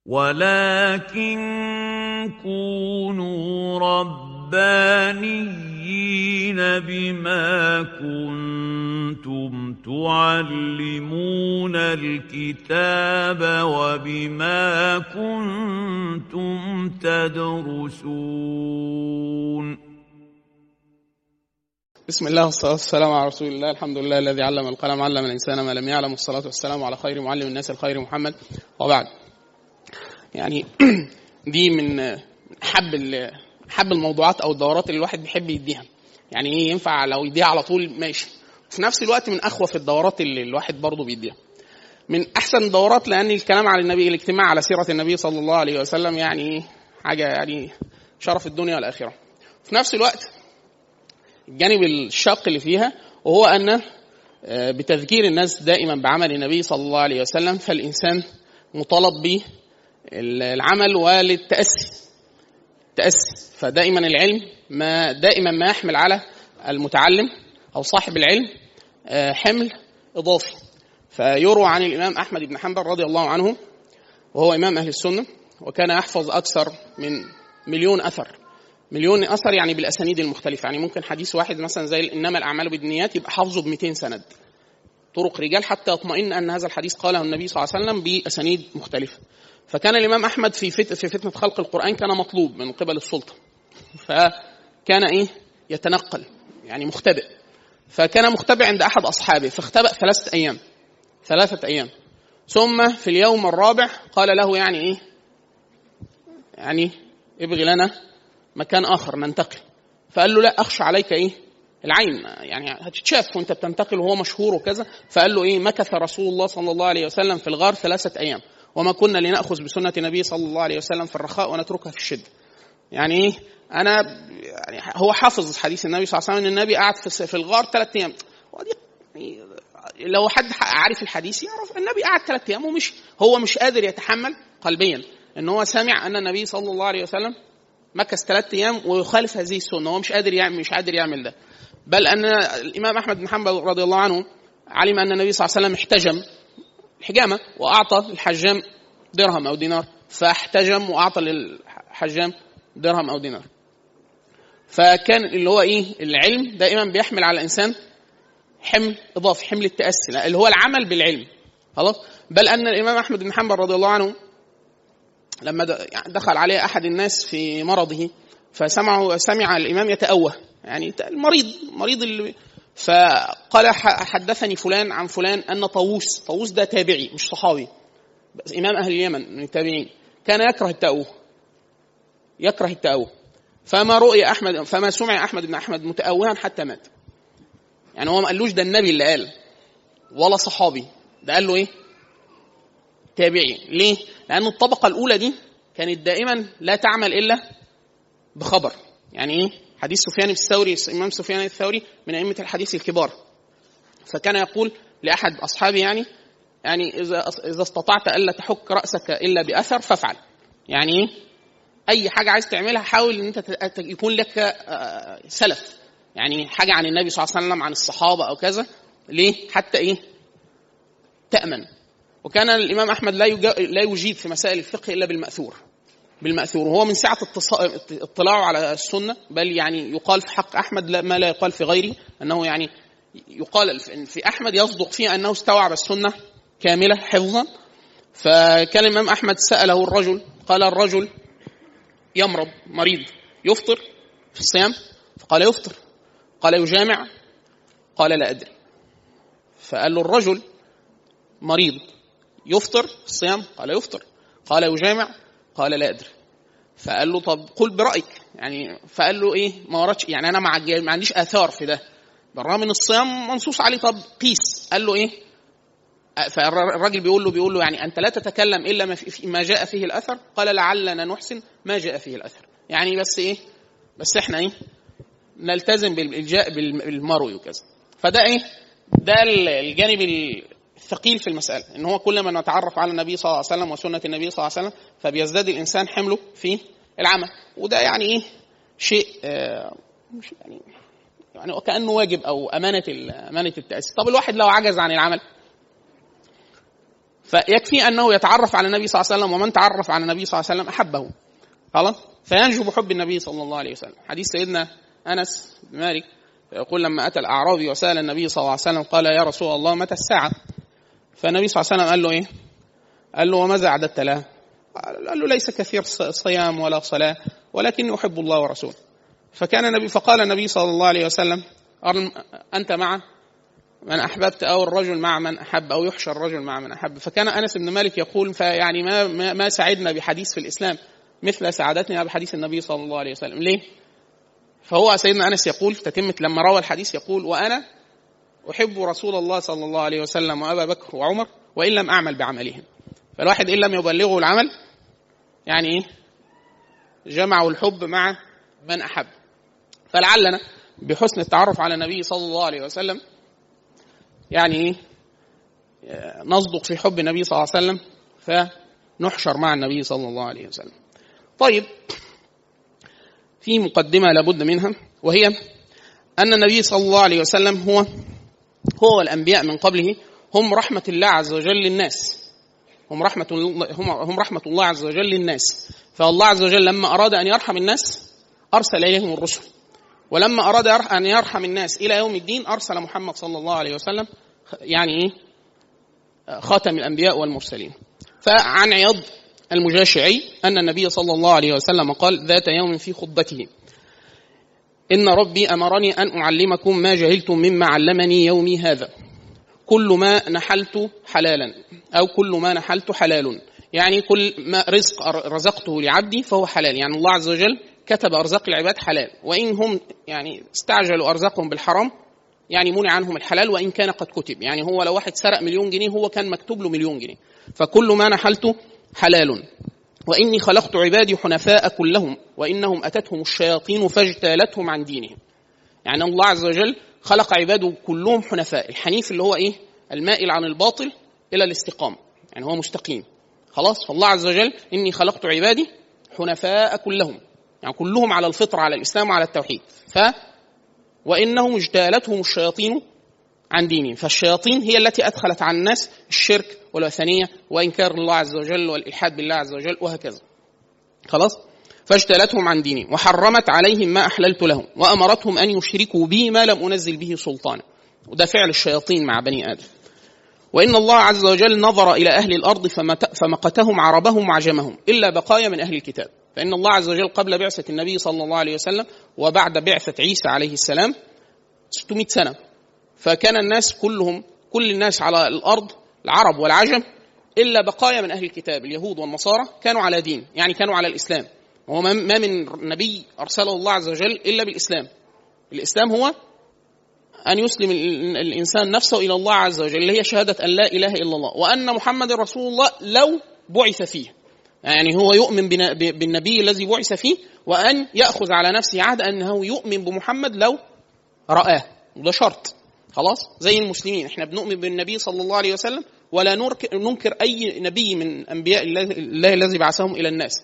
ولكن كونوا ربانيين بما كنتم تعلمون الكتاب وبما كنتم تدرسون بسم الله والصلاة والسلام على رسول الله الحمد لله الذي علم القلم علم الإنسان ما لم يعلم والصلاة والسلام على خير معلم الناس الخير محمد وبعد يعني دي من حب حب الموضوعات او الدورات اللي الواحد بيحب يديها يعني ايه ينفع لو يديها على طول ماشي وفي نفس الوقت من اخوف الدورات اللي الواحد برضه بيديها من احسن الدورات لان الكلام على النبي الاجتماع على سيره النبي صلى الله عليه وسلم يعني حاجه يعني شرف الدنيا والاخره في نفس الوقت الجانب الشاق اللي فيها وهو ان بتذكير الناس دائما بعمل النبي صلى الله عليه وسلم فالانسان مطالب به العمل وللتأسي التأسي فدائما العلم ما دائما ما يحمل على المتعلم أو صاحب العلم حمل إضافي فيروى عن الإمام أحمد بن حنبل رضي الله عنه وهو إمام أهل السنة وكان يحفظ أكثر من مليون أثر مليون أثر يعني بالأسانيد المختلفة يعني ممكن حديث واحد مثلا زي إنما الأعمال بالنيات يبقى حافظه ب 200 سند طرق رجال حتى يطمئن أن هذا الحديث قاله النبي صلى الله عليه وسلم بأسانيد مختلفة فكان الامام احمد في فت... في فتنه خلق القران كان مطلوب من قبل السلطه فكان ايه يتنقل يعني مختبئ فكان مختبئ عند احد اصحابه فاختبأ ثلاثه ايام ثلاثه ايام ثم في اليوم الرابع قال له يعني ايه يعني ابغي لنا مكان اخر ننتقل فقال له لا اخشى عليك ايه العين يعني هتتشاف وانت بتنتقل وهو مشهور وكذا فقال له ايه مكث رسول الله صلى الله عليه وسلم في الغار ثلاثه ايام وما كنا لنأخذ بسنة النبي صلى الله عليه وسلم في الرخاء ونتركها في الشدة يعني ايه انا يعني هو حافظ حديث النبي صلى الله عليه وسلم ان النبي قعد في الغار ثلاث ايام ودي يعني لو حد عارف الحديث يعرف النبي قعد ثلاث ايام ومشي هو مش قادر يتحمل قلبيا ان هو سامع ان النبي صلى الله عليه وسلم مكث ثلاث ايام ويخالف هذه السنه هو مش قادر يعمل مش قادر يعمل ده بل ان الامام احمد بن حنبل رضي الله عنه علم ان النبي صلى الله عليه وسلم احتجم الحجامه واعطى الحجام درهم او دينار فاحتجم واعطى للحجام درهم او دينار فكان اللي هو ايه العلم دائما بيحمل على الانسان حمل اضافي حمل التاسي اللي هو العمل بالعلم خلاص بل ان الامام احمد بن حنبل رضي الله عنه لما دخل عليه احد الناس في مرضه فسمعه سمع الامام يتأوه يعني المريض مريض اللي فقال حدثني فلان عن فلان ان طاووس طاووس ده تابعي مش صحابي بس امام اهل اليمن من التابعين كان يكره التأوه يكره التأوه فما رؤي احمد فما سمع احمد بن احمد متأوها حتى مات يعني هو ما قالوش ده النبي اللي قال ولا صحابي ده قال له ايه تابعي ليه لان الطبقه الاولى دي كانت دائما لا تعمل الا بخبر يعني ايه حديث سفيان الثوري الامام سفيان الثوري من ائمه الحديث الكبار فكان يقول لاحد اصحابه يعني يعني اذا اذا استطعت الا تحك راسك الا باثر فافعل يعني ايه اي حاجه عايز تعملها حاول ان انت يكون لك سلف يعني حاجه عن النبي صلى الله عليه وسلم عن الصحابه او كذا ليه حتى ايه تامن وكان الامام احمد لا لا يجيب في مسائل الفقه الا بالماثور بالماثور وهو من سعه اطلاعه على السنه بل يعني يقال في حق احمد ما لا يقال في غيره انه يعني يقال في احمد يصدق فيه انه استوعب السنه كامله حفظا فكان الامام احمد ساله الرجل قال الرجل يمرض مريض يفطر في الصيام فقال يفطر قال يجامع قال لا ادري فقال له الرجل مريض يفطر في الصيام قال يفطر قال يجامع قال لا ادري فقال له طب قل برايك يعني فقال له ايه ما وردش يعني انا ما عنديش اثار في ده بالرغم من الصيام منصوص عليه طب قيس قال له ايه فالراجل بيقول له بيقول له يعني انت لا تتكلم الا ما, في ما جاء فيه الاثر قال لعلنا نحسن ما جاء فيه الاثر يعني بس ايه بس احنا ايه نلتزم بالالجاء بالمروي وكذا فده ايه ده الجانب الثقيل في المساله ان هو كل ما نتعرف على النبي صلى الله عليه وسلم وسنه النبي صلى الله عليه وسلم فبيزداد الانسان حمله في العمل وده يعني ايه شيء آه مش يعني يعني وكانه واجب او امانه امانه التاسيس طب الواحد لو عجز عن العمل فيكفي انه يتعرف على النبي صلى الله عليه وسلم ومن تعرف على النبي صلى الله عليه وسلم احبه خلاص فينجو بحب النبي صلى الله عليه وسلم حديث سيدنا انس بن مالك يقول لما اتى الاعرابي وسال النبي صلى الله عليه وسلم قال يا رسول الله متى الساعه فالنبي صلى الله عليه وسلم قال له ايه قال له وماذا اعددت له قال له ليس كثير صيام ولا صلاه ولكني احب الله ورسوله فكان النبي فقال النبي صلى الله عليه وسلم انت مع من احببت او الرجل مع من احب او يحشر الرجل مع من احب فكان انس بن مالك يقول فيعني ما ما سعدنا بحديث في الاسلام مثل سعادتنا بحديث النبي صلى الله عليه وسلم ليه؟ فهو سيدنا انس يقول تتمه لما روى الحديث يقول وانا احب رسول الله صلى الله عليه وسلم وابا بكر وعمر وان لم اعمل بعملهم فالواحد ان لم يبلغه العمل يعني ايه؟ جمعوا الحب مع من احب فلعلنا بحسن التعرف على النبي صلى الله عليه وسلم يعني ايه نصدق في حب النبي صلى الله عليه وسلم فنحشر مع النبي صلى الله عليه وسلم طيب في مقدمة لابد منها وهي أن النبي صلى الله عليه وسلم هو هو والأنبياء من قبله هم رحمة الله عز وجل للناس هم رحمة هم هم رحمة الله عز وجل للناس فالله عز وجل لما أراد أن يرحم الناس أرسل إليهم الرسل ولما أراد أن يرحم الناس إلى يوم الدين أرسل محمد صلى الله عليه وسلم يعني إيه خاتم الأنبياء والمرسلين فعن عياض المجاشعي أن النبي صلى الله عليه وسلم قال ذات يوم في خطبته إن ربي أمرني أن أعلمكم ما جهلتم مما علمني يومي هذا كل ما نحلت حلالا أو كل ما نحلت حلال يعني كل ما رزق رزقته لعبدي فهو حلال يعني الله عز وجل كتب أرزاق العباد حلال وإن هم يعني استعجلوا أرزاقهم بالحرام يعني منع عنهم الحلال وإن كان قد كتب يعني هو لو واحد سرق مليون جنيه هو كان مكتوب له مليون جنيه فكل ما نحلت حلال وإني خلقت عبادي حنفاء كلهم وإنهم أتتهم الشياطين فاجتالتهم عن دينهم يعني الله عز وجل خلق عباده كلهم حنفاء الحنيف اللي هو إيه المائل عن الباطل إلى الاستقامة يعني هو مستقيم خلاص فالله عز وجل إني خلقت عبادي حنفاء كلهم يعني كلهم على الفطرة على الإسلام وعلى التوحيد ف وإنهم اجتالتهم الشياطين عن دينهم فالشياطين هي التي أدخلت على الناس الشرك والوثنية وإنكار الله عز وجل والإلحاد بالله عز وجل وهكذا خلاص فاجتالتهم عن دينهم وحرمت عليهم ما أحللت لهم وأمرتهم أن يشركوا بي ما لم أنزل به سلطانا وده فعل الشياطين مع بني آدم وإن الله عز وجل نظر إلى أهل الأرض فمقتهم عربهم وعجمهم إلا بقايا من أهل الكتاب فإن الله عز وجل قبل بعثة النبي صلى الله عليه وسلم وبعد بعثة عيسى عليه السلام 600 سنة فكان الناس كلهم كل الناس على الأرض العرب والعجم إلا بقايا من أهل الكتاب اليهود والنصارى كانوا على دين يعني كانوا على الإسلام وهو ما من نبي أرسله الله عز وجل إلا بالإسلام الإسلام هو أن يسلم الإنسان نفسه إلى الله عز وجل اللي هي شهادة أن لا إله إلا الله وأن محمد رسول الله لو بعث فيه يعني هو يؤمن بالنبي الذي بعث فيه وأن يأخذ على نفسه عهد أنه يؤمن بمحمد لو رآه وده شرط خلاص زي المسلمين احنا بنؤمن بالنبي صلى الله عليه وسلم ولا ننكر أي نبي من أنبياء الله الذي بعثهم إلى الناس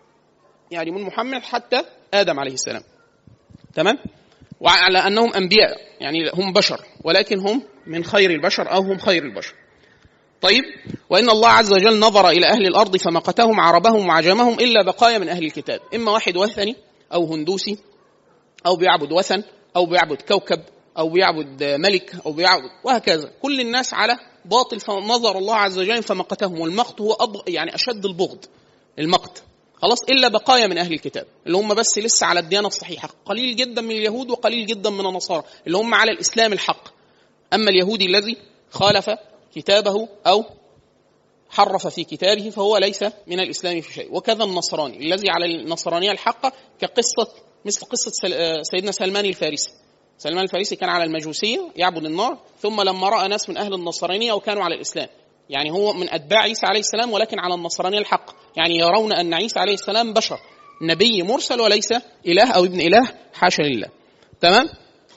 يعني من محمد حتى آدم عليه السلام تمام وعلى أنهم أنبياء يعني هم بشر ولكن هم من خير البشر أو هم خير البشر طيب وإن الله عز وجل نظر إلى أهل الأرض فمقتهم عربهم وعجمهم إلا بقايا من أهل الكتاب إما واحد وثني أو هندوسي أو بيعبد وثن أو بيعبد كوكب أو بيعبد ملك أو بيعبد وهكذا كل الناس على باطل فنظر الله عز وجل فمقتهم والمقت هو أبغ يعني أشد البغض المقت خلاص إلا بقايا من أهل الكتاب اللي هم بس لسه على الديانة الصحيحة قليل جدا من اليهود وقليل جدا من النصارى اللي هم على الإسلام الحق أما اليهودي الذي خالف كتابه أو حرف في كتابه فهو ليس من الإسلام في شيء وكذا النصراني الذي على النصرانية الحقة كقصة مثل قصة سيدنا سلمان الفارسي سلمان الفارسي كان على المجوسية يعبد النار ثم لما رأى ناس من أهل النصرانية وكانوا على الإسلام يعني هو من أتباع عيسى عليه السلام ولكن على النصرانية الحق يعني يرون أن عيسى عليه السلام بشر نبي مرسل وليس إله أو ابن إله حاشا لله تمام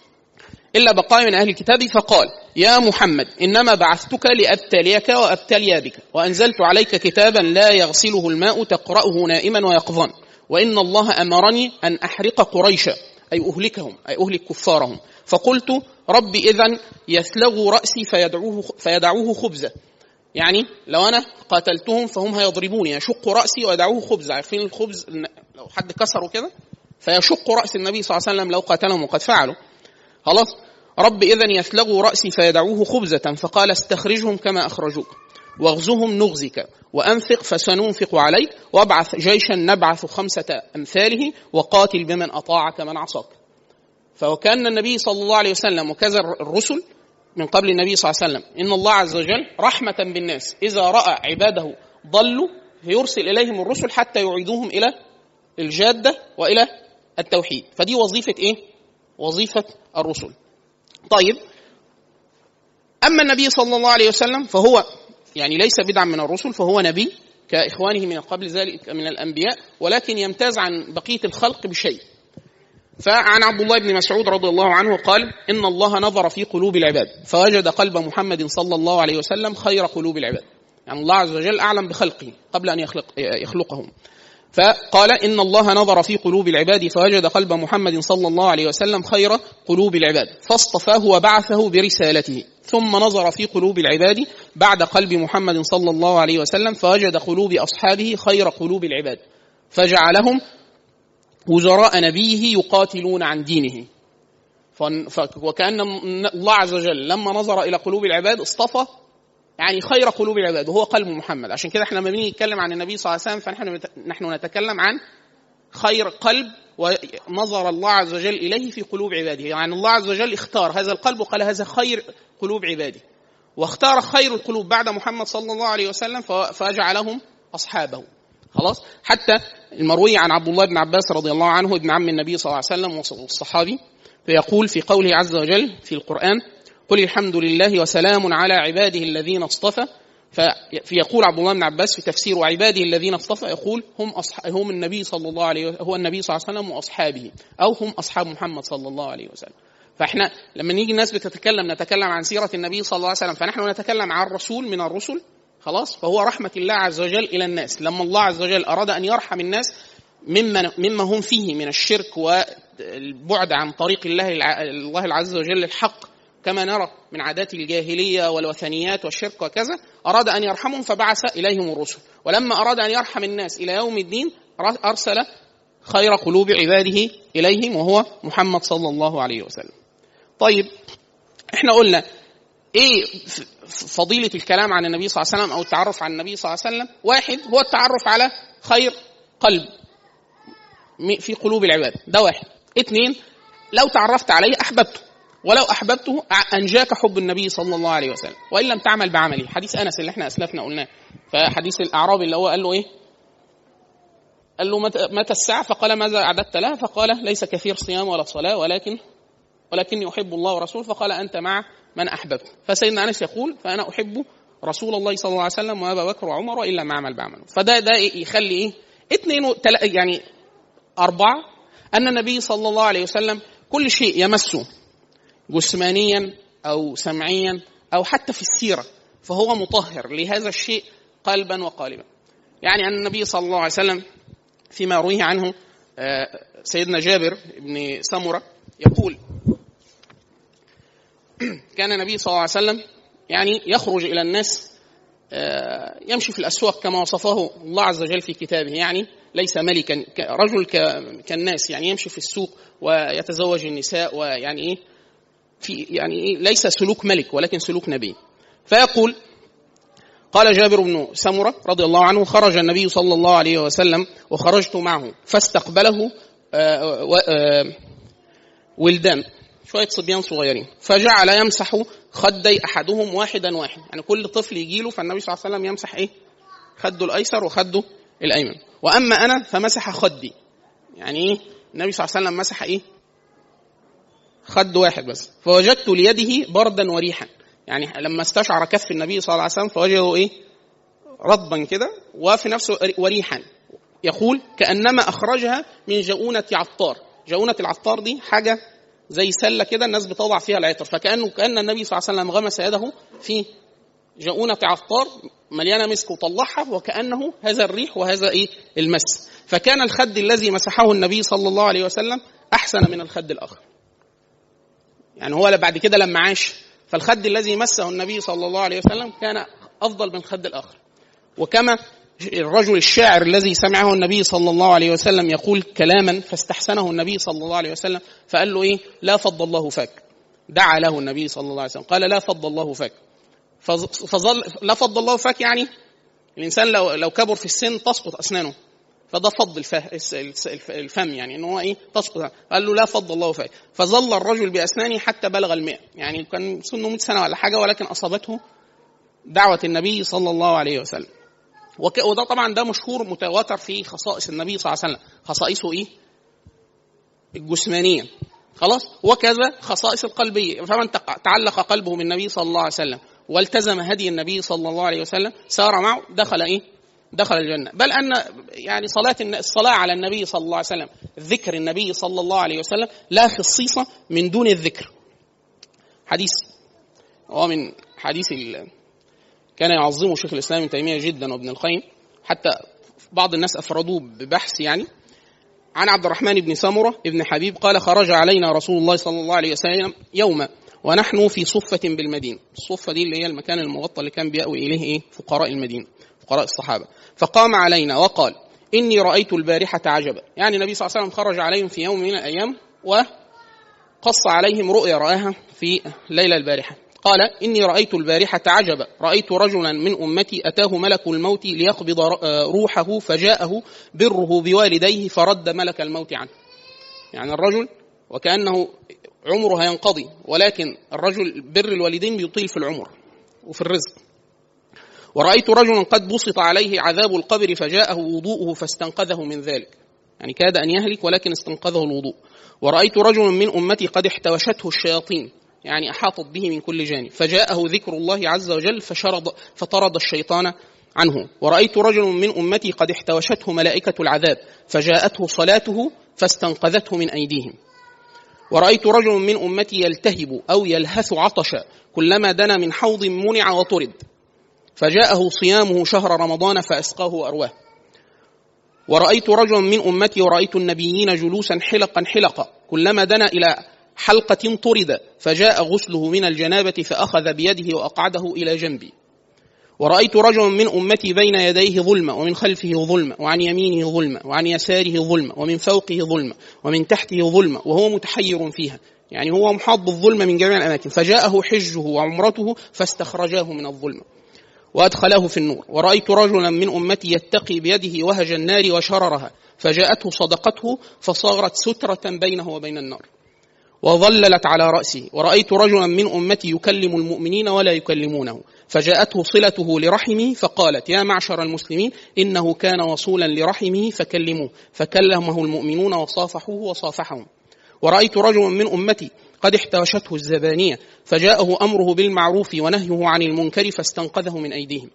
إلا بقايا من أهل الكتاب فقال يا محمد إنما بعثتك لأبتليك وأبتلي بك وأنزلت عليك كتابا لا يغسله الماء تقرأه نائما ويقظان وإن الله أمرني أن أحرق قريشا أي أهلكهم أي أهلك كفارهم فقلت رب إذا يثلغ رأسي فيدعوه, فيدعوه خبزا يعني لو انا قاتلتهم فهم هيضربوني يشق راسي ويدعوه خبز عارفين الخبز لو حد كسره كده فيشق راس النبي صلى الله عليه وسلم لو قاتلهم وقد فعلوا خلاص رب اذا يثلغوا راسي فيدعوه خبزه فقال استخرجهم كما اخرجوك واغزهم نغزك وانفق فسننفق عليك وابعث جيشا نبعث خمسه امثاله وقاتل بمن اطاعك من عصاك فكان النبي صلى الله عليه وسلم وكذا الرسل من قبل النبي صلى الله عليه وسلم ان الله عز وجل رحمه بالناس اذا راى عباده ضلوا فيرسل اليهم الرسل حتى يعيدوهم الى الجاده والى التوحيد فدي وظيفه ايه وظيفه الرسل طيب اما النبي صلى الله عليه وسلم فهو يعني ليس بدعا من الرسل فهو نبي كاخوانه من قبل ذلك من الانبياء ولكن يمتاز عن بقيه الخلق بشيء فعن عبد الله بن مسعود رضي الله عنه قال ان الله نظر في قلوب العباد فوجد قلب محمد صلى الله عليه وسلم خير قلوب العباد يعني الله عز وجل اعلم بخلقه قبل ان يخلق يخلقهم فقال ان الله نظر في قلوب العباد فوجد قلب محمد صلى الله عليه وسلم خير قلوب العباد فاصطفاه وبعثه برسالته ثم نظر في قلوب العباد بعد قلب محمد صلى الله عليه وسلم فوجد قلوب اصحابه خير قلوب العباد فجعلهم وزراء نبيه يقاتلون عن دينه وكأن الله عز وجل لما نظر إلى قلوب العباد اصطفى يعني خير قلوب العباد وهو قلب محمد عشان كده احنا لما بنيجي نتكلم عن النبي صلى الله عليه وسلم فنحن نحن نتكلم عن خير قلب ونظر الله عز وجل اليه في قلوب عباده يعني الله عز وجل اختار هذا القلب وقال هذا خير قلوب عباده واختار خير القلوب بعد محمد صلى الله عليه وسلم فجعلهم اصحابه خلاص حتى المروي عن عبد الله بن عباس رضي الله عنه ابن عم النبي صلى الله عليه وسلم والصحابي فيقول في قوله عز وجل في القرآن قل الحمد لله وسلام على عباده الذين اصطفى فيقول عبد الله بن عباس في تفسير وعباده الذين اصطفى يقول هم أصح... هم النبي صلى الله عليه هو النبي صلى الله عليه وسلم واصحابه او هم اصحاب محمد صلى الله عليه وسلم فاحنا لما نيجي الناس بتتكلم نتكلم عن سيره النبي صلى الله عليه وسلم فنحن نتكلم عن رسول من الرسل خلاص فهو رحمة الله عز وجل إلى الناس لما الله عز وجل أراد أن يرحم الناس مما مما هم فيه من الشرك والبعد عن طريق الله الله عز وجل الحق كما نرى من عادات الجاهلية والوثنيات والشرك وكذا أراد أن يرحمهم فبعث إليهم الرسل ولما أراد أن يرحم الناس إلى يوم الدين أرسل خير قلوب عباده إليهم وهو محمد صلى الله عليه وسلم طيب احنا قلنا ايه فضيلة الكلام عن النبي صلى الله عليه وسلم أو التعرف على النبي صلى الله عليه وسلم واحد هو التعرف على خير قلب في قلوب العباد ده واحد اثنين لو تعرفت عليه أحببته ولو أحببته أنجاك حب النبي صلى الله عليه وسلم وإن لم تعمل بعمله حديث أنس اللي احنا أسلفنا قلناه فحديث الأعرابي اللي هو قال له إيه قال له متى الساعة فقال ماذا أعددت لها فقال ليس كثير صيام ولا صلاة ولكن ولكني أحب الله ورسوله فقال أنت مع من أحببت فسيدنا أنس يقول فأنا أحب رسول الله صلى الله عليه وسلم وأبا بكر وعمر وإلا ما عمل بعمله فده ده يخلي إيه اثنين وتل... يعني أربعة أن النبي صلى الله عليه وسلم كل شيء يمسه جسمانيا أو سمعيا أو حتى في السيرة فهو مطهر لهذا الشيء قلبا وقالبا يعني أن النبي صلى الله عليه وسلم فيما رويه عنه آه، سيدنا جابر بن سمرة يقول كان النبي صلى الله عليه وسلم يعني يخرج إلى الناس آه، يمشي في الأسواق كما وصفه الله عز وجل في كتابه يعني ليس ملكا رجل كالناس يعني يمشي في السوق ويتزوج النساء ويعني ايه في يعني إيه ليس سلوك ملك ولكن سلوك نبي فيقول قال جابر بن سمرة رضي الله عنه خرج النبي صلى الله عليه وسلم وخرجت معه فاستقبله آه، آه، ولدان شويه صبيان صغيرين فجعل يمسح خدي احدهم واحدا واحد يعني كل طفل يجي له فالنبي صلى الله عليه وسلم يمسح ايه خده الايسر وخده الايمن واما انا فمسح خدي يعني ايه النبي صلى الله عليه وسلم مسح ايه خد واحد بس فوجدت ليده بردا وريحا يعني لما استشعر كف النبي صلى الله عليه وسلم فوجده ايه رطبا كده وفي نفسه وريحا يقول كانما اخرجها من جؤونه عطار جؤونه العطار دي حاجه زي سله كده الناس بتضع فيها العطر فكانه كان النبي صلى الله عليه وسلم غمس يده في جؤونه عطار مليانه مسك وطلعها وكانه هذا الريح وهذا ايه المس فكان الخد الذي مسحه النبي صلى الله عليه وسلم احسن من الخد الاخر يعني هو بعد كده لما عاش فالخد الذي مسه النبي صلى الله عليه وسلم كان افضل من الخد الاخر وكما الرجل الشاعر الذي سمعه النبي صلى الله عليه وسلم يقول كلاما فاستحسنه النبي صلى الله عليه وسلم فقال له ايه لا فض الله فاك دعا له النبي صلى الله عليه وسلم قال لا فض الله فاك فظل لا فض الله فاك يعني الانسان لو لو كبر في السن تسقط اسنانه فده فض الفم يعني ان هو ايه تسقط قال له لا فض الله فاك فظل الرجل باسنانه حتى بلغ المئة يعني كان سنه 100 سنه ولا حاجه ولكن اصابته دعوه النبي صلى الله عليه وسلم وده طبعا ده مشهور متواتر في خصائص النبي صلى الله عليه وسلم خصائصه ايه الجسمانيه خلاص وكذا خصائص القلبيه فمن تعلق قلبه بالنبي صلى الله عليه وسلم والتزم هدي النبي صلى الله عليه وسلم سار معه دخل ايه دخل الجنة بل أن يعني صلاة الصلاة على النبي صلى الله عليه وسلم ذكر النبي صلى الله عليه وسلم لا خصيصة من دون الذكر حديث هو من حديث كان يعظمه شيخ الاسلام ابن تيميه جدا وابن القيم حتى بعض الناس افردوه ببحث يعني عن عبد الرحمن بن سمره ابن حبيب قال خرج علينا رسول الله صلى الله عليه وسلم يوما ونحن في صفة بالمدينة الصفة دي اللي هي المكان المغطى اللي كان بيأوي إليه إيه فقراء المدينة فقراء الصحابة فقام علينا وقال إني رأيت البارحة عجبا يعني النبي صلى الله عليه وسلم خرج عليهم في يوم من الأيام وقص عليهم رؤيا رآها في ليلة البارحة قال إني رأيت البارحة عجبا رأيت رجلا من أمتي أتاه ملك الموت ليقبض آه، روحه فجاءه بره بوالديه فرد ملك الموت عنه يعني الرجل وكأنه عمره ينقضي ولكن الرجل بر الوالدين بيطيل في العمر وفي الرزق ورأيت رجلا قد بسط عليه عذاب القبر فجاءه وضوءه فاستنقذه من ذلك يعني كاد أن يهلك ولكن استنقذه الوضوء ورأيت رجلا من أمتي قد احتوشته الشياطين يعني أحاطت به من كل جانب فجاءه ذكر الله عز وجل فشرد فطرد الشيطان عنه ورأيت رجل من أمتي قد احتوشته ملائكة العذاب فجاءته صلاته فاستنقذته من أيديهم ورأيت رجل من أمتي يلتهب أو يلهث عطشا كلما دنا من حوض منع وطرد فجاءه صيامه شهر رمضان فأسقاه وأرواه ورأيت رجلا من أمتي ورأيت النبيين جلوسا حلقا حلقا كلما دنا إلى حلقة طرد فجاء غسله من الجنابة فأخذ بيده وأقعده إلى جنبي ورأيت رجلا من أمتي بين يديه ظلمة ومن خلفه ظلمة وعن يمينه ظلمة وعن يساره ظلمة ومن فوقه ظلمة ومن تحته ظلمة وهو متحير فيها يعني هو محاط بالظلمة من جميع الأماكن فجاءه حجه وعمرته فاستخرجاه من الظلمة وأدخله في النور ورأيت رجلا من أمتي يتقي بيده وهج النار وشررها فجاءته صدقته فصارت سترة بينه وبين النار وظللت على رأسه ورأيت رجلا من أمتي يكلم المؤمنين ولا يكلمونه فجاءته صلته لرحمه فقالت يا معشر المسلمين إنه كان وصولا لرحمه فكلموه فكلمه المؤمنون وصافحوه وصافحهم ورأيت رجلا من أمتي قد احتوشته الزبانية فجاءه أمره بالمعروف ونهيه عن المنكر فاستنقذه من أيديهم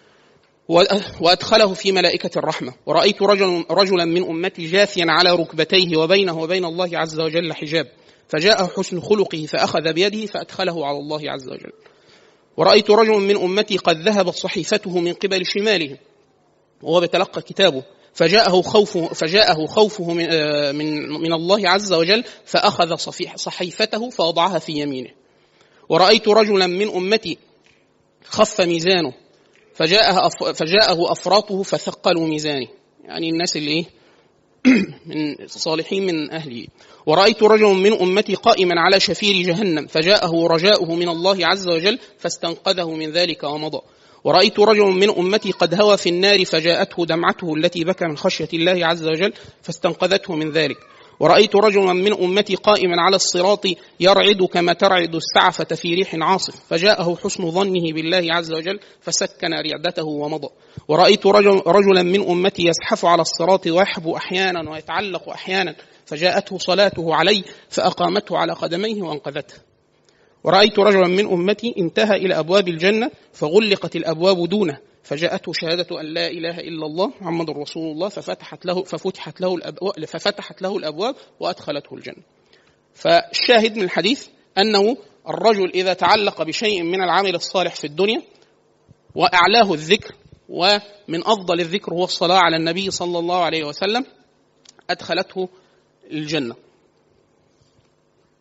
وأدخله في ملائكة الرحمة ورأيت رجل رجلا من أمتي جاثيا على ركبتيه وبينه وبين الله عز وجل حجاب فجاء حسن خلقه فأخذ بيده فأدخله على الله عز وجل ورأيت رجل من أمتي قد ذهبت صحيفته من قبل شماله وهو بيتلقى كتابه فجاءه خوفه فجاءه خوفه من آه، من من الله عز وجل فأخذ صحيفته فوضعها في يمينه ورأيت رجلا من أمتي خف ميزانه فجاءه فجاءه أفراطه فثقلوا ميزانه يعني الناس اللي إيه من صالحين من أهله ورأيت رجل من أمتي قائما على شفير جهنم فجاءه رجاؤه من الله عز وجل فاستنقذه من ذلك ومضى ورأيت رجل من أمتي قد هوى في النار فجاءته دمعته التي بكى من خشية الله عز وجل فاستنقذته من ذلك ورأيت رجلا من أمتي قائما على الصراط يرعد كما ترعد السعفة في ريح عاصف فجاءه حسن ظنه بالله عز وجل فسكن رعدته ومضى ورأيت رجل رجلا من أمتي يزحف على الصراط ويحبو أحيانا ويتعلق أحيانا فجاءته صلاته عليه فأقامته على قدميه وأنقذته ورأيت رجلا من أمتي انتهى إلى أبواب الجنة فغلقت الأبواب دونه فجاءته شهادة أن لا إله إلا الله محمد رسول الله ففتحت له ففتحت له الأبواب ففتحت له الأبواب وأدخلته الجنة. فالشاهد من الحديث أنه الرجل إذا تعلق بشيء من العمل الصالح في الدنيا وأعلاه الذكر ومن أفضل الذكر هو الصلاة على النبي صلى الله عليه وسلم أدخلته الجنة.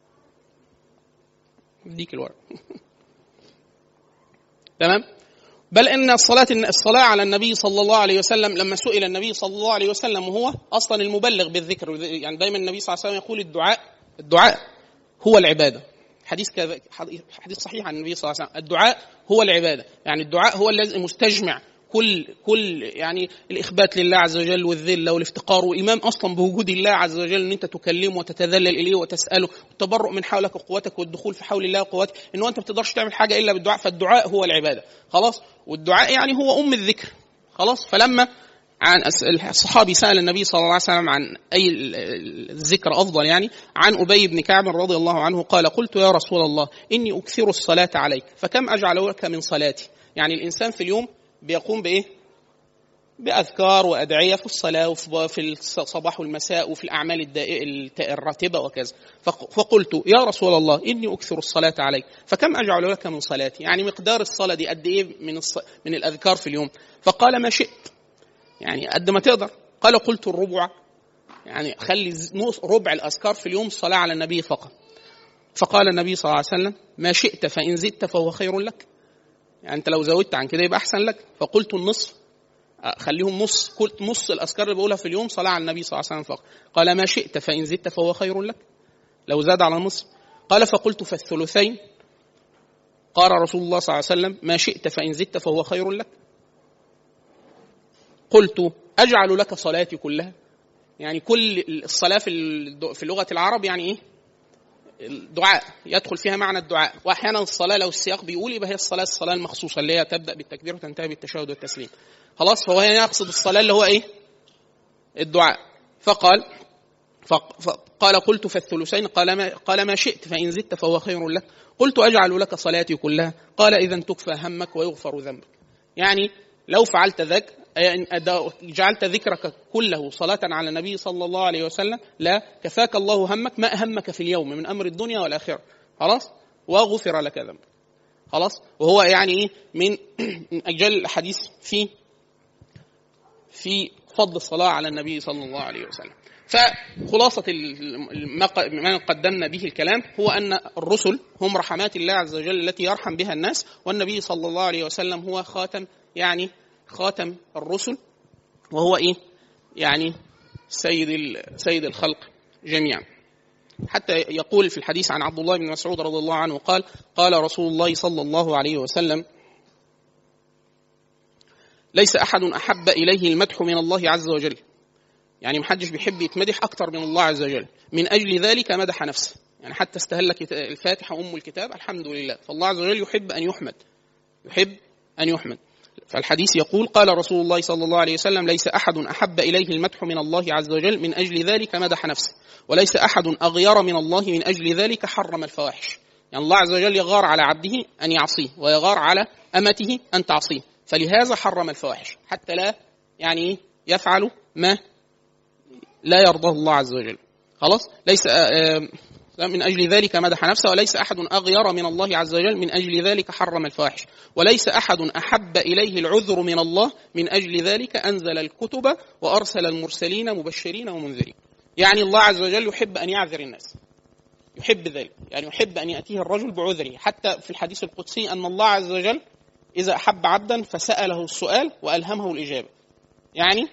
ديك الورق. تمام؟ بل ان الصلاه الصلاه على النبي صلى الله عليه وسلم لما سئل النبي صلى الله عليه وسلم وهو اصلا المبلغ بالذكر يعني دايما النبي صلى الله عليه وسلم يقول الدعاء الدعاء هو العباده حديث كذا حديث صحيح عن النبي صلى الله عليه وسلم الدعاء هو العباده يعني الدعاء هو الذي مستجمع كل كل يعني الاخبات لله عز وجل والذله والافتقار وايمان اصلا بوجود الله عز وجل ان انت تكلمه وتتذلل اليه وتساله والتبرؤ من حولك وقوتك والدخول في حول الله وقوتك ان انت ما بتقدرش تعمل حاجه الا بالدعاء فالدعاء هو العباده خلاص والدعاء يعني هو ام الذكر خلاص فلما عن الصحابي سال النبي صلى الله عليه وسلم عن اي الذكر افضل يعني عن ابي بن كعب رضي الله عنه قال قلت يا رسول الله اني اكثر الصلاه عليك فكم اجعل لك من صلاتي يعني الانسان في اليوم بيقوم بايه باذكار وادعيه في الصلاه وفي الصباح والمساء وفي الاعمال الراتبه وكذا فقلت يا رسول الله اني اكثر الصلاه عليك فكم اجعل لك من صلاتي يعني مقدار الصلاه دي قد ايه من الص... من الاذكار في اليوم فقال ما شئت يعني قد ما تقدر قال قلت الربع يعني خلي ربع الاذكار في اليوم الصلاه على النبي فقط فقال النبي صلى الله عليه وسلم ما شئت فان زدت فهو خير لك يعني انت لو زودت عن كده يبقى احسن لك فقلت النصف خليهم نص كل نص الاذكار اللي بقولها في اليوم صلاه على النبي صلى الله عليه وسلم فقط قال ما شئت فان زدت فهو خير لك لو زاد على النصف قال فقلت فالثلثين قال رسول الله صلى الله عليه وسلم ما شئت فان زدت فهو خير لك قلت اجعل لك صلاتي كلها يعني كل الصلاه في في لغه العرب يعني ايه الدعاء يدخل فيها معنى الدعاء واحيانا الصلاه لو السياق بيقول يبقى هي الصلاه الصلاه المخصوصه اللي هي تبدا بالتكبير وتنتهي بالتشهد والتسليم خلاص فهو هنا يقصد الصلاه اللي هو ايه الدعاء فقال فقال قلت فالثلثين قال ما قال ما شئت فان زدت فهو خير لك قلت اجعل لك صلاتي كلها قال اذا تكفى همك ويغفر ذنبك يعني لو فعلت ذاك جعلت ذكرك كله صلاة على النبي صلى الله عليه وسلم لا كفاك الله همك ما أهمك في اليوم من أمر الدنيا والآخرة خلاص وغفر لك ذنبك خلاص وهو يعني ايه من اجل الحديث في في فضل الصلاه على النبي صلى الله عليه وسلم فخلاصة ما قدمنا به الكلام هو أن الرسل هم رحمات الله عز وجل التي يرحم بها الناس والنبي صلى الله عليه وسلم هو خاتم يعني خاتم الرسل وهو ايه يعني سيد سيد الخلق جميعا حتى يقول في الحديث عن عبد الله بن مسعود رضي الله عنه قال قال رسول الله صلى الله عليه وسلم ليس احد احب اليه المدح من الله عز وجل يعني محدش بيحب يتمدح اكثر من الله عز وجل من اجل ذلك مدح نفسه يعني حتى استهل الفاتحه ام الكتاب الحمد لله فالله عز وجل يحب ان يحمد يحب ان يحمد فالحديث يقول قال رسول الله صلى الله عليه وسلم ليس أحد أحب إليه المدح من الله عز وجل من أجل ذلك مدح نفسه وليس أحد أغير من الله من أجل ذلك حرم الفواحش يعني الله عز وجل يغار على عبده أن يعصيه ويغار على أمته أن تعصيه فلهذا حرم الفواحش حتى لا يعني يفعل ما لا يرضاه الله عز وجل خلاص ليس آه من أجل ذلك مدح نفسه وليس أحد أغير من الله عز وجل من أجل ذلك حرم الفواحش وليس أحد أحب إليه العذر من الله من أجل ذلك أنزل الكتب وأرسل المرسلين مبشرين ومنذرين يعني الله عز وجل يحب أن يعذر الناس يحب ذلك يعني يحب أن يأتيه الرجل بعذره حتى في الحديث القدسي أن الله عز وجل إذا أحب عبدا فسأله السؤال وألهمه الإجابة يعني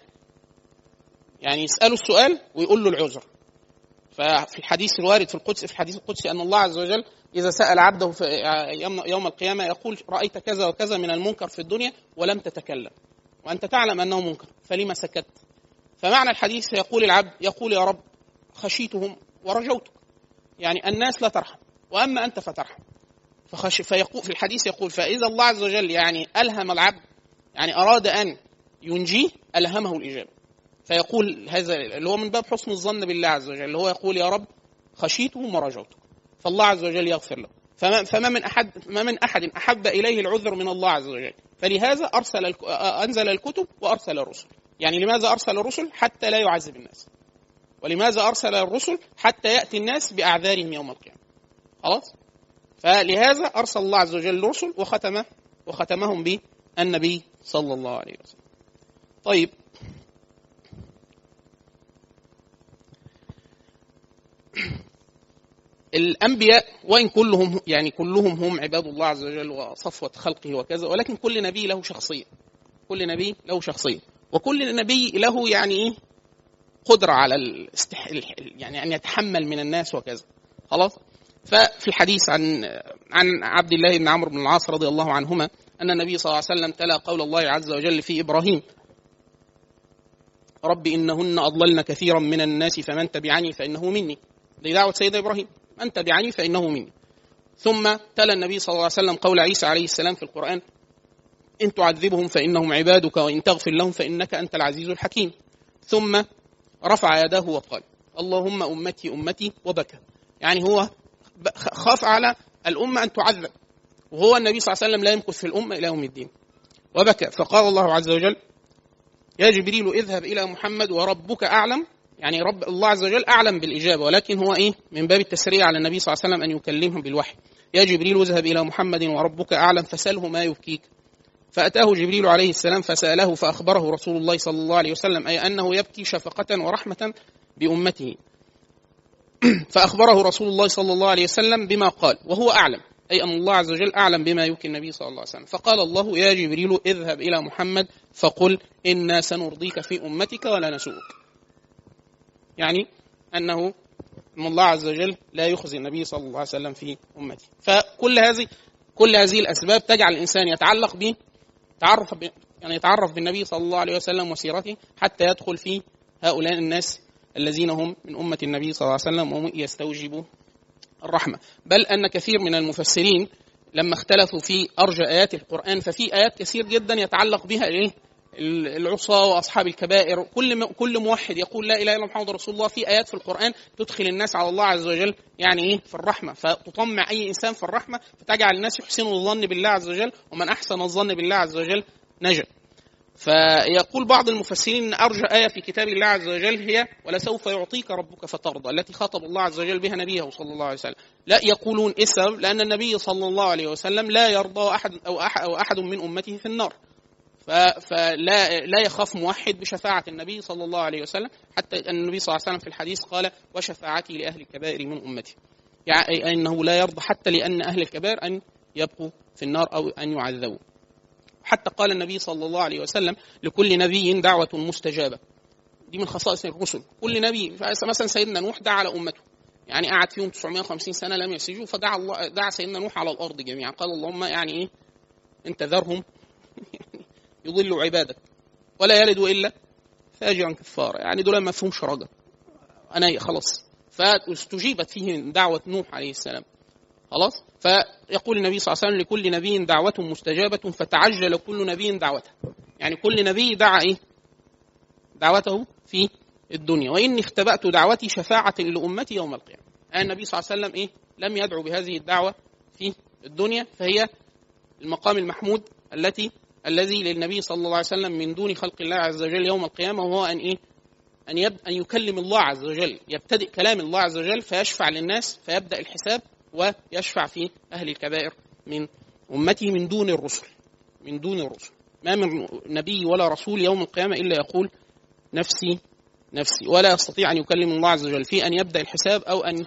يعني يسأله السؤال ويقول له العذر ففي الحديث الوارد في القدس في الحديث القدسي ان الله عز وجل اذا سال عبده في يوم القيامه يقول رايت كذا وكذا من المنكر في الدنيا ولم تتكلم وانت تعلم انه منكر فلما سكت فمعنى الحديث يقول العبد يقول يا رب خشيتهم ورجوتك يعني الناس لا ترحم واما انت فترحم فخش فيقول في الحديث يقول فاذا الله عز وجل يعني الهم العبد يعني اراد ان ينجيه الهمه الاجابه فيقول هذا اللي هو من باب حسن الظن بالله عز وجل اللي هو يقول يا رب خشيته ورجوته فالله عز وجل يغفر له فما, فما من احد ما من احد احب اليه العذر من الله عز وجل فلهذا ارسل انزل الكتب وارسل الرسل يعني لماذا ارسل الرسل حتى لا يعذب الناس ولماذا ارسل الرسل حتى ياتي الناس باعذارهم يوم القيامه خلاص فلهذا ارسل الله عز وجل الرسل وختم وختمهم بالنبي صلى الله عليه وسلم طيب الانبياء وان كلهم يعني كلهم هم عباد الله عز وجل وصفوه خلقه وكذا ولكن كل نبي له شخصيه كل نبي له شخصيه وكل نبي له يعني ايه قدره على الاستح... يعني ان يتحمل من الناس وكذا خلاص ففي الحديث عن عن عبد الله بن عمرو بن العاص رضي الله عنهما ان النبي صلى الله عليه وسلم تلا قول الله عز وجل في ابراهيم رب انهن اضللن كثيرا من الناس فمن تبعني فانه مني دي دعوه سيدنا ابراهيم من تبعني فانه مني ثم تلا النبي صلى الله عليه وسلم قول عيسى عليه السلام في القران ان تعذبهم فانهم عبادك وان تغفر لهم فانك انت العزيز الحكيم ثم رفع يداه وقال اللهم امتي امتي وبكى يعني هو خاف على الامه ان تعذب وهو النبي صلى الله عليه وسلم لا يمكث في الامه الى يوم الدين وبكى فقال الله عز وجل يا جبريل اذهب الى محمد وربك اعلم يعني رب الله عز وجل اعلم بالاجابه ولكن هو ايه من باب التسريع على النبي صلى الله عليه وسلم ان يكلمهم بالوحي يا جبريل اذهب الى محمد وربك اعلم فسله ما يبكيك فاتاه جبريل عليه السلام فساله فاخبره رسول الله صلى الله عليه وسلم اي انه يبكي شفقه ورحمه بامته فاخبره رسول الله صلى الله عليه وسلم بما قال وهو اعلم أي أن الله عز وجل أعلم بما يبكي النبي صلى الله عليه وسلم فقال الله يا جبريل اذهب إلى محمد فقل إنا سنرضيك في أمتك ولا نسوءك يعني أنه أن الله عز وجل لا يخزي النبي صلى الله عليه وسلم في أمته فكل هذه كل هذه الأسباب تجعل الإنسان يتعلق به تعرف يعني يتعرف بالنبي صلى الله عليه وسلم وسيرته حتى يدخل في هؤلاء الناس الذين هم من أمة النبي صلى الله عليه وسلم وهم يستوجبوا الرحمة بل أن كثير من المفسرين لما اختلفوا في أرجى آيات القرآن ففي آيات كثير جدا يتعلق بها إيه العصاة وأصحاب الكبائر كل كل موحد يقول لا إله إلا محمد رسول الله في آيات في القرآن تدخل الناس على الله عز وجل يعني إيه في الرحمة فتطمع أي إنسان في الرحمة فتجعل الناس يحسنوا الظن بالله عز وجل ومن أحسن الظن بالله عز وجل نجا فيقول بعض المفسرين ان ارجى ايه في كتاب الله عز وجل هي ولسوف يعطيك ربك فترضى التي خاطب الله عز وجل بها نبيه صلى الله عليه وسلم لا يقولون ايه السبب لان النبي صلى الله عليه وسلم لا يرضى احد او احد, أو أحد من امته في النار فلا لا يخاف موحد بشفاعة النبي صلى الله عليه وسلم حتى أن النبي صلى الله عليه وسلم في الحديث قال وشفاعتي لأهل الكبائر من أمتي يعني أنه لا يرضى حتى لأن أهل الكبائر أن يبقوا في النار أو أن يعذبوا حتى قال النبي صلى الله عليه وسلم لكل نبي دعوة مستجابة دي من خصائص الرسل كل نبي مثلا سيدنا نوح دعا على أمته يعني قعد فيهم 950 سنة لم يسجوا فدعا الله دعا سيدنا نوح على الأرض جميعا قال اللهم يعني إيه أنت ذرهم يضلوا عبادك ولا يلدوا إلا فاجرا كفارا يعني دول ما فيهمش رجا أنا خلاص فاستجيبت فيهم دعوة نوح عليه السلام خلاص فيقول النبي صلى الله عليه وسلم لكل نبي دعوة مستجابة فتعجل كل نبي دعوته يعني كل نبي دعا ايه دعوته في الدنيا واني اختبأت دعوتي شفاعة لأمتي يوم القيامة يعني النبي صلى الله عليه وسلم ايه لم يدعو بهذه الدعوة في الدنيا فهي المقام المحمود التي الذي للنبي صلى الله عليه وسلم من دون خلق الله عز وجل يوم القيامة وهو أن إيه أن, يب... أن يكلم الله عز وجل يبتدئ كلام الله عز وجل فيشفع للناس فيبدأ الحساب ويشفع في أهل الكبائر من أمته من دون الرسل من دون الرسل ما من نبي ولا رسول يوم القيامة إلا يقول نفسي نفسي ولا يستطيع أن يكلم الله عز وجل في أن يبدأ الحساب أو أن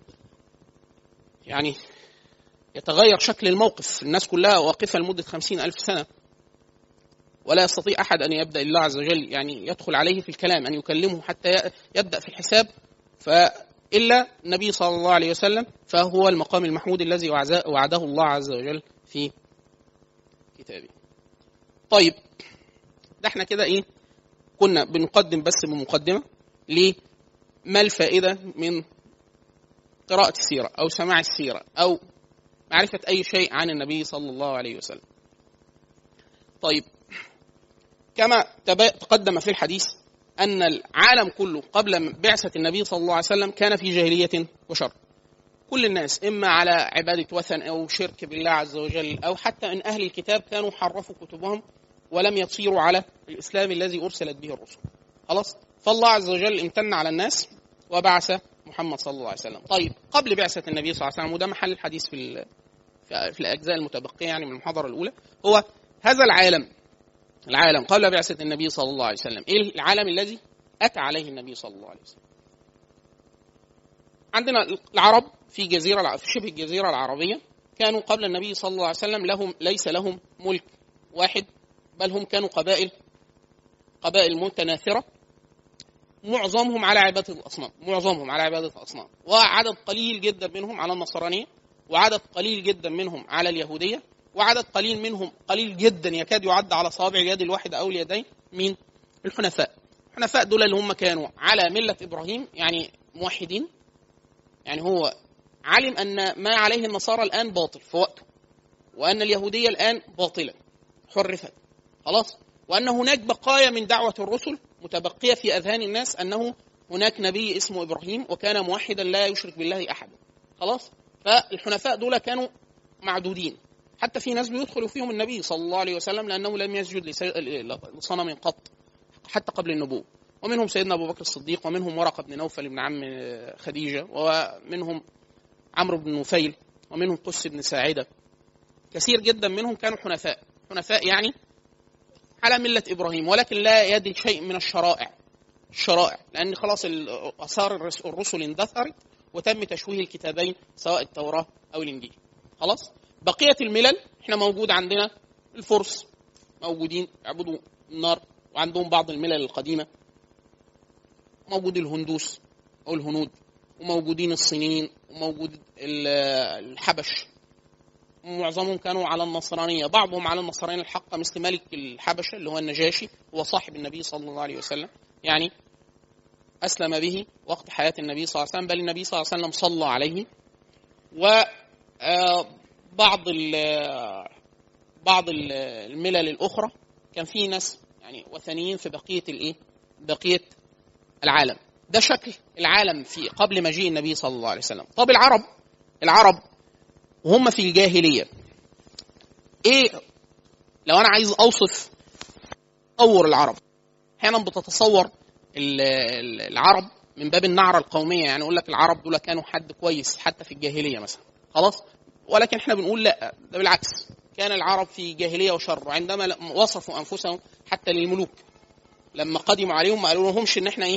يعني يتغير شكل الموقف الناس كلها واقفة لمدة خمسين ألف سنة ولا يستطيع أحد أن يبدأ الله عز وجل يعني يدخل عليه في الكلام أن يكلمه حتى يبدأ في الحساب ف إلا النبي صلى الله عليه وسلم فهو المقام المحمود الذي وعده الله عز وجل في كتابه طيب ده احنا كده ايه كنا بنقدم بس بمقدمة لما الفائدة من قراءة السيرة أو سماع السيرة أو معرفة أي شيء عن النبي صلى الله عليه وسلم طيب كما تقدم في الحديث أن العالم كله قبل بعثة النبي صلى الله عليه وسلم كان في جاهلية وشر كل الناس إما على عبادة وثن أو شرك بالله عز وجل أو حتى أن أهل الكتاب كانوا حرفوا كتبهم ولم يصيروا على الإسلام الذي أرسلت به الرسل خلاص فالله عز وجل امتن على الناس وبعث محمد صلى الله عليه وسلم طيب قبل بعثة النبي صلى الله عليه وسلم وده محل الحديث في في الأجزاء المتبقية يعني من المحاضرة الأولى هو هذا العالم العالم قبل بعثة النبي صلى الله عليه وسلم إيه العالم الذي أتى عليه النبي صلى الله عليه وسلم عندنا العرب في جزيره في شبه الجزيره العربيه كانوا قبل النبي صلى الله عليه وسلم لهم ليس لهم ملك واحد بل هم كانوا قبائل قبائل متناثره معظمهم على عباده الاصنام معظمهم على عباده الاصنام وعدد قليل جدا منهم على النصرانيه وعدد قليل جدا منهم على اليهوديه وعدد قليل منهم قليل جدا يكاد يعد على صوابع اليد الواحده او اليدين مين الحنفاء الحنفاء دول اللي هم كانوا على مله ابراهيم يعني موحدين يعني هو علم ان ما عليه النصارى الان باطل في وقته وان اليهوديه الان باطله حرفت خلاص وان هناك بقايا من دعوه الرسل متبقيه في اذهان الناس انه هناك نبي اسمه ابراهيم وكان موحدا لا يشرك بالله احدا خلاص فالحنفاء دول كانوا معدودين حتى في ناس بيدخلوا فيهم النبي صلى الله عليه وسلم لانه لم يسجد لصنم قط حتى قبل النبوه ومنهم سيدنا ابو بكر الصديق ومنهم ورقه بن نوفل بن عم خديجه ومنهم عمرو بن نفيل ومنهم قس بن ساعده كثير جدا منهم كانوا حنفاء حنفاء يعني على مله ابراهيم ولكن لا يدري شيء من الشرائع الشرائع لان خلاص اثار الرسل اندثرت وتم تشويه الكتابين سواء التوراه او الانجيل خلاص بقيه الملل احنا موجود عندنا الفرس موجودين يعبدوا النار وعندهم بعض الملل القديمه موجود الهندوس او الهنود وموجودين الصينيين وموجود الحبش معظمهم كانوا على النصرانيه بعضهم على النصرانيه الحقه مثل ملك الحبشه اللي هو النجاشي هو صاحب النبي صلى الله عليه وسلم يعني اسلم به وقت حياه النبي صلى الله عليه وسلم بل النبي صلى الله عليه وسلم صلى عليه و بعض بعض الملل الاخرى كان في ناس يعني وثنيين في بقيه الايه بقيه العالم ده شكل العالم في قبل مجيء النبي صلى الله عليه وسلم طب العرب العرب وهم في الجاهليه ايه لو انا عايز اوصف تطور العرب احيانا بتتصور العرب من باب النعره القوميه يعني اقول لك العرب دول كانوا حد كويس حتى في الجاهليه مثلا خلاص ولكن احنا بنقول لا ده بالعكس كان العرب في جاهليه وشر وعندما وصفوا انفسهم حتى للملوك لما قدموا عليهم ما قالوا لهمش ان احنا ايه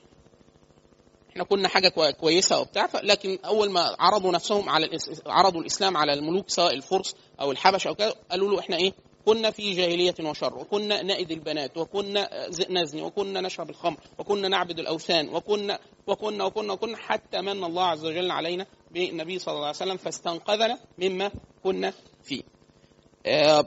احنا كنا حاجه كويسه وبتاع لكن اول ما عرضوا نفسهم على عرضوا الاسلام على الملوك سواء الفرس او الحبش او كذا قالوا له احنا ايه كنا في جاهلية وشر وكنا نائد البنات وكنا نزني وكنا نشرب الخمر وكنا نعبد الأوثان وكنا وكنا وكنا وكنا حتى من الله عز وجل علينا بالنبي صلى الله عليه وسلم فاستنقذنا مما كنا فيه آه،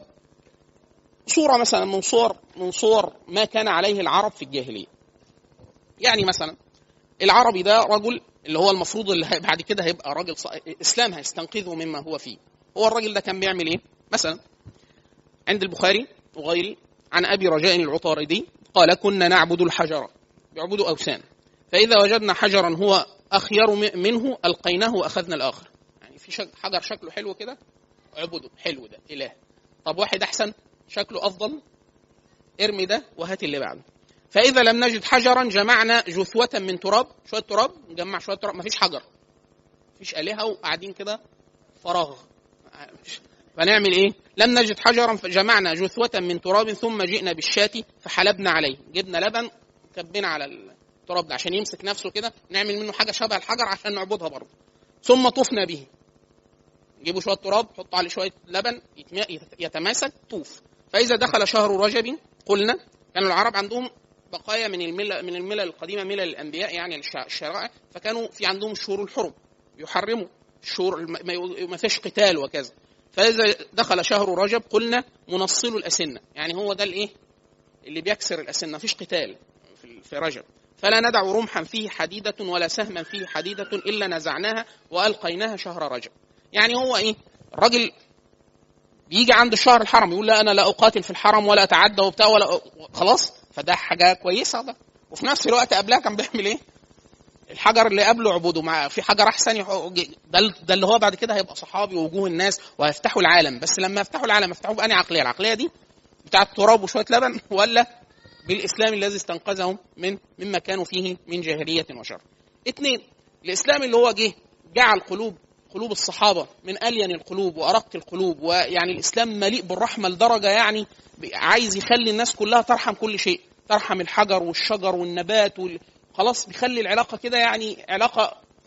صورة مثلا من صور من صور ما كان عليه العرب في الجاهلية يعني مثلا العربي ده رجل اللي هو المفروض اللي بعد كده هيبقى راجل ص... اسلام هيستنقذه مما هو فيه هو الراجل ده كان بيعمل ايه مثلا عند البخاري وغيره عن ابي رجاء العطاردي قال كنا نعبد الحجر يعبدوا اوثان فاذا وجدنا حجرا هو اخير منه القيناه واخذنا الاخر يعني في شك حجر شكله حلو كده اعبده حلو ده اله طب واحد احسن شكله افضل ارمي ده وهات اللي بعده فاذا لم نجد حجرا جمعنا جثوه من تراب شويه تراب نجمع شويه تراب مفيش حجر مفيش الهه وقاعدين كده فراغ فنعمل ايه لم نجد حجرا فجمعنا جثوة من تراب ثم جئنا بالشاة فحلبنا عليه جبنا لبن كبنا على التراب ده عشان يمسك نفسه كده نعمل منه حاجة شبه الحجر عشان نعبدها برضه ثم طفنا به نجيبوا شوية تراب حط عليه شوية لبن يتماسك طوف فإذا دخل شهر رجب قلنا كانوا العرب عندهم بقايا من الملة من الملل القديمة ملل الأنبياء يعني الشرائع فكانوا في عندهم شهور الحرم يحرموا الشهور ما فيش قتال وكذا فإذا دخل شهر رجب قلنا منصل الأسنة يعني هو ده الإيه اللي بيكسر الأسنة مفيش قتال في رجب فلا ندع رمحا فيه حديدة ولا سهما فيه حديدة إلا نزعناها وألقيناها شهر رجب يعني هو إيه الراجل بيجي عند الشهر الحرم يقول لا أنا لا أقاتل في الحرم ولا أتعدى وبتاع ولا خلاص فده حاجة كويسة ده وفي نفس الوقت قبلها كان بيعمل إيه الحجر اللي قبله عبوده مع في حجر احسن ده, ده اللي هو بعد كده هيبقى صحابي ووجوه الناس وهيفتحوا العالم بس لما يفتحوا العالم يفتحوه بأني عقليه العقليه دي بتاعه تراب وشويه لبن ولا بالاسلام الذي استنقذهم من مما كانوا فيه من جاهليه وشر. اثنين الاسلام اللي هو جه جعل قلوب قلوب الصحابه من الين القلوب وارق القلوب ويعني الاسلام مليء بالرحمه لدرجه يعني عايز يخلي الناس كلها ترحم كل شيء ترحم الحجر والشجر والنبات وال... خلاص بيخلي العلاقه كده يعني علاقه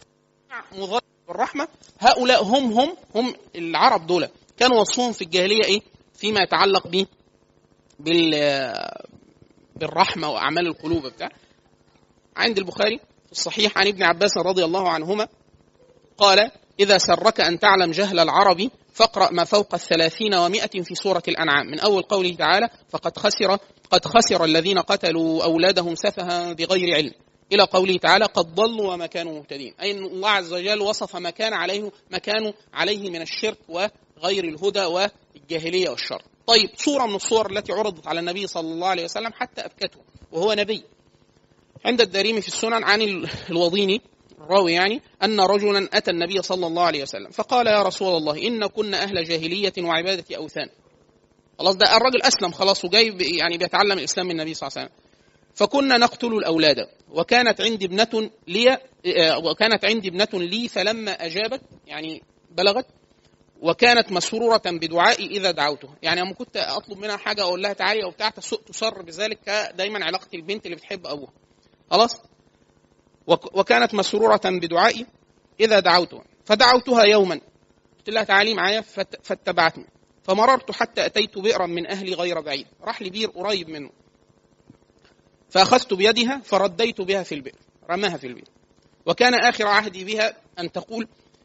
مضاد بالرحمه هؤلاء هم هم هم العرب دول كانوا وصفهم في الجاهليه ايه؟ فيما يتعلق به بال بالرحمه واعمال القلوب بتاع عند البخاري في الصحيح عن ابن عباس رضي الله عنهما قال إذا سرك أن تعلم جهل العرب فاقرأ ما فوق الثلاثين ومائة في سورة الأنعام من أول قوله تعالى فقد خسر قد خسر الذين قتلوا أولادهم سفها بغير علم إلى قوله تعالى قد ضلوا وما كانوا مهتدين أي أن الله عز وجل وصف ما كان عليه ما كانوا عليه من الشرك وغير الهدى والجاهلية والشر طيب صورة من الصور التي عرضت على النبي صلى الله عليه وسلم حتى أبكته وهو نبي عند الدارمي في السنن عن الوضيني الراوي يعني أن رجلا أتى النبي صلى الله عليه وسلم فقال يا رسول الله إن كنا أهل جاهلية وعبادة أوثان خلاص ده الرجل أسلم خلاص وجاي يعني بيتعلم الإسلام من النبي صلى الله عليه وسلم فكنا نقتل الأولاد وكانت عندي ابنة لي وكانت عندي ابنة لي فلما أجابت يعني بلغت وكانت مسرورة بدعائي إذا دعوتها يعني لما كنت أطلب منها حاجة أقول لها تعالي أو بتاع تسر بذلك دايما علاقة البنت اللي بتحب أبوها خلاص وكانت مسرورة بدعائي إذا دعوتها فدعوتها يوما قلت لها تعالي معايا فاتبعتني فمررت حتى أتيت بئرا من أهلي غير بعيد راح لي بير قريب منه فأخذت بيدها فرديت بها في البئر رماها في البئر وكان آخر عهدي بها أن تقول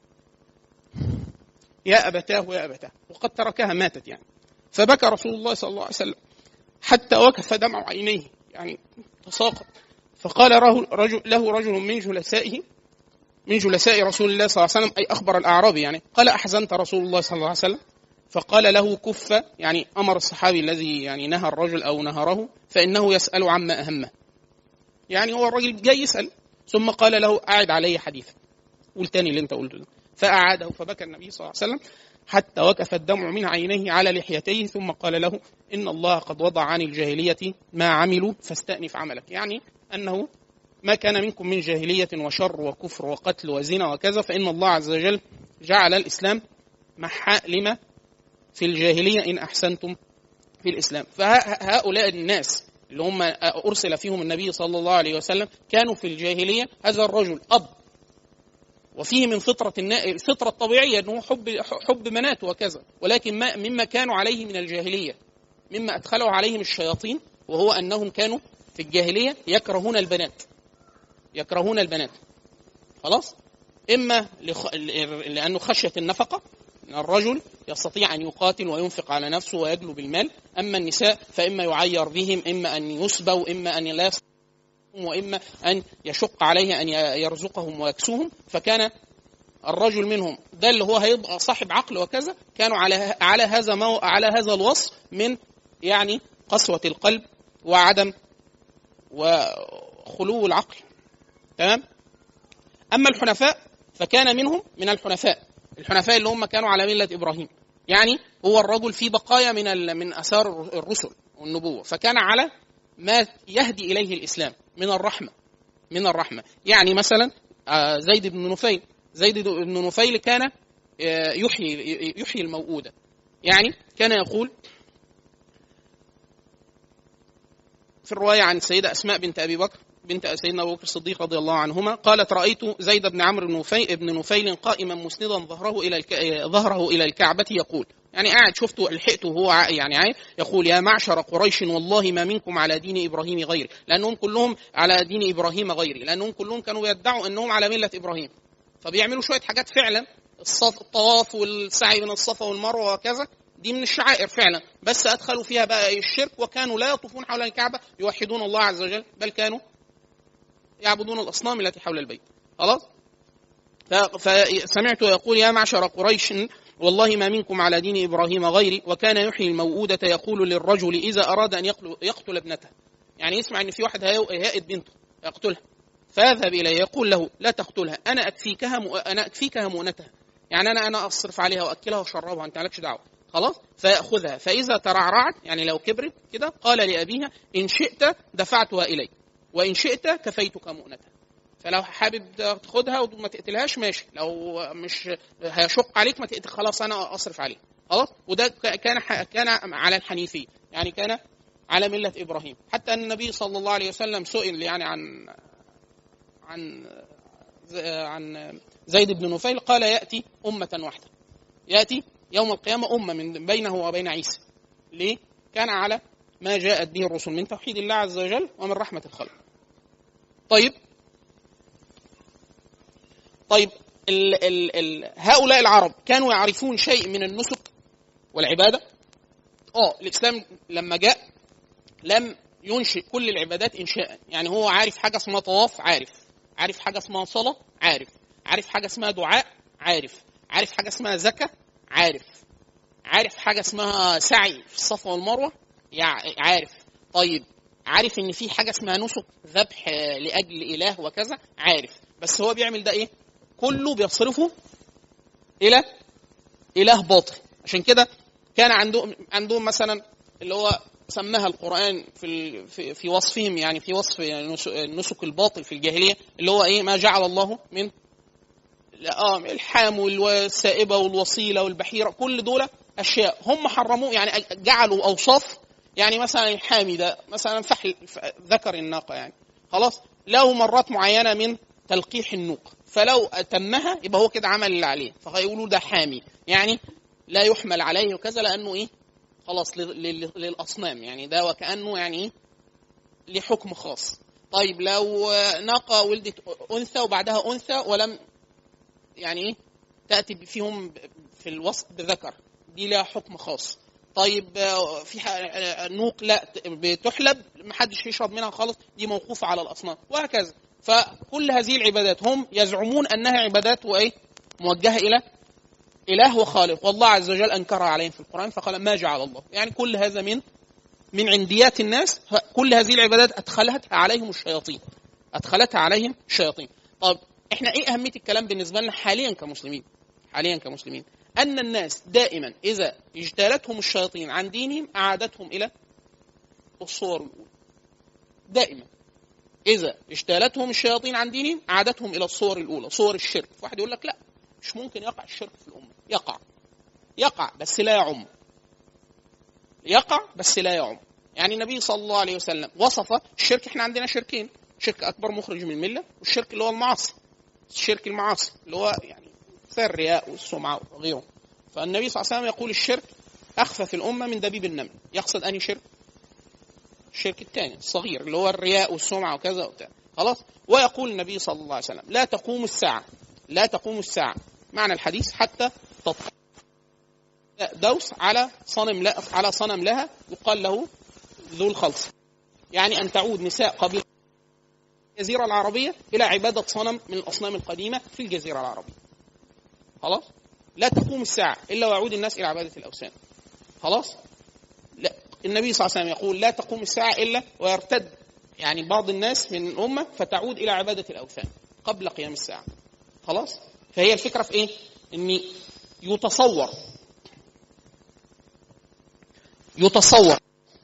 يا أبتاه يا أبتاه وقد تركها ماتت يعني فبكى رسول الله صلى الله عليه وسلم حتى وكف دمع عينيه يعني تساقط فقال رجل له رجل من جلسائه من جلساء رسول الله صلى الله عليه وسلم أي أخبر الأعرابي يعني قال أحزنت رسول الله صلى الله عليه وسلم فقال له كف يعني أمر الصحابي الذي يعني نهى الرجل أو نهره فإنه يسأل عما أهمه يعني هو الرجل جاي يسأل ثم قال له أعد علي حديثا قول تاني اللي أنت قلته ده فأعاده فبكى النبي صلى الله عليه وسلم حتى وكف الدمع من عينيه على لحيتيه ثم قال له إن الله قد وضع عن الجاهلية ما عملوا فاستأنف عملك يعني أنه ما كان منكم من جاهلية وشر وكفر وقتل وزنا وكذا فإن الله عز وجل جعل الإسلام محالم في الجاهلية إن أحسنتم في الإسلام فهؤلاء الناس اللي هم أرسل فيهم النبي صلى الله عليه وسلم كانوا في الجاهلية هذا الرجل أب وفيه من فطرة الفطرة الطبيعية أنه حب حب بنات وكذا ولكن ما مما كانوا عليه من الجاهلية مما أدخله عليهم الشياطين وهو أنهم كانوا في الجاهلية يكرهون البنات يكرهون البنات خلاص إما لخ... لأنه خشية النفقة الرجل يستطيع أن يقاتل وينفق على نفسه ويجلب المال أما النساء فإما يعير بهم إما أن يسبوا إما أن لا وإما أن يشق عليه أن يرزقهم ويكسوهم فكان الرجل منهم ده اللي هو هيبقى صاحب عقل وكذا كانوا على على هذا ما على هذا الوصف من يعني قسوة القلب وعدم وخلو العقل تمام أما الحنفاء فكان منهم من الحنفاء الحنفاء اللي هم كانوا على ملة إبراهيم يعني هو الرجل في بقايا من من آثار الرسل والنبوة فكان على ما يهدي إليه الإسلام من الرحمة من الرحمة يعني مثلا زيد بن نفيل زيد بن نفيل كان يحيي يحيي الموؤودة يعني كان يقول في الرواية عن السيدة أسماء بنت أبي بكر بنت سيدنا أبو بكر الصديق رضي الله عنهما قالت رأيت زيد بن عمرو بن نفيل, بن نفيل قائما مسندا ظهره إلى الك... ظهره إلى الكعبة يقول يعني قاعد شفته لحقته وهو يعني عاي يقول يا معشر قريش والله ما منكم على دين ابراهيم غيري لانهم كلهم على دين ابراهيم غيري لانهم كلهم كانوا بيدعوا انهم على مله ابراهيم فبيعملوا شويه حاجات فعلا الصف الطواف والسعي بين الصفا والمروه وكذا دي من الشعائر فعلا بس ادخلوا فيها بقى الشرك وكانوا لا يطوفون حول الكعبه يوحدون الله عز وجل بل كانوا يعبدون الاصنام التي حول البيت خلاص فسمعته يقول يا معشر قريش والله ما منكم على دين ابراهيم غيري وكان يحيي الموءودة يقول للرجل اذا اراد ان يقتل ابنته يعني يسمع ان في واحد هيئد بنته يقتلها فيذهب اليه يقول له لا تقتلها انا اكفيكها م... انا اكفيكها مؤنتها يعني انا انا اصرف عليها واكلها واشربها انت مالكش دعوه خلاص فياخذها فاذا ترعرعت يعني لو كبرت كده قال لابيها ان شئت دفعتها اليك وان شئت كفيتك مؤنتها فلو حابب تاخدها وما تقتلهاش ماشي لو مش هيشق عليك ما تقتل خلاص انا اصرف عليك خلاص وده كان كان على الحنيفيه يعني كان على مله ابراهيم حتى ان النبي صلى الله عليه وسلم سئل يعني عن عن عن زيد بن نفيل قال ياتي امه واحده ياتي يوم القيامه امه من بينه وبين عيسى ليه؟ كان على ما جاءت به الرسل من توحيد الله عز وجل ومن رحمه الخلق طيب طيب ال ال ال هؤلاء العرب كانوا يعرفون شيء من النسك والعباده اه الاسلام لما جاء لم ينشئ كل العبادات انشاء يعني هو عارف حاجه اسمها طواف عارف عارف حاجه اسمها صلاه عارف عارف حاجه اسمها دعاء عارف عارف حاجه اسمها زكاه عارف عارف حاجه اسمها سعي في الصفا والمروه يع- عارف طيب عارف ان في حاجه اسمها نسك ذبح لاجل اله وكذا عارف بس هو بيعمل ده ايه كله بيصرفه الى اله باطل عشان كده كان عندهم عندهم مثلا اللي هو سماها القران في ال- في, في وصفهم يعني في وصف نس- النسك الباطل في الجاهليه اللي هو ايه ما جعل الله من اه الحام والسائبه والوصيله والبحيره كل دول اشياء هم حرموه يعني جعلوا اوصاف يعني مثلا الحامي ده مثلا فحل ف- ذكر الناقه يعني خلاص له مرات معينه من تلقيح النوق فلو اتمها يبقى هو كده عمل اللي عليه فهيقولوا ده حامي يعني لا يحمل عليه وكذا لانه ايه خلاص لل- لل- للاصنام يعني ده وكانه يعني ايه ليه حكم خاص طيب لو ناقه ولدت انثى وبعدها انثى ولم يعني ايه تاتي فيهم ب- في الوسط بذكر دي لها حكم خاص طيب آه، في ح- آه، نوق لا ت- بتحلب محدش يشرب منها خالص دي موقوفه على الاصنام وهكذا فكل هذه العبادات هم يزعمون انها عبادات وايه موجهه الى اله وخالق والله عز وجل انكرها عليهم في القران فقال ما جعل الله يعني كل هذا من من عنديات الناس ه- كل هذه العبادات ادخلتها عليهم الشياطين ادخلتها عليهم الشياطين طب احنا ايه اهميه الكلام بالنسبه لنا حاليا كمسلمين حاليا كمسلمين ان الناس دائما اذا اجتالتهم الشياطين عن دينهم اعادتهم الى الصور الاولى دائما اذا اجتالتهم الشياطين عن دينهم اعادتهم الى الصور الاولى صور الشرك واحد يقول لك لا مش ممكن يقع الشرك في الامه يقع يقع بس لا يعم يقع بس لا يعم يعني النبي صلى الله عليه وسلم وصف الشرك احنا عندنا شركين شرك اكبر مخرج من المله والشرك اللي هو المعاصي الشرك المعاصي اللي هو يعني زي الرياء والسمعه وغيره فالنبي صلى الله عليه وسلم يقول الشرك اخفى في الامه من دبيب النمل يقصد انهي شرك؟ الشرك الثاني الصغير اللي هو الرياء والسمعه وكذا وبتاع خلاص ويقول النبي صلى الله عليه وسلم لا تقوم الساعه لا تقوم الساعه معنى الحديث حتى تطلع دوس على صنم لا على صنم لها يقال له ذو الخلص يعني ان تعود نساء قبيله الجزيره العربيه الى عباده صنم من الاصنام القديمه في الجزيره العربيه خلاص لا تقوم الساعه الا ويعود الناس الى عباده الاوثان خلاص لا النبي صلى الله عليه وسلم يقول لا تقوم الساعه الا ويرتد يعني بعض الناس من الامه فتعود الى عباده الاوثان قبل قيام الساعه خلاص فهي الفكره في ايه ان يتصور يتصور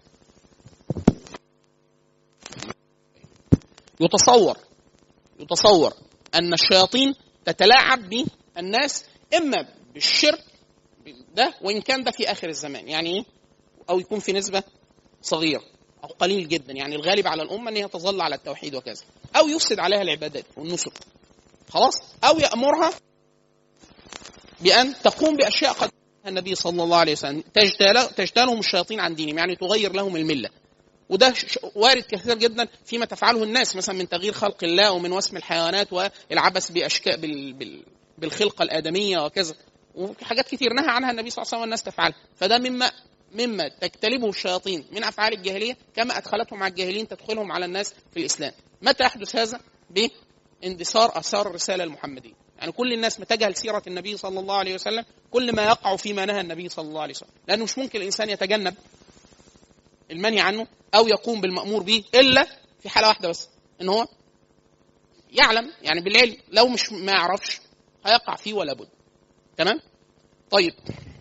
يتصور يتصور ان الشياطين تتلاعب بالناس اما بالشرك ده وان كان ده في اخر الزمان يعني ايه او يكون في نسبه صغيره او قليل جدا يعني الغالب على الامه ان هي تظل على التوحيد وكذا او يفسد عليها العبادات والنسك خلاص او يامرها بان تقوم باشياء قد النبي صلى الله عليه وسلم تجتال تجتالهم الشياطين عن دينهم يعني تغير لهم المله وده ش- وارد كثير جدا فيما تفعله الناس مثلا من تغيير خلق الله ومن وسم الحيوانات والعبث باشكال بال بال بالخلقه الادميه وكذا وحاجات كتير نهى عنها النبي صلى الله عليه وسلم والناس تفعلها فده مما مما تجتلبه الشياطين من افعال الجاهليه كما ادخلتهم على الجاهلين تدخلهم على الناس في الاسلام متى يحدث هذا باندثار اثار الرساله المحمديه يعني كل الناس ما تجهل سيره النبي صلى الله عليه وسلم كل ما يقع فيما نهى النبي صلى الله عليه وسلم لانه مش ممكن الانسان يتجنب المنهي عنه او يقوم بالمامور به الا في حاله واحده بس ان هو يعلم يعني بالعلم لو مش ما يعرفش هيقع فيه ولا بد تمام طيب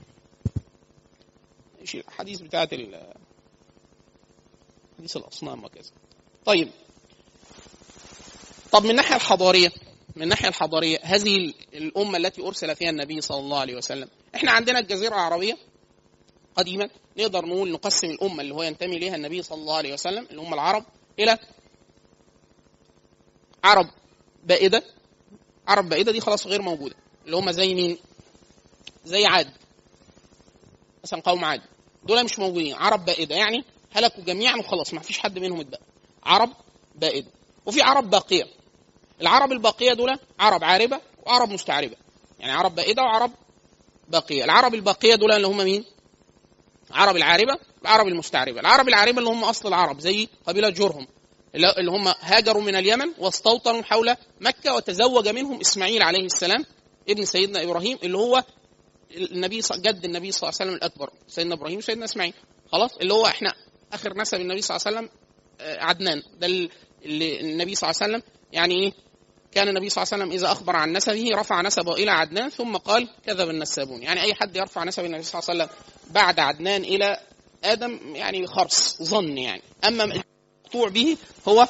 ايش الحديث بتاعت ال- حديث الاصنام وكذا طيب طب من الناحيه الحضاريه من الناحيه الحضاريه هذه ال- الامه التي ارسل فيها النبي صلى الله عليه وسلم احنا عندنا الجزيره العربيه قديما نقدر نقول نقسم الامه اللي هو ينتمي اليها النبي صلى الله عليه وسلم اللي هم العرب الى عرب بائده عرب بعيده دي خلاص غير موجوده اللي هم زي مين زي عاد مثلا قوم عاد دول مش موجودين عرب بائده يعني هلكوا جميعا وخلاص ما فيش حد منهم اتبقى عرب بائده وفي عرب باقيه العرب الباقيه دول عرب عاربه وعرب مستعربه يعني عرب بائده وعرب باقيه العرب الباقيه دول اللي هم مين عرب العاربه العرب المستعربه العرب العاربه اللي هم اصل العرب زي قبيله جرهم اللي هم هاجروا من اليمن واستوطنوا حول مكه وتزوج منهم اسماعيل عليه السلام ابن سيدنا ابراهيم اللي هو النبي جد النبي صلى الله عليه وسلم الاكبر سيدنا ابراهيم وسيدنا اسماعيل خلاص اللي هو احنا اخر نسب النبي صلى الله عليه وسلم آه، عدنان ده اللي النبي صلى الله عليه وسلم يعني ايه كان النبي صلى الله عليه وسلم اذا اخبر عن نسبه رفع نسبه الى عدنان ثم قال كذب النسابون يعني اي حد يرفع نسب النبي صلى الله عليه وسلم بعد عدنان الى ادم يعني خرص ظن يعني اما المقطوع به هو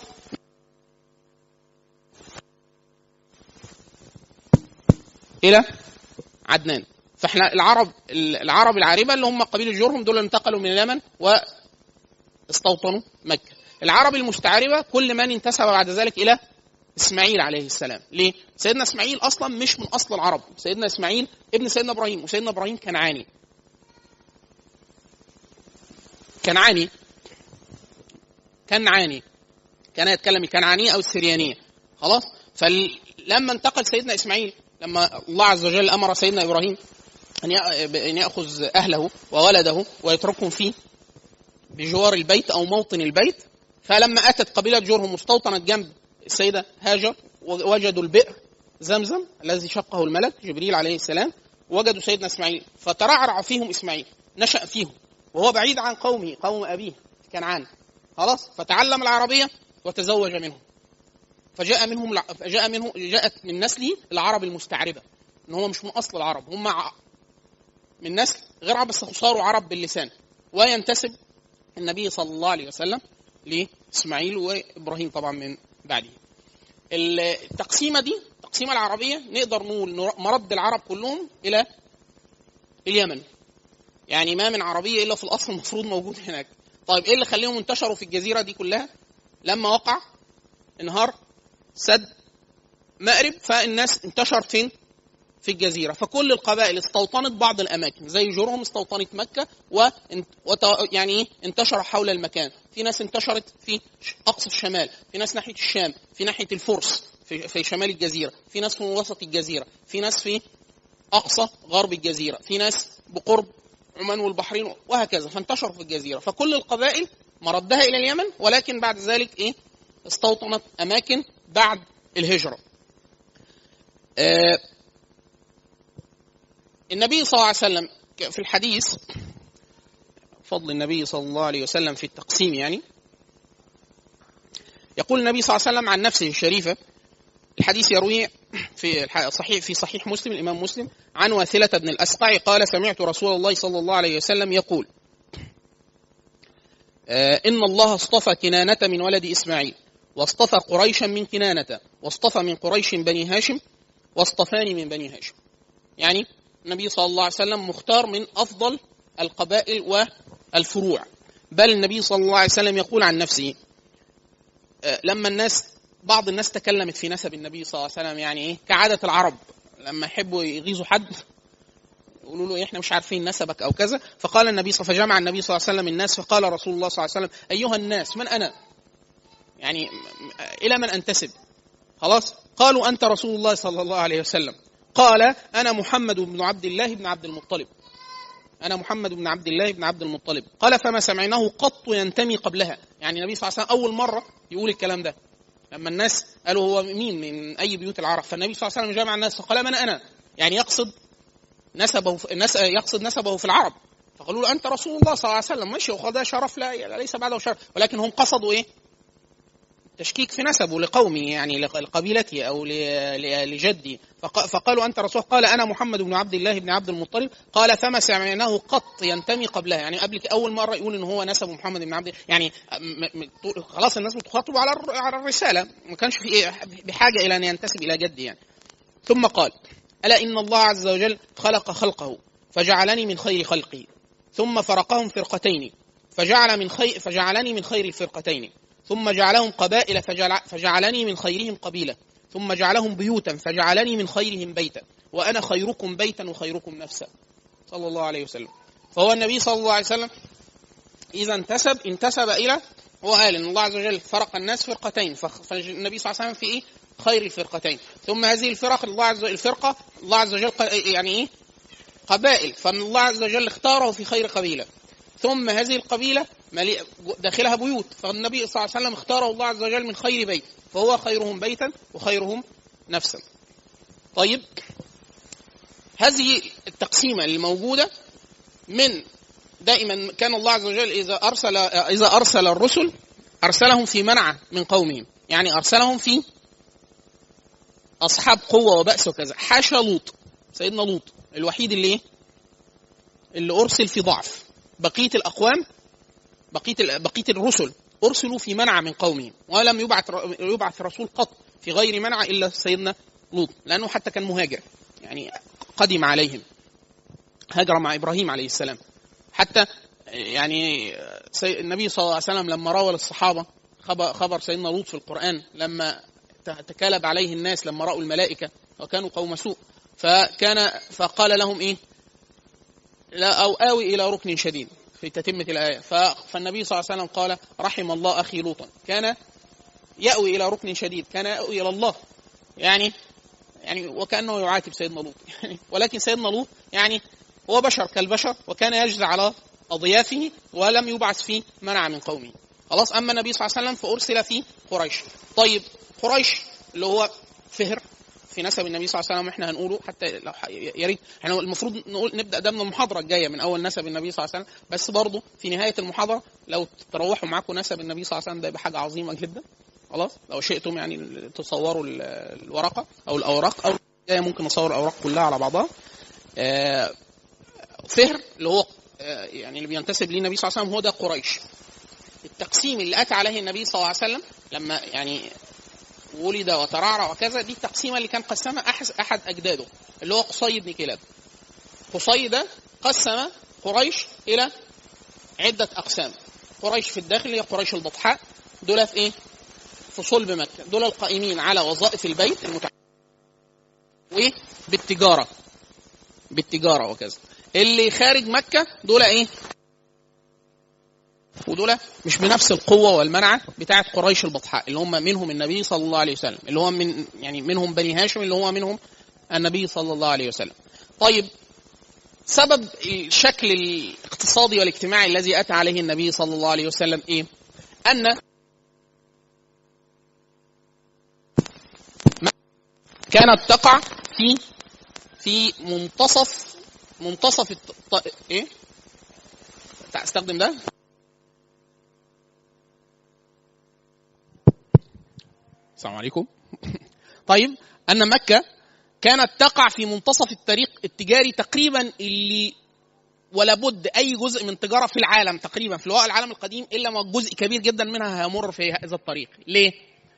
الى عدنان فاحنا العرب العرب العاربه اللي هم قبيله جرهم دول انتقلوا من اليمن واستوطنوا مكه العرب المستعربه كل من انتسب بعد ذلك الى اسماعيل عليه السلام ليه سيدنا اسماعيل اصلا مش من اصل العرب سيدنا اسماعيل ابن سيدنا ابراهيم وسيدنا ابراهيم كنعاني كنعاني كنعاني كان يتكلم الكنعانيه او السريانيه خلاص فلما انتقل سيدنا اسماعيل لما الله عز وجل امر سيدنا ابراهيم ان ياخذ اهله وولده ويتركهم فيه بجوار البيت او موطن البيت فلما اتت قبيله جورهم مستوطنه جنب السيده هاجر وجدوا البئر زمزم الذي شقه الملك جبريل عليه السلام وجدوا سيدنا اسماعيل فترعرع فيهم اسماعيل نشا فيهم وهو بعيد عن قومه قوم ابيه كنعان خلاص فتعلم العربيه وتزوج منهم فجاء منهم جاء منه جاءت من نسله العرب المستعربه ان هو مش من اصل العرب هم من نسل غير عرب بس صاروا عرب باللسان وينتسب النبي صلى الله عليه وسلم لاسماعيل وابراهيم طبعا من بعده. التقسيمه دي التقسيمه العربيه نقدر نقول مرد العرب كلهم الى اليمن. يعني ما من عربيه الا في الاصل المفروض موجود هناك. طيب ايه اللي خليهم انتشروا في الجزيره دي كلها؟ لما وقع انهار سد مأرب فالناس انتشر فين؟ في الجزيره فكل القبائل استوطنت بعض الاماكن زي جرهم استوطنت مكه و يعني ايه انتشر حول المكان في ناس انتشرت في اقصى الشمال في ناس ناحيه الشام في ناحيه الفرس في, في شمال الجزيره في ناس في وسط الجزيره في ناس في اقصى غرب الجزيره في ناس بقرب عمان والبحرين وهكذا فانتشروا في الجزيره فكل القبائل مردها الى اليمن ولكن بعد ذلك ايه استوطنت اماكن بعد الهجره آه النبي صلى الله عليه وسلم في الحديث فضل النبي صلى الله عليه وسلم في التقسيم يعني يقول النبي صلى الله عليه وسلم عن نفسه الشريفة الحديث يرويه في صحيح في صحيح مسلم الإمام مسلم عن واثلة بن الأسقع قال سمعت رسول الله صلى الله عليه وسلم يقول آه، إن الله اصطفى كنانة من ولد إسماعيل واصطفى قريشا من كنانة واصطفى من قريش بني هاشم واصطفاني من بني هاشم يعني النبي صلى الله عليه وسلم مختار من افضل القبائل والفروع بل النبي صلى الله عليه وسلم يقول عن نفسه آه، لما الناس بعض الناس تكلمت في نسب النبي صلى الله عليه وسلم يعني ايه كعاده العرب لما يحبوا يغيظوا حد يقولوا له إيه احنا مش عارفين نسبك او كذا فقال النبي صلى فجمع النبي صلى الله عليه وسلم الناس فقال رسول الله صلى الله عليه وسلم ايها الناس من انا يعني الى من انتسب خلاص قالوا انت رسول الله صلى الله عليه وسلم قال أنا محمد بن عبد الله بن عبد المطلب أنا محمد بن عبد الله بن عبد المطلب قال فما سمعناه قط ينتمي قبلها يعني النبي صلى الله عليه وسلم أول مرة يقول الكلام ده لما الناس قالوا هو مين من أي بيوت العرب فالنبي صلى الله عليه وسلم جامع الناس فقال من أنا يعني يقصد نسبه في يقصد نسبه في العرب فقالوا له أنت رسول الله صلى الله عليه وسلم ماشي وخذ شرف لا ليس بعده شرف ولكن هم قصدوا إيه تشكيك في نسبه لقومه يعني لقبيلته او لجدي فقالوا انت رسول قال انا محمد بن عبد الله بن عبد المطلب قال فما سمعناه قط ينتمي قبلها يعني قبل اول مره يقول ان هو نسب محمد بن عبد يعني خلاص الناس بتخاطب على على الرساله ما كانش في إيه بحاجه الى ان ينتسب الى جدي يعني ثم قال الا ان الله عز وجل خلق خلقه فجعلني من خير خلقه ثم فرقهم فرقتين فجعل من خير فجعلني من خير الفرقتين ثم جعلهم قبائل فجعل فجعلني من خيرهم قبيلة ثم جعلهم بيوتا فجعلني من خيرهم بيتا وانا خيركم بيتا وخيركم نفسا صلى الله عليه وسلم فهو النبي صلى الله عليه وسلم اذا انتسب انتسب الى هو قال ان الله عز وجل فرق الناس فرقتين فالنبي صلى الله عليه وسلم في ايه؟ خير الفرقتين ثم هذه الفرق الله عز وجل الفرقه الله عز وجل يعني ايه؟ قبائل فان الله عز وجل اختاره في خير قبيله ثم هذه القبيله داخلها بيوت فالنبي صلى الله عليه وسلم اختاره الله عز وجل من خير بيت فهو خيرهم بيتا وخيرهم نفسا طيب هذه التقسيمه الموجوده من دائما كان الله عز وجل اذا ارسل اذا ارسل الرسل ارسلهم في منع من قومهم يعني ارسلهم في اصحاب قوه وباس وكذا حاشا لوط سيدنا لوط الوحيد اللي ايه اللي ارسل في ضعف بقيه الاقوام بقيه بقيه الرسل ارسلوا في منع من قومهم ولم يبعث يبعث رسول قط في غير منع الا سيدنا لوط لانه حتى كان مهاجر يعني قدم عليهم هاجر مع ابراهيم عليه السلام حتى يعني النبي صلى الله عليه وسلم لما روى للصحابه خبر سيدنا لوط في القران لما تكالب عليه الناس لما راوا الملائكه وكانوا قوم سوء فكان فقال لهم ايه لا او اوي الى ركن شديد في تتمة الآية فالنبي صلى الله عليه وسلم قال رحم الله أخي لوطا كان يأوي إلى ركن شديد كان يأوي إلى الله يعني يعني وكأنه يعاتب سيدنا لوط يعني ولكن سيدنا لوط يعني هو بشر كالبشر وكان يجزع على أضيافه ولم يبعث في منع من قومه خلاص أما النبي صلى الله عليه وسلم فأرسل في قريش طيب قريش اللي هو فهر في نسب النبي صلى الله عليه وسلم احنا هنقوله حتى لو يا ريت احنا المفروض نقول نبدا ده من المحاضره الجايه من اول نسب النبي صلى الله عليه وسلم بس برضه في نهايه المحاضره لو تروحوا معاكم نسب النبي صلى الله عليه وسلم ده يبقى حاجه عظيمه جدا خلاص لو شئتم يعني تصوروا الورقه او الاوراق او جايه ممكن نصور الاوراق كلها على بعضها آه، فهر اللي هو آه، يعني اللي بينتسب ليه النبي صلى الله عليه وسلم هو ده قريش التقسيم اللي اتى عليه النبي صلى الله عليه وسلم لما يعني ولد وترعرع وكذا دي التقسيمه اللي كان قسمها احد اجداده اللي هو قصي بن كلاب قصي ده قسم قريش الى عده اقسام قريش في الداخل هي قريش البطحاء دول في ايه؟ في صلب مكه دول القائمين على وظائف البيت المتع... وايه؟ بالتجاره بالتجاره وكذا اللي خارج مكه دول ايه؟ ودول مش بنفس القوة والمنعة بتاعة قريش البطحاء اللي هم منهم النبي صلى الله عليه وسلم اللي هو من يعني منهم بني هاشم اللي هو منهم النبي صلى الله عليه وسلم طيب سبب الشكل الاقتصادي والاجتماعي الذي أتى عليه النبي صلى الله عليه وسلم إيه؟ أن كانت تقع في في منتصف منتصف الط... ايه استخدم ده السلام عليكم طيب أن مكة كانت تقع في منتصف الطريق التجاري تقريبا اللي ولا بد اي جزء من تجاره في العالم تقريبا في العالم القديم الا ما جزء كبير جدا منها هيمر في هذا الطريق ليه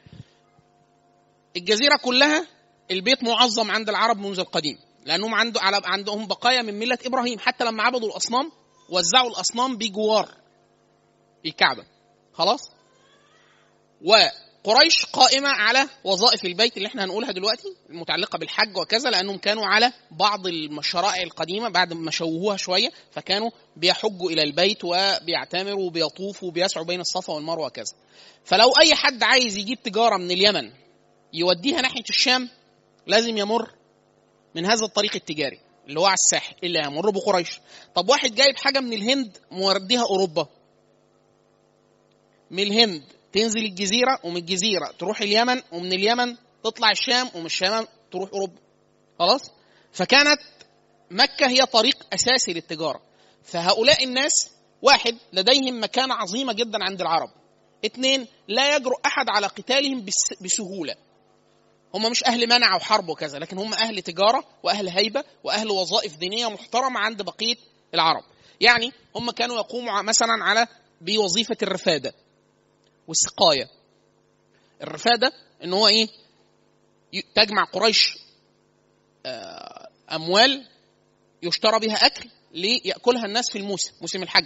الجزيره كلها البيت معظم عند العرب منذ القديم لانهم عنده عندهم بقايا من مله ابراهيم حتى لما عبدوا الاصنام وزعوا الاصنام بجوار الكعبه خلاص و قريش قائمة على وظائف البيت اللي احنا هنقولها دلوقتي المتعلقة بالحج وكذا لأنهم كانوا على بعض الشرائع القديمة بعد ما شوهوها شوية فكانوا بيحجوا إلى البيت وبيعتمروا وبيطوفوا وبيسعوا بين الصفا والمروة وكذا فلو أي حد عايز يجيب تجارة من اليمن يوديها ناحية الشام لازم يمر من هذا الطريق التجاري اللي هو على الساحل اللي يمر بقريش طب واحد جايب حاجة من الهند مورديها أوروبا من الهند تنزل الجزيرة ومن الجزيرة تروح اليمن ومن اليمن تطلع الشام ومن الشام تروح أوروبا خلاص فكانت مكة هي طريق أساسي للتجارة فهؤلاء الناس واحد لديهم مكانة عظيمة جدا عند العرب اثنين لا يجرؤ أحد على قتالهم بسهولة هم مش أهل منع وحرب وكذا لكن هم أهل تجارة وأهل هيبة وأهل وظائف دينية محترمة عند بقية العرب يعني هم كانوا يقوموا مثلا على بوظيفة الرفادة والسقايه الرفاده ان هو ايه تجمع قريش آه، اموال يشترى بها اكل لياكلها الناس في الموسم موسم الحج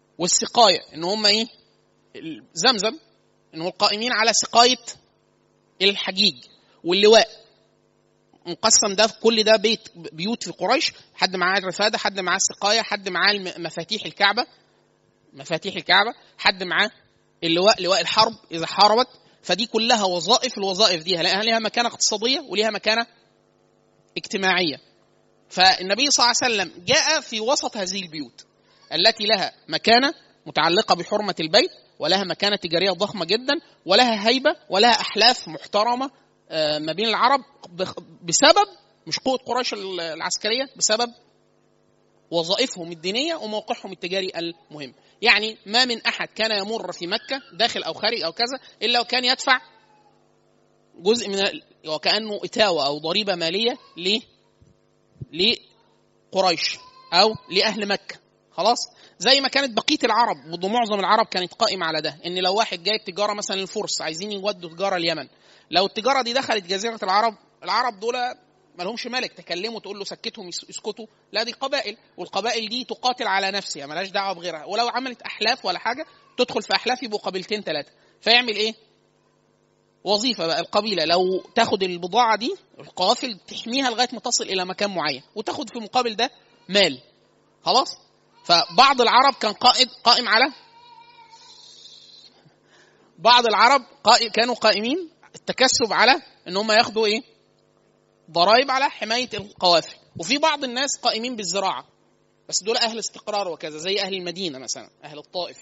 والسقايه ان هم ايه زمزم ان هو القائمين على سقايه الحجيج واللواء مقسم ده كل ده بيت بيوت في قريش حد معاه الرفاده حد معاه السقايه حد معاه الم- مفاتيح الكعبه مفاتيح الكعبه حد معاه اللواء لواء الحرب اذا حاربت فدي كلها وظائف الوظائف دي لها لها مكانه اقتصاديه وليها مكانه اجتماعيه فالنبي صلى الله عليه وسلم جاء في وسط هذه البيوت التي لها مكانه متعلقه بحرمه البيت ولها مكانه تجاريه ضخمه جدا ولها هيبه ولها احلاف محترمه آه، ما بين العرب بخ- بسبب مش قوه قريش العسكريه بسبب وظائفهم الدينيه وموقعهم التجاري المهم يعني ما من احد كان يمر في مكه داخل او خارج او كذا الا وكان يدفع جزء من ال- وكانه اتاوه او ضريبه ماليه ل لقريش او لاهل مكه خلاص زي ما كانت بقيه العرب ومعظم العرب كانت قائمه على ده ان لو واحد جايب تجاره مثلا الفرس عايزين يودوا تجاره اليمن لو التجاره دي دخلت جزيره العرب العرب دول ما لهمش ملك تكلموا تقول له سكتهم يس- يسكتوا لا دي قبائل والقبائل دي تقاتل على نفسها ملهاش دعوه بغيرها ولو عملت احلاف ولا حاجه تدخل في احلاف يبقوا قبيلتين ثلاثه فيعمل ايه وظيفه بقى القبيله لو تاخد البضاعه دي القوافل تحميها لغايه ما تصل الى مكان معين وتاخد في مقابل ده مال خلاص فبعض العرب كان قائد قائم على بعض العرب قائم كانوا قائمين التكسب على ان هم ياخدوا ايه ضرائب على حمايه القوافل وفي بعض الناس قائمين بالزراعه بس دول اهل استقرار وكذا زي اهل المدينه مثلا اهل الطائف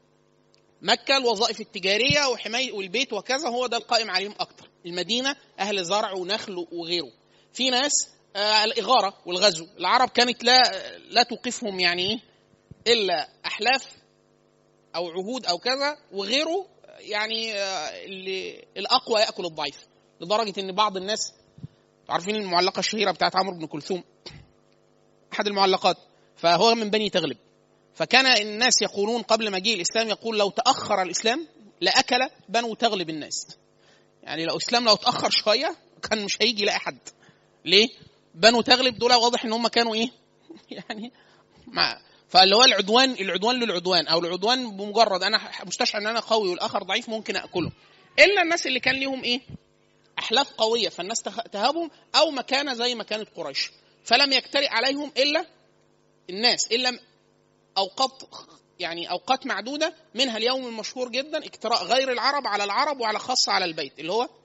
مكة الوظائف التجارية وحماية والبيت وكذا هو ده القائم عليهم أكتر المدينة أهل زرع ونخل وغيره في ناس آه الإغارة والغزو العرب كانت لا لا توقفهم يعني إيه إلا أحلاف أو عهود أو كذا وغيره يعني آه اللي الأقوى يأكل الضعيف لدرجة إن بعض الناس عارفين المعلقة الشهيرة بتاعت عمرو بن كلثوم أحد المعلقات فهو من بني تغلب فكان الناس يقولون قبل مجيء الاسلام يقول لو تاخر الاسلام لاكل بنو تغلب الناس يعني لو الاسلام لو تاخر شويه كان مش هيجي يلاقي حد ليه بنو تغلب دول واضح ان هم كانوا ايه يعني مع فاللي هو العدوان العدوان للعدوان او العدوان بمجرد انا مستشعر ان انا قوي والاخر ضعيف ممكن اكله الا الناس اللي كان ليهم ايه احلاف قويه فالناس تخ- تهابهم او مكانه زي مكانه قريش فلم يجترئ عليهم الا الناس الا اوقات يعني اوقات معدوده منها اليوم المشهور جدا اجتراء غير العرب على العرب وعلى خاصه على البيت اللي هو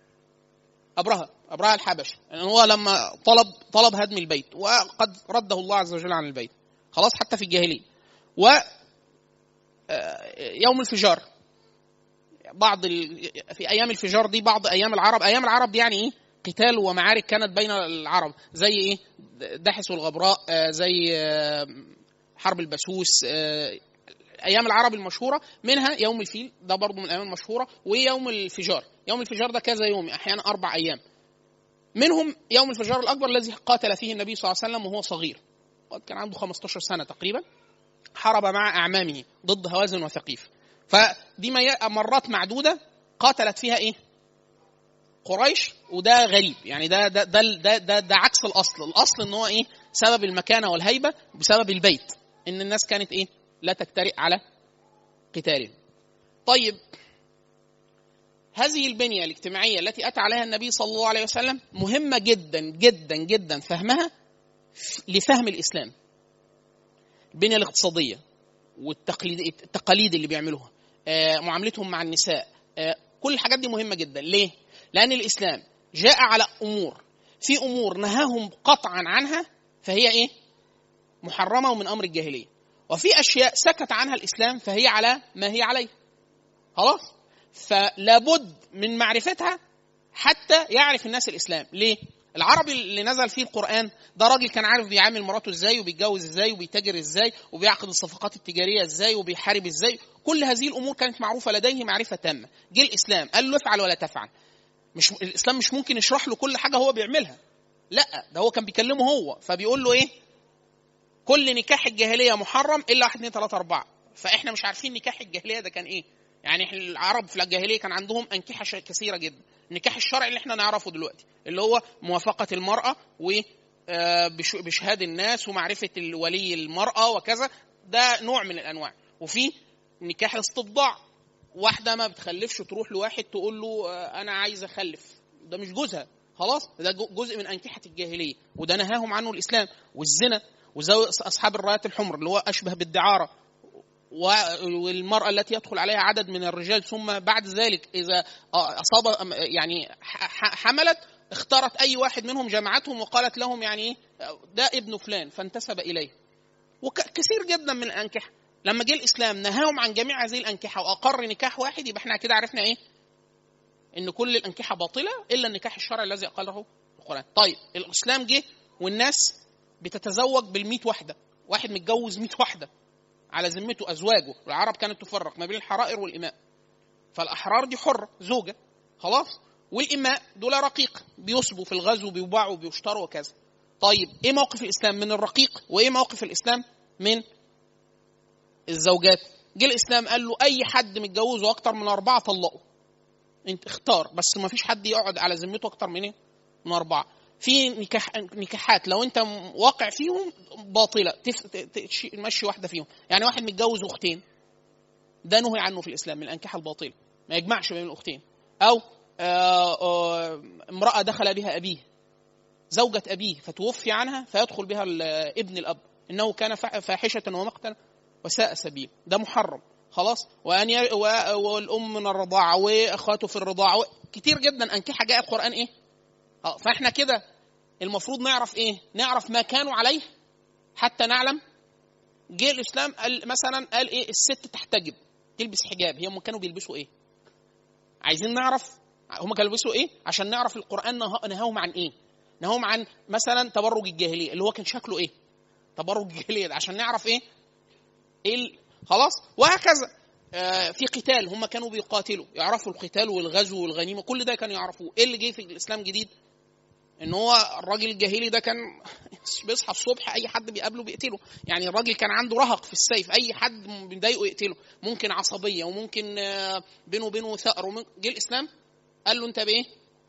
ابرهه ابرهه الحبشي يعني هو لما طلب طلب هدم البيت وقد رده الله عز وجل عن البيت خلاص حتى في الجاهليه و آه، يوم الفجار بعض ال... في ايام الفجار دي بعض ايام العرب ايام العرب دي يعني ايه قتال ومعارك كانت بين العرب زي ايه دحس والغبراء آه، زي آه، حرب البسوس آه، ايام العرب المشهوره منها يوم الفيل ده برضو من الايام المشهوره ويوم الفجار يوم الفجار ده كذا يوم احيانا اربع ايام منهم يوم الفجار الاكبر الذي قاتل فيه النبي صلى الله عليه وسلم وهو صغير قد كان عنده 15 سنه تقريبا حارب مع اعمامه ضد هوازن وثقيف فدي ما- مرات معدوده قاتلت فيها ايه قريش وده غريب يعني ده ده ده ده, ده, ده عكس الاصل الاصل ان هو ايه سبب المكانه والهيبه بسبب البيت ان الناس كانت ايه لا تجترئ على قتالهم طيب هذه البنيه الاجتماعيه التي اتى عليها النبي صلى الله عليه وسلم مهمه جدا جدا جدا فهمها لفهم الاسلام البنيه الاقتصاديه والتقليد التقاليد اللي بيعملوها آه، معاملتهم مع النساء آه، كل الحاجات دي مهمه جدا ليه لان الاسلام جاء على امور في امور نهاهم قطعا عنها فهي ايه محرمه ومن امر الجاهليه وفي اشياء سكت عنها الاسلام فهي على ما هي عليه خلاص فلابد من معرفتها حتى يعرف الناس الاسلام ليه العربي اللي نزل فيه القران ده راجل كان عارف بيعامل مراته ازاي وبيتجوز ازاي وبيتاجر ازاي وبيعقد الصفقات التجاريه ازاي وبيحارب ازاي كل هذه الامور كانت معروفه لديه معرفه تامه جه الاسلام قال له افعل ولا تفعل مش الاسلام مش ممكن يشرح له كل حاجه هو بيعملها لا ده هو كان بيكلمه هو فبيقول له ايه كل نكاح الجاهليه محرم الا واحد اثنين ثلاثه اربعه فاحنا مش عارفين نكاح الجاهليه ده كان ايه يعني احنا العرب في الجاهليه كان عندهم انكحه ش- كثيره جدا النكاح الشرعي اللي احنا نعرفه دلوقتي اللي هو موافقه المراه و آه، بش- بشهاد الناس ومعرفه ولي المراه وكذا ده نوع من الانواع وفي نكاح الاستبضاع واحده ما بتخلفش تروح لواحد تقول له آه، انا عايز اخلف ده مش جوزها خلاص ده جو- جزء من انكحه الجاهليه وده نهاهم عنه الاسلام والزنا وزوج اصحاب الرايات الحمر اللي هو اشبه بالدعاره و- والمرأة التي يدخل عليها عدد من الرجال ثم بعد ذلك إذا أصاب يعني ح- ح- حملت اختارت أي واحد منهم جمعتهم وقالت لهم يعني إيه ده ابن فلان فانتسب إليه وكثير جدا من الأنكحة لما جه الإسلام نهاهم عن جميع هذه الأنكحة وأقر نكاح واحد يبقى احنا كده عرفنا إيه إن كل الأنكحة باطلة إلا النكاح الشرعي الذي أقره القرآن طيب الإسلام جه والناس بتتزوج بالمئة واحدة واحد متجوز 100 واحدة على ذمته ازواجه العرب كانت تفرق ما بين الحرائر والاماء فالاحرار دي حره زوجه خلاص والاماء دول رقيق بيصبوا في الغزو بيباعوا بيشتروا وكذا طيب ايه موقف الاسلام من الرقيق وايه موقف الاسلام من الزوجات جه الاسلام قال له اي حد متجوزه اكتر من اربعه طلقه انت اختار بس ما فيش حد يقعد على ذمته اكتر من ايه من اربعه في نكاح نكاحات لو انت واقع فيهم باطله تف... ت- ت- تمشي واحده فيهم يعني واحد متجوز اختين ده نهي عنه في الاسلام من الانكحه الباطله ما يجمعش بين الاختين او آه، آه، امراه دخل بها ابيه زوجة أبيه فتوفي عنها فيدخل بها ال- ابن الأب إنه كان فا- فاحشة ومقتا وساء سبيل ده محرم خلاص وأن ي... و... والأم من الرضاعة وأخواته في الرضاعة و... كتير جدا أنكحة جاء القرآن إيه اه فاحنا كده المفروض نعرف ايه نعرف ما كانوا عليه حتى نعلم جه الاسلام قال مثلا قال ايه الست تحتجب تلبس حجاب هي هم كانوا بيلبسوا ايه عايزين نعرف هم كانوا بيلبسوا ايه عشان نعرف القران نه- نهاهم عن ايه نهاهم عن مثلا تبرج الجاهليه اللي هو كان شكله ايه تبرج الجاهليه ده عشان نعرف ايه ايه ال- خلاص وهكذا آه، في قتال هم كانوا بيقاتلوا يعرفوا القتال والغزو والغنيمه كل ده كانوا يعرفوه ايه اللي جه في الاسلام جديد ان هو الراجل الجاهلي ده كان بيصحى الصبح اي حد بيقابله بيقتله يعني الراجل كان عنده رهق في السيف اي حد بيضايقه يقتله ممكن عصبيه وممكن آه، بينه وبينه ثأر ومن- جه الاسلام قال له انت بايه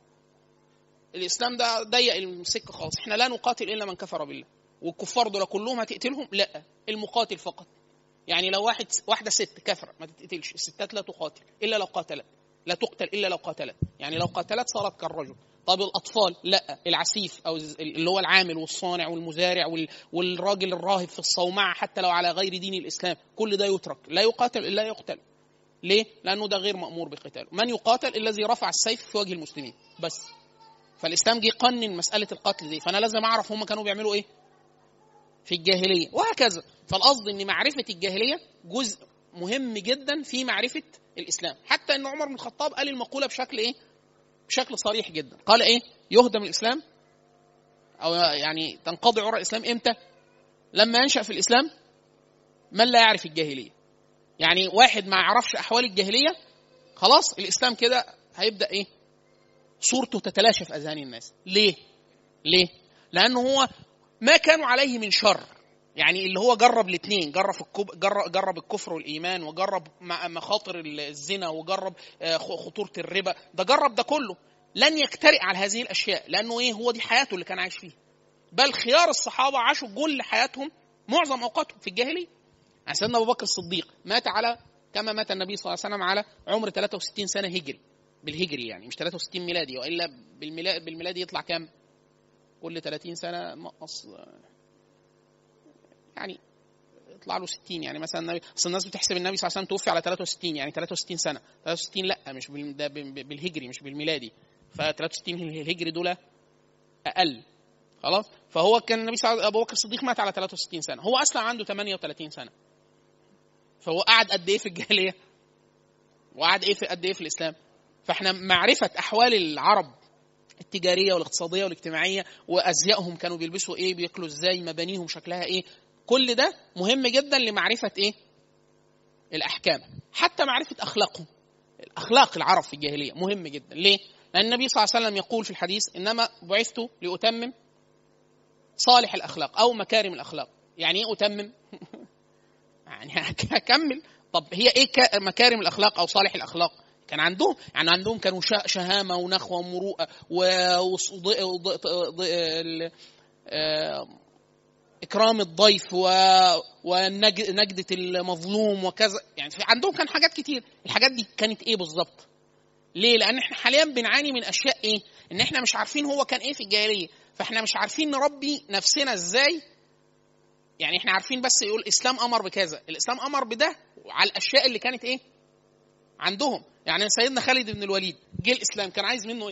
الاسلام ده ضيق السكه خالص احنا لا نقاتل الا من كفر بالله والكفار دول كلهم هتقتلهم لا المقاتل فقط يعني لو واحد واحده ست كافره ما تتقتلش الستات لا تقاتل الا لو قاتلت لا تقتل الا لو قاتلت يعني لو قاتلت صارت كالرجل طب الاطفال لا العسيف او الز- اللي هو العامل والصانع والمزارع وال- والراجل الراهب في الصومعه حتى لو على غير دين الاسلام كل ده يترك لا يقاتل الا يقتل ليه لانه ده غير مامور بقتاله من يقاتل الذي رفع السيف في وجه المسلمين بس فالاسلام جه قنن مساله القتل دي فانا لازم اعرف هم كانوا بيعملوا ايه في الجاهليه وهكذا فالقصد ان معرفه الجاهليه جزء مهم جدا في معرفه الاسلام حتى ان عمر بن الخطاب قال المقوله بشكل ايه بشكل صريح جدا قال ايه يهدم الاسلام او يعني تنقضي عرى الاسلام امتى لما ينشا في الاسلام من لا يعرف الجاهليه يعني واحد ما يعرفش احوال الجاهليه خلاص الاسلام كده هيبدا ايه صورته تتلاشى في اذهان الناس ليه ليه لانه هو ما كانوا عليه من شر يعني اللي هو جرب الاثنين جرب الكب... جرب, جرب الكفر والايمان وجرب مع- مخاطر الزنا وجرب آه، خ- خطوره الربا ده جرب ده كله لن يجترئ على هذه الاشياء لانه ايه هو دي حياته اللي كان عايش فيها بل خيار الصحابه عاشوا كل حياتهم معظم اوقاتهم في الجاهليه يعني سيدنا ابو بكر الصديق مات على كما مات النبي صلى الله عليه وسلم على عمر 63 سنه هجري بالهجري يعني مش 63 ميلادي والا بالميلادي, بالميلادي يطلع كام؟ كل 30 سنه نقص يعني يطلع له 60 يعني مثلا النبي اصل الناس بتحسب النبي صلى الله عليه وسلم توفي على 63 يعني 63 سنه 63 لا مش بال... ده بال- بالهجري مش بالميلادي ف 63 الهجري دول اقل خلاص فهو كان النبي صلى الله عليه وسلم ابو بكر الصديق مات على 63 سنه هو اصلا عنده 38 سنه فهو قعد قد ايه في الجاهليه وقعد ايه في قد ايه في الاسلام فاحنا معرفه احوال العرب التجاريه والاقتصاديه والاجتماعيه وازيائهم كانوا بيلبسوا ايه بياكلوا ازاي مبانيهم شكلها ايه كل ده مهم جدا لمعرفه ايه الاحكام حتى معرفه اخلاقهم الاخلاق العرب في الجاهليه مهم جدا ليه لان النبي صلى الله عليه وسلم يقول في الحديث انما بعثت لاتمم صالح الاخلاق او مكارم الاخلاق يعني ايه اتمم يعني هكمل طب هي ايه ك- مكارم الاخلاق او صالح الاخلاق كان عندهم يعني عندهم كانوا شه- شهامه ونخوه ومروءه و وص- ض- ض- ض- ال- آه، اكرام الضيف و... ونجدة المظلوم وكذا يعني في عندهم كان حاجات كتير الحاجات دي كانت ايه بالظبط ليه لان احنا حاليا بنعاني من اشياء ايه ان احنا مش عارفين هو كان ايه في الجاهليه فاحنا مش عارفين نربي نفسنا ازاي يعني احنا عارفين بس يقول الاسلام امر بكذا الاسلام امر بده على الاشياء اللي كانت ايه عندهم يعني سيدنا خالد بن الوليد جه الاسلام كان عايز منه ايه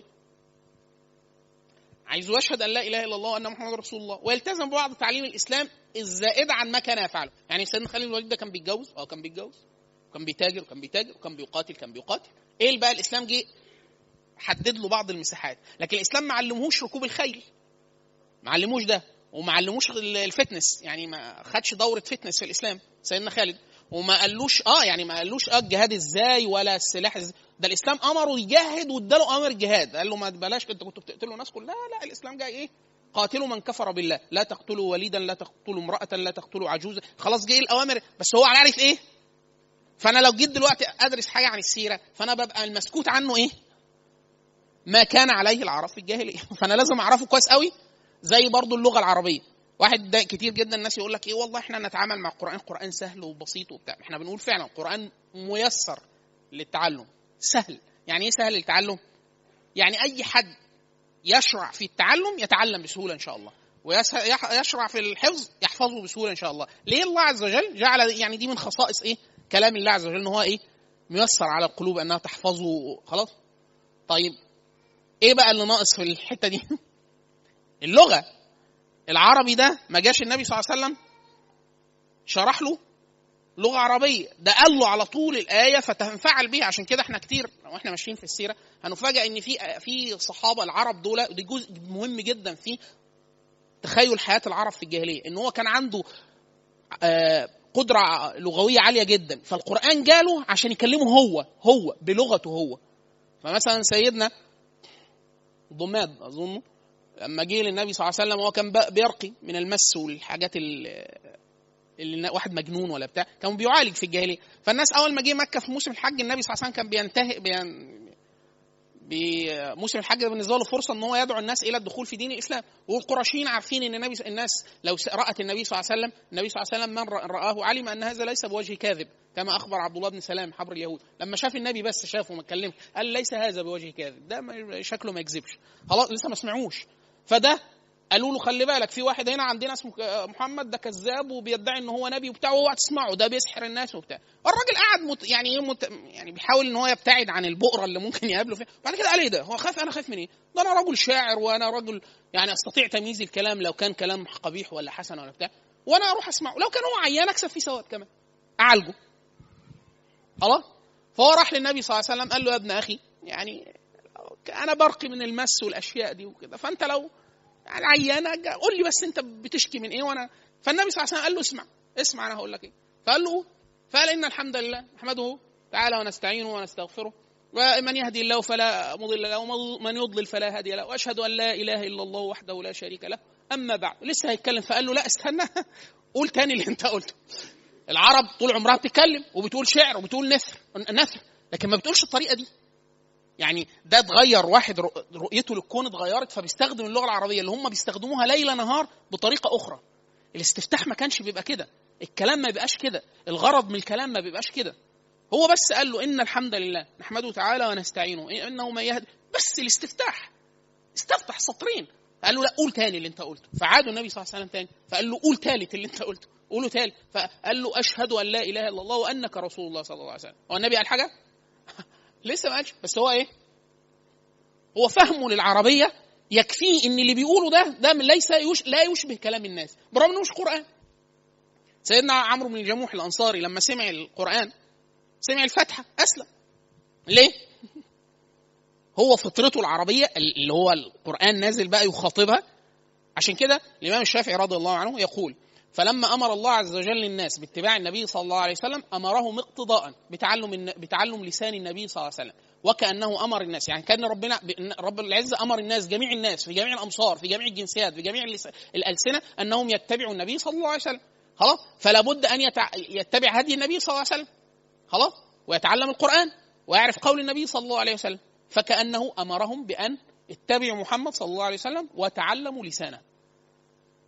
عايز يشهد ان لا اله الا الله وان محمد رسول الله ويلتزم ببعض تعليم الاسلام الزائد عن ما كان يفعله يعني سيدنا خالد بن الوليد ده كان بيتجوز اه كان بيتجوز كان بيتاجر وكان بيتاجر وكان بيقاتل كان بيقاتل ايه بقى الاسلام جه حدد له بعض المساحات لكن الاسلام ما علمهوش ركوب الخيل ما علموش ده وما علموش الفتنس يعني ما خدش دوره فتنس في الاسلام سيدنا خالد وما قالوش اه يعني ما قالوش اه الجهاد ازاي ولا السلاح ازاي ده الاسلام امره يجاهد واداله امر الجهاد قال له ما بلاش انت كنتوا بتقتلوا الناس كلها لا الاسلام جاي ايه قاتلوا من كفر بالله لا تقتلوا وليدا لا تقتلوا امراه لا تقتلوا عجوزا خلاص جه الاوامر بس هو عارف ايه فانا لو جيت دلوقتي ادرس حاجه عن السيره فانا ببقى المسكوت عنه ايه ما كان عليه العرب في الجاهليه فانا لازم اعرفه كويس قوي زي برضو اللغه العربيه واحد ده كتير جدا الناس يقول لك ايه والله احنا نتعامل مع القران القران سهل وبسيط وبتاع احنا بنقول فعلا القران ميسر للتعلم سهل يعني ايه سهل للتعلم يعني اي حد يشرع في التعلم يتعلم بسهوله ان شاء الله ويشرع في الحفظ يحفظه بسهوله ان شاء الله ليه الله عز وجل جعل يعني دي من خصائص ايه كلام الله عز وجل ان هو ايه ميسر على القلوب انها تحفظه خلاص طيب ايه بقى اللي ناقص في الحته دي اللغه العربي ده ما جاش النبي صلى الله عليه وسلم شرح له لغه عربيه ده قال له على طول الايه فتنفعل بيها عشان كده احنا كتير واحنا ماشيين في السيره هنفاجئ ان في في صحابه العرب دول ودي جزء مهم جدا في تخيل حياه العرب في الجاهليه ان هو كان عنده آه قدره لغويه عاليه جدا فالقران جاله عشان يكلمه هو هو بلغته هو فمثلا سيدنا ضماد اظنه لما جه للنبي صلى الله عليه وسلم هو كان بيرقي من المس والحاجات اللي, اللي واحد مجنون ولا بتاع كان بيعالج في الجاهليه فالناس اول ما جه مكه في موسم الحج النبي صلى الله عليه وسلم كان بينتهي بين بموسم الحج ده بالنسبه له فرصه ان هو يدعو الناس الى الدخول في دين الاسلام والقرشيين عارفين ان النبي الناس لو رات النبي صلى الله عليه وسلم النبي صلى الله عليه وسلم من راه علم ان هذا ليس بوجه كاذب كما اخبر عبد الله بن سلام حبر اليهود لما شاف النبي بس شافه ما اتكلمش قال ليس هذا بوجه كاذب ده شكله ما يكذبش خلاص لسه ما سمعوش فده قالوا له خلي بالك في واحد هنا عندنا اسمه محمد ده كذاب وبيدعي ان هو نبي وبتاع واوعى تسمعه ده بيسحر الناس وبتاع الراجل قاعد مت يعني ايه مت يعني بيحاول ان هو يبتعد عن البؤره اللي ممكن يقابله فيها بعد كده قال ايه ده هو خاف انا خايف من ايه ده انا رجل شاعر وانا رجل يعني استطيع تمييز الكلام لو كان كلام قبيح ولا حسن ولا بتاع وانا اروح اسمعه لو كان هو عيان اكسب فيه سواد كمان اعالجه خلاص فهو راح للنبي صلى الله عليه وسلم قال له يا ابن اخي يعني انا برقي من المس والاشياء دي وكده فانت لو يعني عيانه قول لي بس انت بتشكي من ايه وانا فالنبي صلى الله عليه وسلم قال له اسمع اسمع انا هقول لك ايه فقال له فقال ان الحمد لله نحمده تعالى ونستعينه ونستغفره ومن يهدي الله فلا مضل له ومن يضلل فلا هادي له واشهد ان لا اله الا الله وحده لا شريك له اما بعد لسه هيتكلم فقال له لا استنى قول تاني اللي انت قلته العرب طول عمرها بتتكلم وبتقول شعر وبتقول نثر نثر لكن ما بتقولش الطريقه دي يعني ده اتغير واحد رؤيته للكون اتغيرت فبيستخدم اللغه العربيه اللي هم بيستخدموها ليل نهار بطريقه اخرى الاستفتاح ما كانش بيبقى كده الكلام ما بيبقاش كده الغرض من الكلام ما بيبقاش كده هو بس قال له ان الحمد لله نحمده تعالى ونستعينه انه ما يهدي بس الاستفتاح استفتح سطرين قال له لا قول تاني اللي انت قلته فعادوا النبي صلى الله عليه وسلم تاني فقال له قول تالت اللي انت قلته قوله تالت فقال له اشهد ان لا اله الا الله وانك رسول الله صلى الله عليه وسلم هو النبي قال حاجه لسه ما قالش بس هو ايه هو فهمه للعربيه يكفيه ان اللي بيقوله ده ده ليس يش لا يشبه كلام الناس برغم انه مش قران سيدنا عمرو بن الجموح الانصاري لما سمع القران سمع الفاتحه اسلم ليه هو فطرته العربيه اللي هو القران نازل بقى يخاطبها عشان كده الامام الشافعي رضي الله عنه يقول فلما امر الله عز وجل الناس باتباع النبي صلى الله عليه وسلم امرهم اقتضاء بتعلم بتعلم لسان النبي صلى الله عليه وسلم وكانه امر الناس يعني كان ربنا رب العزه امر الناس جميع الناس في جميع الامصار في جميع الجنسيات في جميع الالسنه انهم يتبعوا النبي صلى الله عليه وسلم خلاص فلا بد ان يتبع هدي النبي صلى الله عليه وسلم خلاص ويتعلم القران ويعرف قول النبي صلى الله عليه وسلم فكانه امرهم بان اتبعوا محمد صلى الله عليه وسلم وتعلموا لسانه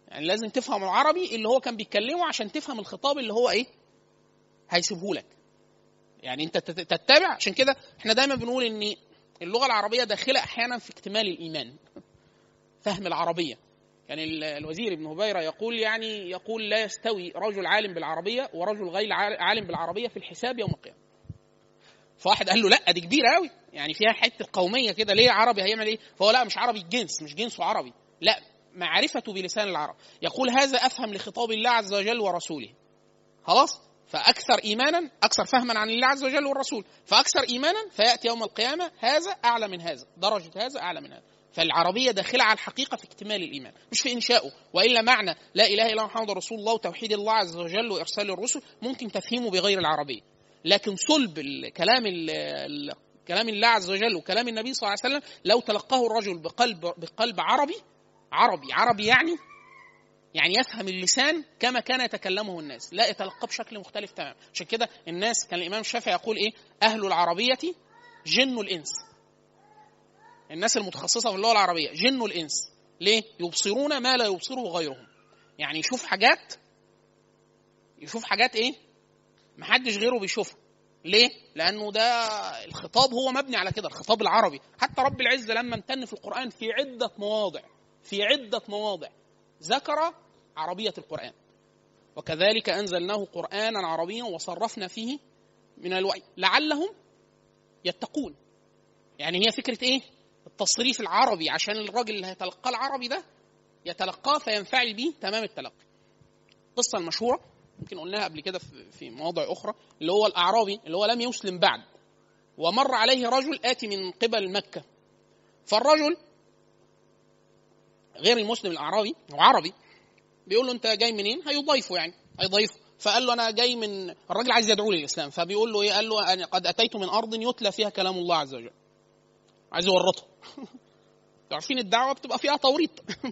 يعني لازم تفهم العربي اللي هو كان بيتكلمه عشان تفهم الخطاب اللي هو ايه هيسيبه لك يعني انت تت- تتبع عشان كده احنا دايما بنقول ان اللغه العربيه داخله احيانا في اكتمال الايمان فهم العربيه يعني ال- الوزير ابن هبيره يقول يعني يقول لا يستوي رجل عالم بالعربيه ورجل غير عال- عالم بالعربيه في الحساب يوم القيامه فواحد قال له لا دي كبيره قوي يعني فيها حته قوميه كده ليه عربي هيعمل ايه فهو لا مش عربي الجنس مش جنسه عربي لا معرفته بلسان العرب يقول هذا افهم لخطاب الله عز وجل ورسوله خلاص فاكثر ايمانا اكثر فهما عن الله عز وجل والرسول فاكثر ايمانا فياتي يوم القيامه هذا اعلى من هذا درجه هذا اعلى من هذا فالعربيه داخله على الحقيقه في اكتمال الايمان مش في انشائه والا معنى لا اله الا الله محمد رسول الله وتوحيد الله عز وجل وارسال الرسل ممكن تفهيمه بغير العربيه لكن صلب الكلام ال- ال- كلام الله عز وجل وكلام النبي صلى الله عليه وسلم لو تلقاه الرجل بقلب بقلب عربي عربي عربي يعني يعني يفهم اللسان كما كان يتكلمه الناس لا يتلقاه بشكل مختلف تماما عشان كده الناس كان الامام الشافعي يقول ايه اهل العربيه جن الانس الناس المتخصصه في اللغه العربيه جن الانس ليه يبصرون ما لا يبصره غيرهم يعني يشوف حاجات يشوف حاجات ايه محدش غيره بيشوفها ليه؟ لأنه ده الخطاب هو مبني على كده الخطاب العربي حتى رب العزة لما امتن في القرآن في عدة مواضع في عدة مواضع ذكر عربية القرآن وكذلك أنزلناه قرآنا عربيا وصرفنا فيه من الوعي لعلهم يتقون يعني هي فكرة إيه؟ التصريف العربي عشان الراجل اللي هيتلقاه العربي ده يتلقاه فينفعل به تمام التلقي القصة المشهورة يمكن قلناها قبل كده في- في مواضع أخرى اللي هو الأعرابي اللي هو لم يسلم بعد ومر عليه رجل آتي من قبل مكة فالرجل غير المسلم الأعرابي هو عربي بيقول له أنت جاي منين؟ هيضيفه يعني هيضيفه فقال له أنا جاي من الراجل عايز يدعو للإسلام فبيقول له إيه؟ قال له أنا قد أتيت من أرض يتلى فيها كلام الله عز وجل عايز يورطه عارفين الدعوة بتبقى فيها توريط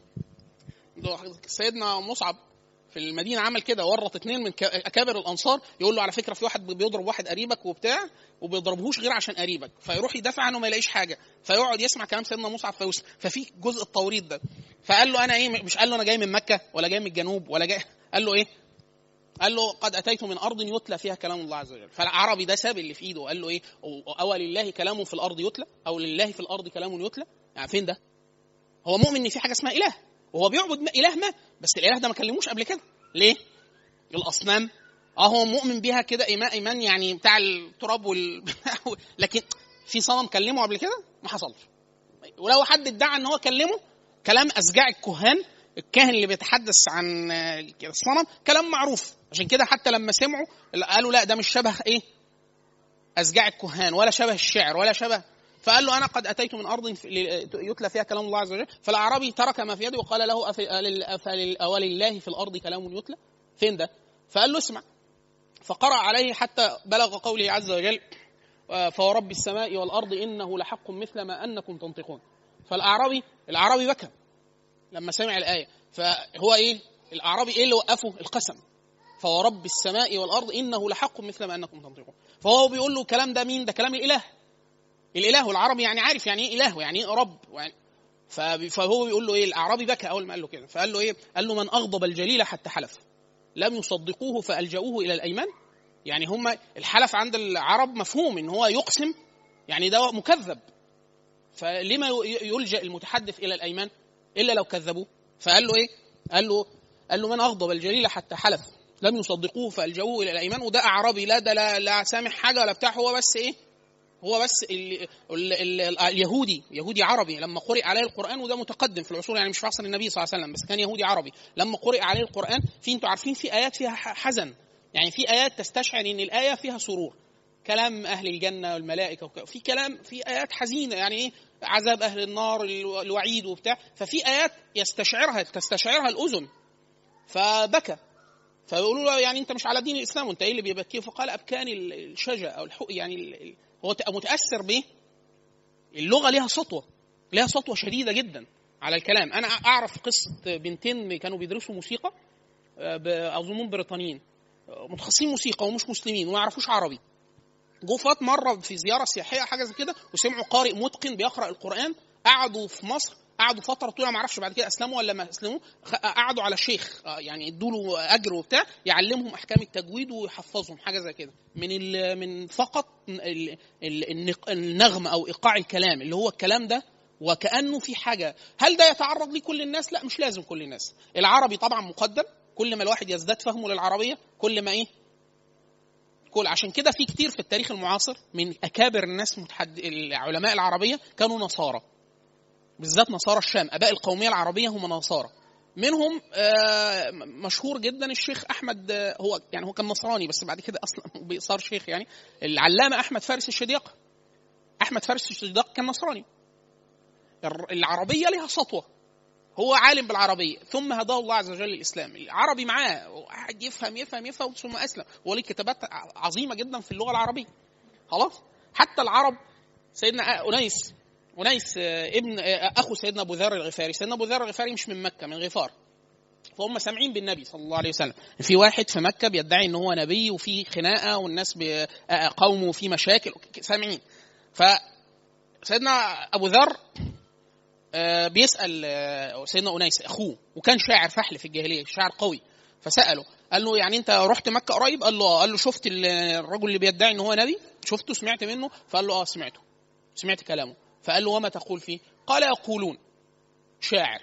سيدنا مصعب في المدينه عمل كده ورط اتنين من كا- اكابر الانصار يقول له على فكره في واحد بيضرب واحد قريبك وبتاع وبيضربهوش غير عشان قريبك فيروح يدافع عنه ما يلاقيش حاجه فيقعد يسمع كلام سيدنا مصعب فيوسف ففي جزء التوريط ده فقال له انا ايه مش قال له انا جاي من مكه ولا جاي من الجنوب ولا جاي قال له ايه قال له قد اتيت من ارض يتلى فيها كلام الله عز وجل فالعربي ده ساب اللي في ايده وقال له ايه او لله كلام في الارض يتلى او لله في الارض كلام يتلى يعني فين ده هو مؤمن ان في حاجه اسمها اله وهو بيعبد م- اله ما بس الاله ده ما كلموش قبل كده ليه الاصنام اه هو مؤمن بيها كده ايمان ايمان يعني بتاع التراب وال لكن في صنم كلمه قبل كده ما حصلش ولو حد ادعى ان هو كلمه كلام اشجاع الكهان الكاهن اللي بيتحدث عن آه، الصنم كلام معروف عشان كده حتى لما سمعوا قالوا لا ده مش شبه ايه اشجاع الكهان ولا شبه الشعر ولا شبه فقال له انا قد اتيت من ارض في- يتلى فيها كلام الله عز وجل فالاعرابي ترك ما في يده وقال له أف- ألل- أفلل- اولله في الارض كلام يتلى فين ده فقال له اسمع فقرأ عليه حتى بلغ قوله عز وجل آه، فورب السماء والارض انه لحق مثل ما انكم تنطقون فالاعرابي الاعرابي بكى لما سمع الايه فهو ايه الاعرابي ايه اللي وقفه القسم فورب السماء والارض انه لحق مثل ما انكم تنطقون فهو بيقول له الكلام ده مين ده كلام الاله الاله والعربي يعني عارف يعني ايه اله ويعني ايه رب ويعني فب- فهو بيقول له ايه الاعرابي بكى اول ما قال له كده فقال له ايه قال له من اغضب الجليل حتى حلف لم يصدقوه فالجؤوه الى الايمان يعني هم الحلف عند العرب مفهوم ان هو يقسم يعني ده مكذب فلما ي- يلجا المتحدث الى الايمان الا لو كذبوه فقال له ايه قال له قال له من اغضب الجليل حتى حلف لم يصدقوه فالجؤوه الى الايمان وده اعرابي لا ده لا, لا سامح حاجه ولا بتاع هو بس ايه هو بس ال ال ال اليهودي يهودي عربي لما قرئ عليه القران وده متقدم في العصور يعني مش في عصر النبي صلى الله عليه وسلم بس كان يهودي عربي لما قرئ عليه القران في انتوا عارفين في ايات فيها ح- حزن يعني في ايات تستشعر ان الايه فيها سرور كلام اهل الجنه والملائكه وك- في كلام في ايات حزينه يعني ايه عذاب اهل النار الو- الوعيد وبتاع ففي ايات يستشعرها تستشعرها الاذن فبكى فيقولوا له يعني انت مش على دين الاسلام وانت ايه اللي بيبكيه فقال ابكاني ال- الشجا او الحق يعني ال- ال- هو ت- متاثر بايه؟ اللغه ليها سطوه ليها سطوه شديده جدا على الكلام انا اعرف قصه بنتين كانوا بيدرسوا موسيقى آه، ب- اظنهم بريطانيين آه، متخصصين موسيقى ومش مسلمين وما يعرفوش عربي جو فات مره في زياره سياحيه حاجه زي كده وسمعوا قارئ متقن بيقرا القران قعدوا في مصر قعدوا فتره طويله ما اعرفش بعد كده اسلموا ولا ما اسلموا خ- قعدوا على شيخ آه، يعني ادوا له اجر وبتاع يعلمهم احكام التجويد ويحفظهم حاجه زي كده من ال من فقط ال- ال- النق- النغم او ايقاع الكلام اللي هو الكلام ده وكانه في حاجه هل ده يتعرض ليه كل الناس لا مش لازم كل الناس العربي طبعا مقدم كل ما الواحد يزداد فهمه للعربيه كل ما ايه كل عشان كده في كتير في التاريخ المعاصر من اكابر الناس متحد... العلماء العربيه كانوا نصارى بالذات نصارى الشام اباء القوميه العربيه هم نصارى منهم آه، مشهور جدا الشيخ احمد آه، هو يعني هو كان نصراني بس بعد كده اصلا صار شيخ يعني العلامه احمد فارس الشديق احمد فارس الشديق كان نصراني الر- العربيه لها سطوه هو عالم بالعربيه ثم هداه الله عز وجل الاسلام العربي معاه قاعد يفهم يفهم يفهم ثم اسلم وليه كتابات عظيمه جدا في اللغه العربيه خلاص حتى العرب سيدنا انيس انيس آه، ابن آه، اخو سيدنا ابو ذر الغفاري سيدنا ابو ذر الغفاري مش من مكه من غفار فهم سامعين بالنبي صلى الله عليه وسلم في واحد في مكه بيدعي ان هو نبي وفي خناقه والناس بي- آه، قومه في مشاكل سامعين ف سيدنا ابو ذر آه، بيسال آه، سيدنا انيس اخوه وكان شاعر فحل في الجاهليه شاعر قوي فساله قال له يعني انت رحت مكه قريب قال له اه قال له شفت ال- الرجل اللي بيدعي ان هو نبي شفته سمعت منه فقال له اه سمعته سمعت كلامه فقال له وما تقول فيه قال يقولون شاعر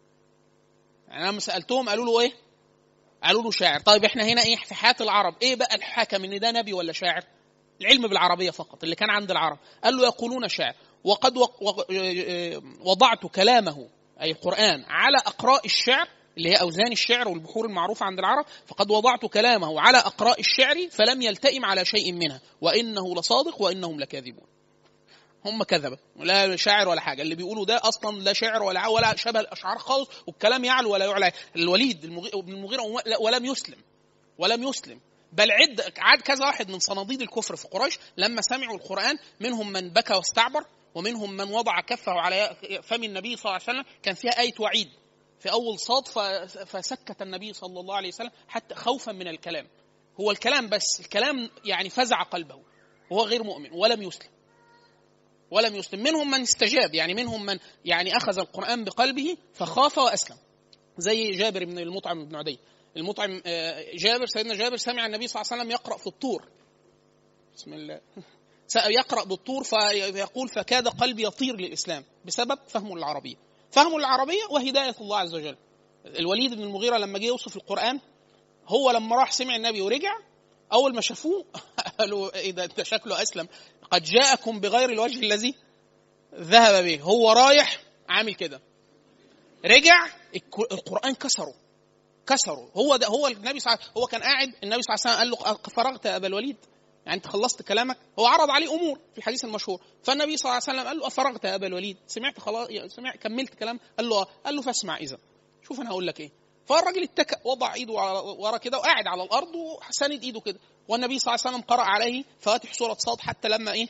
يعني انا لما سالتهم قالوا له ايه قالوا له شاعر طيب احنا هنا ايه في حياه العرب ايه بقى الحكم ان ده نبي ولا شاعر العلم بالعربيه فقط اللي كان عند العرب قال له يقولون شاعر وقد وق- وق- وضعت كلامه اي القران على اقراء الشعر اللي هي اوزان الشعر والبحور المعروفه عند العرب فقد وضعت كلامه على اقراء الشعر فلم يلتئم على شيء منها وانه لصادق وانهم لكاذبون هم كذبة لا شاعر ولا حاجة اللي بيقولوا ده أصلا لا شعر ولا ولا شبه الأشعار خالص والكلام يعلو ولا يعلى الوليد المغي- بن المغيرة ولم يسلم ولم يسلم بل عد عاد كذا واحد من صناديد الكفر في قريش لما سمعوا القرآن منهم من بكى واستعبر ومنهم من وضع كفه على فم النبي صلى الله عليه وسلم كان فيها آية وعيد في أول صاد ف- فسكت النبي صلى الله عليه وسلم حتى خوفا من الكلام هو الكلام بس الكلام يعني فزع قلبه وهو غير مؤمن ولم يسلم ولم يسلم منهم من استجاب يعني منهم من يعني اخذ القران بقلبه فخاف واسلم زي جابر بن المطعم بن عدي المطعم آه، جابر سيدنا جابر سمع النبي صلى الله عليه وسلم يقرا في الطور بسم الله يقرا بالطور فيقول فكاد قلبي يطير للاسلام بسبب فهمه للعربيه فهمه للعربيه وهدايه الله عز وجل الوليد بن المغيره لما جه يوصف القران هو لما راح سمع النبي ورجع اول ما شافوه قالوا ايه ده انت شكله اسلم قد جاءكم بغير الوجه الذي ذهب به هو رايح عامل كده رجع الك- القران كسره كسره هو ده هو النبي صلى الله عليه وسلم هو كان قاعد النبي صلى الله عليه وسلم قال له فرغت يا ابا الوليد يعني انت خلصت كلامك هو عرض عليه امور في الحديث المشهور فالنبي صلى الله عليه وسلم قال له افرغت يا ابا الوليد سمعت خلاص سمع كملت كلام قال له اه قال له فاسمع اذا شوف انا هقول لك ايه فالراجل اتكأ وضع ايده على- ورا كده وقاعد على الارض وساند ايده كده والنبي صلى الله عليه وسلم قرأ عليه فواتح سورة صاد حتى لما ايه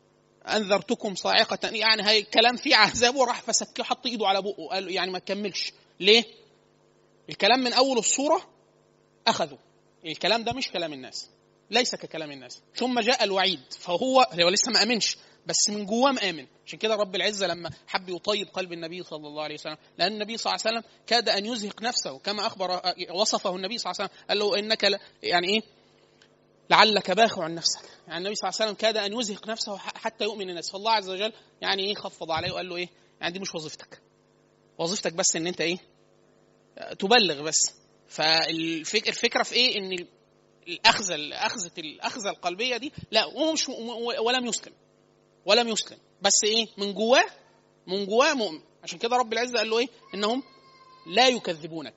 انذرتكم صاعقة يعني هاي الكلام فيه عذاب وراح فسكه حط ايده على بقه قال له يعني ما تكملش ليه؟ الكلام من اول الصورة اخذه الكلام ده مش كلام الناس ليس ككلام الناس ثم جاء الوعيد فهو هو لسه ما امنش بس من جواه مآمن عشان كده رب العزة لما حب يطيب قلب النبي صلى الله عليه وسلم لأن النبي صلى الله عليه وسلم كاد أن يزهق نفسه كما أخبر وصفه النبي صلى الله عليه وسلم قال له إنك ل- يعني إيه لعلك باخع عن نفسك يعني النبي صلى الله عليه وسلم كاد أن يزهق نفسه ح- حتى يؤمن الناس فالله عز وجل يعني إيه خفض عليه وقال له إيه يعني دي مش وظيفتك وظيفتك بس إن أنت إيه تبلغ بس فالفكرة في إيه إن الأخذة الأخذة الأخذة القلبية دي لا هو مش ولم يسلم ولم يسلم بس ايه من جواه من جواه مؤمن عشان كده رب العزه قال له ايه انهم لا يكذبونك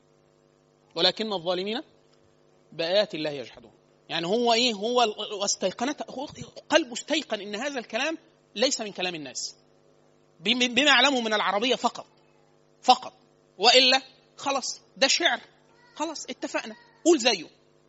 ولكن الظالمين بآيات الله يجحدون يعني هو ايه هو ال- واستيقنت هو قلبه استيقن ان هذا الكلام ليس من كلام الناس بم- بما يعلمه من العربيه فقط فقط والا خلاص ده شعر خلاص اتفقنا قول زيه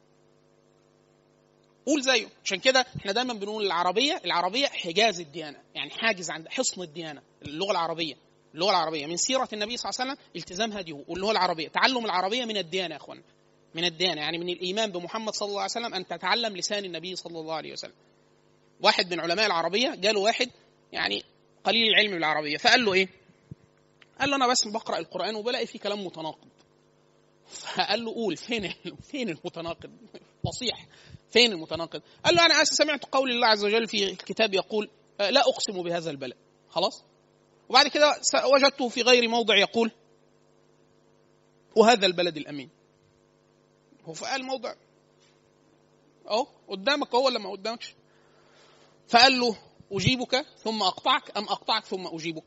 قول زيه عشان كده احنا دايما بنقول العربيه العربيه حجاز الديانه يعني حاجز عند حصن الديانه اللغه العربيه اللغه العربيه من سيره النبي صلى الله عليه وسلم التزام هديه واللغه العربيه تعلم العربيه من الديانه يا اخوانا من الديانه يعني من الايمان بمحمد صلى الله عليه وسلم ان تتعلم لسان النبي صلى الله عليه وسلم واحد من علماء العربيه جاله واحد يعني قليل العلم بالعربيه فقال له ايه قال له انا بس بقرا القران وبلاقي فيه كلام متناقض فقال له قول فين فين المتناقض فصيح فين المتناقض قال له انا سمعت قول الله عز وجل في الكتاب يقول آه، لا اقسم بهذا البلد خلاص وبعد كده وجدته في غير موضع يقول وهذا البلد الامين هو فقال موضع اهو قدامك هو ولا ما قدامكش فقال له اجيبك ثم اقطعك ام اقطعك ثم اجيبك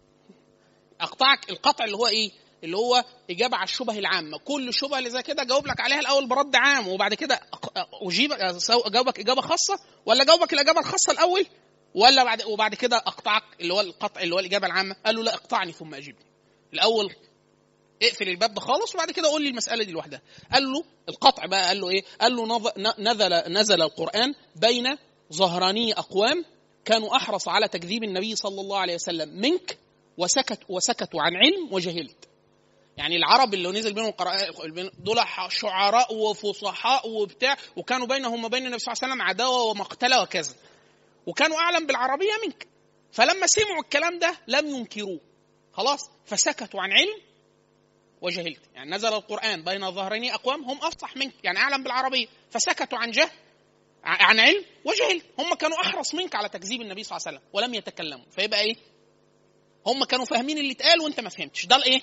اقطعك القطع اللي هو ايه اللي هو اجابه على الشبه العامه كل شبهه اللي زي كده جاوب لك عليها الاول برد عام وبعد كده اجيبك اجاوبك اجابه خاصه ولا اجاوبك الاجابه الخاصه الاول ولا بعد وبعد كده اقطعك اللي هو القطع اللي هو الاجابه العامه قال له لا اقطعني ثم اجيبني الاول اقفل الباب ده خالص وبعد كده قول لي المساله دي لوحدها قال له القطع بقى قال له ايه قال له نزل نزل القران بين ظهراني اقوام كانوا احرص على تكذيب النبي صلى الله عليه وسلم منك وسكت وسكتوا عن علم وجهلت يعني العرب اللي نزل بينهم دول شعراء وفصحاء وبتاع وكانوا بينهم وبين النبي صلى الله عليه وسلم عداوه ومقتله وكذا وكانوا اعلم بالعربيه منك فلما سمعوا الكلام ده لم ينكروه خلاص فسكتوا عن علم وجهلت يعني نزل القرآن بين ظهرين أقوام هم أفصح منك يعني أعلم بالعربية فسكتوا عن جهل عن علم وجهل هم كانوا أحرص منك على تكذيب النبي صلى الله عليه وسلم ولم يتكلموا فيبقى إيه هم كانوا فاهمين اللي اتقال وانت ما فهمتش ده الايه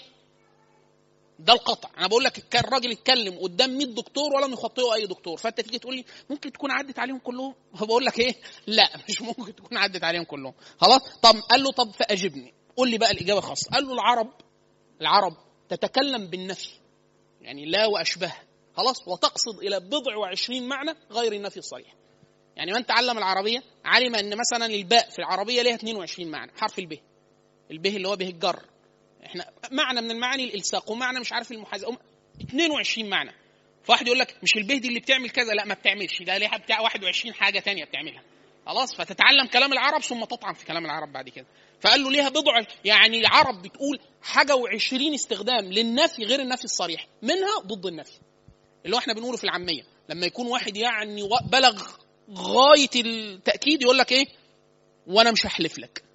ده القطع انا بقول لك الراجل اتكلم قدام 100 دكتور ولم يخطئه اي دكتور فانت تيجي تقول لي ممكن تكون عدت عليهم كلهم فبقول لك ايه لا مش ممكن تكون عدت عليهم كلهم خلاص طب قال له طب فاجبني قول لي بقى الاجابه الخاصه قال له العرب العرب تتكلم بالنفي يعني لا وأشبه خلاص وتقصد إلى بضع وعشرين معنى غير النفي الصريح يعني من تعلم العربية علم أن مثلا الباء في العربية لها 22 معنى حرف الب الب اللي هو به الجر احنا معنى من المعاني الالصاق ومعنى مش عارف المحاذاه 22 معنى فواحد يقول لك مش البه دي اللي بتعمل كذا لا ما بتعملش ده ليها بتاع 21 حاجه تانية بتعملها خلاص فتتعلم كلام العرب ثم تطعن في كلام العرب بعد كده فقال له ليها بضع يعني العرب بتقول حاجه وعشرين استخدام للنفي غير النفي الصريح منها ضد النفي اللي هو احنا بنقوله في العاميه لما يكون واحد يعني بلغ غايه التاكيد يقول لك ايه وانا مش هحلف لك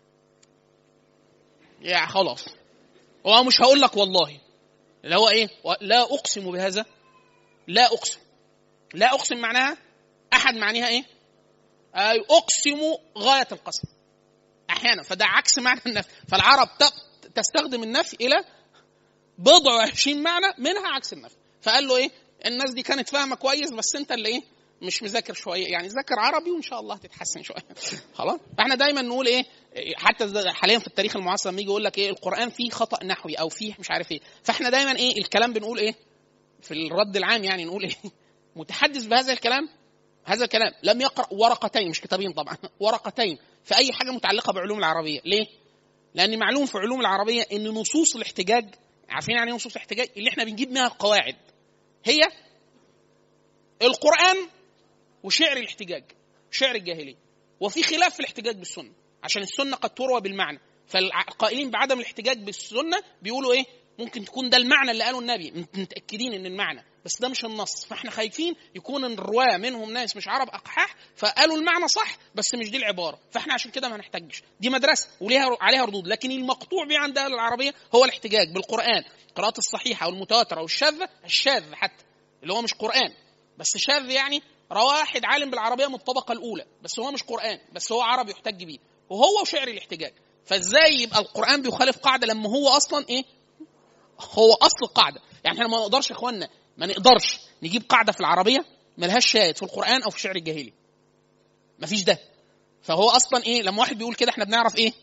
يعني خلاص هو مش هقول لك والله اللي هو ايه لا اقسم بهذا لا اقسم لا اقسم معناها احد معناها ايه أي اقسم غايه القسم احيانا فده عكس معنى النفي فالعرب تستخدم النفي الى بضع وعشرين معنى منها عكس النفي فقال له ايه الناس دي كانت فاهمه كويس بس انت اللي ايه مش مذاكر شويه يعني ذاكر عربي وان شاء الله هتتحسن شويه خلاص فاحنا دايما نقول ايه حتى حاليا في التاريخ المعاصر لما يجي يقول لك ايه القران فيه خطا نحوي او فيه مش عارف ايه فاحنا دايما ايه الكلام بنقول ايه في الرد العام يعني نقول ايه متحدث بهذا الكلام هذا الكلام لم يقرا ورقتين مش كتابين طبعا ورقتين في اي حاجه متعلقه بعلوم العربيه ليه لان معلوم في علوم العربيه ان نصوص الاحتجاج عارفين يعني ايه نصوص الاحتجاج اللي احنا بنجيب منها القواعد هي القران وشعر الاحتجاج شعر الجاهليه وفي خلاف في الاحتجاج بالسنه عشان السنه قد تروى بالمعنى فالقائلين بعدم الاحتجاج بالسنه بيقولوا ايه ممكن تكون ده المعنى اللي قاله النبي متاكدين ان المعنى بس ده مش النص فاحنا خايفين يكون الرواه منهم ناس مش عرب اقحاح فقالوا المعنى صح بس مش دي العباره فاحنا عشان كده ما نحتاجش دي مدرسه وليها عليها ردود لكن المقطوع به عند اهل العربيه هو الاحتجاج بالقران القراءات الصحيحه والمتواتره والشاذه الشاذ حتى اللي هو مش قران بس شاذ يعني واحد عالم بالعربيه من الطبقه الاولى بس هو مش قران بس هو عربي يحتج بيه وهو شعر الاحتجاج فازاي يبقى القران بيخالف قاعده لما هو اصلا ايه هو اصل القاعده يعني احنا ما نقدرش يا اخوانا ما نقدرش نجيب قاعده في العربيه ملهاش شاهد في القران او في الشعر الجاهلي مفيش ده فهو اصلا ايه لما واحد بيقول كده احنا بنعرف ايه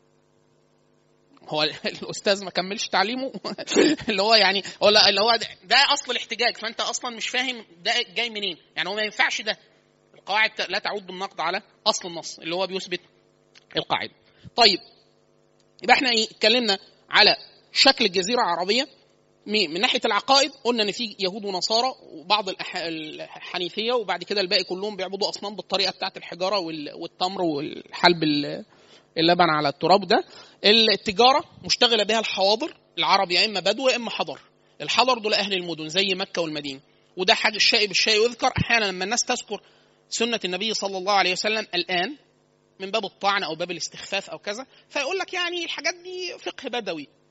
هو الاستاذ ما كملش تعليمه اللي هو يعني هو اللي هو ده, ده اصل الاحتجاج فانت اصلا مش فاهم ده جاي منين يعني هو ما ينفعش ده القواعد لا تعود بالنقد على اصل النص اللي هو بيثبت القاعده طيب يبقى احنا ايه اتكلمنا على شكل الجزيره العربيه من ناحيه العقائد قلنا ان في يهود ونصارى وبعض الحنيفيه وبعد كده الباقي كلهم بيعبدوا اصنام بالطريقه بتاعت الحجاره والتمر والحلب اللبن على التراب ده التجاره مشتغله بها الحواضر العرب يا اما بدو يا اما حضر الحضر دول اهل المدن زي مكه والمدينه وده حاجه الشيء بالشيء يذكر احيانا لما الناس تذكر سنه النبي صلى الله عليه وسلم الان من باب الطعن او باب الاستخفاف او كذا فيقول لك يعني الحاجات دي فقه بدوي